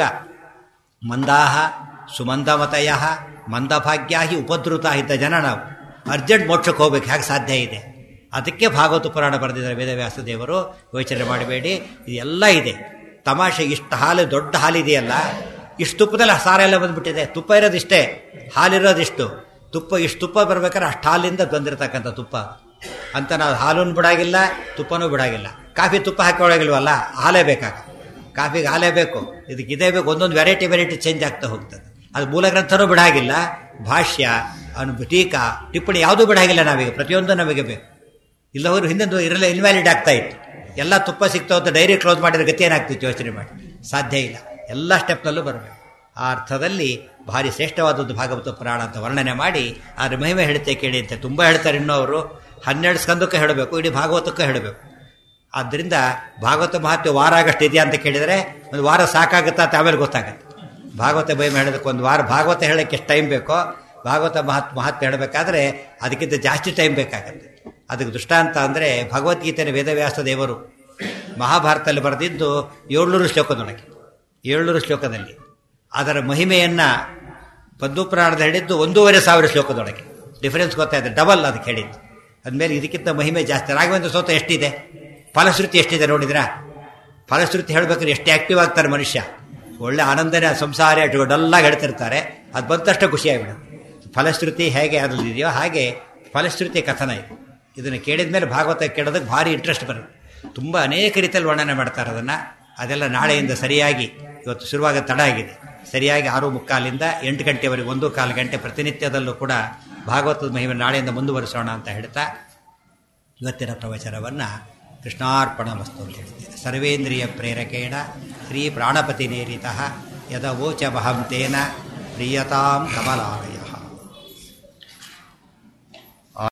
[SPEAKER 1] ಮಂದಾಹ ಸುಮಂದಮತಯ ಮಂದಭಾಗ್ಯ ಹಿ ಉಪದ್ರುತ ಇದ್ದ ಜನ ನಾವು ಅರ್ಜೆಂಟ್ ಮೋಕ್ಷಕ್ಕೆ ಹೋಗ್ಬೇಕು ಹೇಗೆ ಸಾಧ್ಯ ಇದೆ ಅದಕ್ಕೆ ಭಾಗವತ ಪುರಾಣ ಬರೆದಿದ್ದಾರೆ ವೇದವ್ಯಾಸ ದೇವರು ಯೋಚನೆ ಮಾಡಬೇಡಿ ಇದೆಲ್ಲ ಇದೆ ತಮಾಷೆ ಇಷ್ಟು ಹಾಲು ದೊಡ್ಡ ಹಾಲಿದೆಯಲ್ಲ ಇಷ್ಟು ತುಪ್ಪದಲ್ಲಿ ಸಾರ ಎಲ್ಲ ಬಂದ್ಬಿಟ್ಟಿದೆ ತುಪ್ಪ ಇರೋದಿಷ್ಟೇ ಹಾಲಿರೋದಿಷ್ಟು ತುಪ್ಪ ಇಷ್ಟು ತುಪ್ಪ ಬರ್ಬೇಕಾದ್ರೆ ಅಷ್ಟು ಹಾಲಿಂದ ಬಂದಿರತಕ್ಕಂಥ ತುಪ್ಪ ಅಂತ ನಾವು ಹಾಲನ್ನು ಬಿಡಾಗಿಲ್ಲ ತುಪ್ಪನೂ ಬಿಡಾಗಿಲ್ಲ ಕಾಫಿ ತುಪ್ಪ ಹಾಕೊಳ್ಳೋಗಿಲ್ವಲ್ಲ ಹಾಲೇ ಬೇಕಾಗ ಕಾಫಿಗೆ ಹಾಲೇ ಬೇಕು ಇದಕ್ಕೆ ಇದೇ ಬೇಕು ಒಂದೊಂದು ವೆರೈಟಿ ವೆರೈಟಿ ಚೇಂಜ್ ಆಗ್ತಾ ಹೋಗ್ತದೆ ಅದು ಮೂಲ ಗ್ರಂಥನೂ ಬಿಡಾಗಿಲ್ಲ ಭಾಷ್ಯ ಅನು ಟೀಕಾ ಟಿಪ್ಪಣಿ ಯಾವುದೂ ಬಿಡಾಗಿಲ್ಲ ನಾವೀಗ ಪ್ರತಿಯೊಂದು ನಮಗೆ ಬೇಕು ಇಲ್ಲವರು ಹಿಂದೆ ಇರಲ್ಲ ಇನ್ವ್ಯಾಲಿಡ್ ಆಗ್ತಾ ಇತ್ತು ಎಲ್ಲ ತುಪ್ಪ ಸಿಗ್ತಾ ಅಂತ ಡೈರಿ ಕ್ಲೋಸ್ ಮಾಡಿದ್ರೆ ಗತಿ ಏನಾಗ್ತಿತ್ತು ಯೋಚನೆ ಮಾಡಿ ಸಾಧ್ಯ ಇಲ್ಲ ಎಲ್ಲ ಸ್ಟೆಪ್ನಲ್ಲೂ ಬರಬೇಕು ಆ ಅರ್ಥದಲ್ಲಿ ಭಾರಿ ಶ್ರೇಷ್ಠವಾದದ್ದು ಭಾಗವತ ಪುರಾಣ ಅಂತ ವರ್ಣನೆ ಮಾಡಿ ಅದ್ರ ಮಹಿಮೆ ಹೇಳ್ತೆ ಕೇಳಿ ಅಂತ ತುಂಬ ಹೇಳ್ತಾರೆ ಇನ್ನೂ ಅವರು ಹನ್ನೆರಡು ಸ್ಕಂದಕ್ಕೆ ಹೇಳಬೇಕು ಇಡೀ ಭಾಗವತಕ್ಕೆ ಹೇಳಬೇಕು ಆದ್ದರಿಂದ ಭಾಗವತ ಮಹತ್ವ ವಾರ ಆಗಷ್ಟು ಇದೆಯಾ ಅಂತ ಕೇಳಿದರೆ ಒಂದು ವಾರ ಸಾಕಾಗುತ್ತಾ ಅಂತ ಆಮೇಲೆ ಗೊತ್ತಾಗುತ್ತೆ ಭಾಗವತ ಮಹಿಮೆ ಹೇಳೋದಕ್ಕೆ ಒಂದು ವಾರ ಭಾಗವತ ಹೇಳೋಕ್ಕೆ ಎಷ್ಟು ಟೈಮ್ ಬೇಕೋ ಭಾಗವತ ಮಹತ್ ಮಹತ್ವ ಹೇಳಬೇಕಾದ್ರೆ ಅದಕ್ಕಿಂತ ಜಾಸ್ತಿ ಟೈಮ್ ಬೇಕಾಗತ್ತೆ ಅದಕ್ಕೆ ದೃಷ್ಟಾಂತ ಅಂದರೆ ಭಗವದ್ಗೀತೆಯ ವೇದವ್ಯಾಸ ದೇವರು ಮಹಾಭಾರತದಲ್ಲಿ ಬರೆದಿದ್ದು ಏಳ್ನೂರು ಶ್ಲೋಕದೊಳಗೆ ಏಳ್ನೂರು ಶ್ಲೋಕದಲ್ಲಿ ಅದರ ಮಹಿಮೆಯನ್ನು ಪದ್ಮಪುರಾಣದ ಹೇಳಿದ್ದು ಒಂದೂವರೆ ಸಾವಿರ ಶ್ಲೋಕದೊಳಗೆ ಡಿಫರೆನ್ಸ್ ಗೊತ್ತಾಯಿತು ಡಬಲ್ ಅದಕ್ಕೆ ಹೇಳಿದ್ದು ಅಂದಮೇಲೆ ಇದಕ್ಕಿಂತ ಮಹಿಮೆ ಜಾಸ್ತಿ ರಾಘವೇಂದ್ರ ಸ್ತೋತ್ರ ಎಷ್ಟಿದೆ ಫಲಶ್ರುತಿ ಎಷ್ಟಿದೆ ನೋಡಿದ್ರಾ ಫಲಶ್ರುತಿ ಹೇಳ್ಬೇಕಾದ್ರೆ ಎಷ್ಟು ಆಕ್ಟಿವ್ ಆಗ್ತಾರೆ ಮನುಷ್ಯ ಒಳ್ಳೆ ಆನಂದನೇ ಆ ಸಂಸಾರ ಇಟ್ಕೊಂಡೆಲ್ಲ ಹೇಳ್ತಿರ್ತಾರೆ ಅದು ಬಂದಷ್ಟು ಖುಷಿಯಾಗಿಬಿಡುತ್ತೆ ಫಲಶ್ರುತಿ ಹೇಗೆ ಅದರಲ್ಲಿದೆಯೋ ಹಾಗೆ ಫಲಶ್ರುತಿ ಕಥನ ಇದು ಇದನ್ನು ಕೇಳಿದ ಮೇಲೆ ಭಾಗವತ ಕೇಳೋದಕ್ಕೆ ಭಾರಿ ಇಂಟ್ರೆಸ್ಟ್ ಬರುತ್ತೆ ತುಂಬ ಅನೇಕ ರೀತಿಯಲ್ಲಿ ವರ್ಣನೆ ಮಾಡ್ತಾರೆ ಅದನ್ನು ಅದೆಲ್ಲ ನಾಳೆಯಿಂದ ಸರಿಯಾಗಿ ಇವತ್ತು ಶುರುವಾಗ ತಡ ಆಗಿದೆ ಸರಿಯಾಗಿ ಆರು ಮುಕ್ಕಾಲಿಂದ ಎಂಟು ಗಂಟೆವರೆಗೆ ಒಂದು ಕಾಲು ಗಂಟೆ ಪ್ರತಿನಿತ್ಯದಲ್ಲೂ ಕೂಡ ಭಾಗವತದ ಮಹಿಮೆ ನಾಳೆಯಿಂದ ಮುಂದುವರಿಸೋಣ ಅಂತ ಹೇಳ್ತಾ ಇವತ್ತಿನ ಪ್ರವಚನವನ್ನು ಕೃಷ್ಣಾರ್ಪಣ ವಸ್ತು ಅಂತ ಹೇಳ್ತೇನೆ ಸರ್ವೇಂದ್ರಿಯ ಪ್ರೇರಕೇಣ ಶ್ರೀ ಪ್ರಾಣಪತಿ ನೇರಿತ ಯದ ವೋಚಮಹಂ ತೇನ ಪ್ರಿಯತಾಂ ಕಮಲಾಲಯ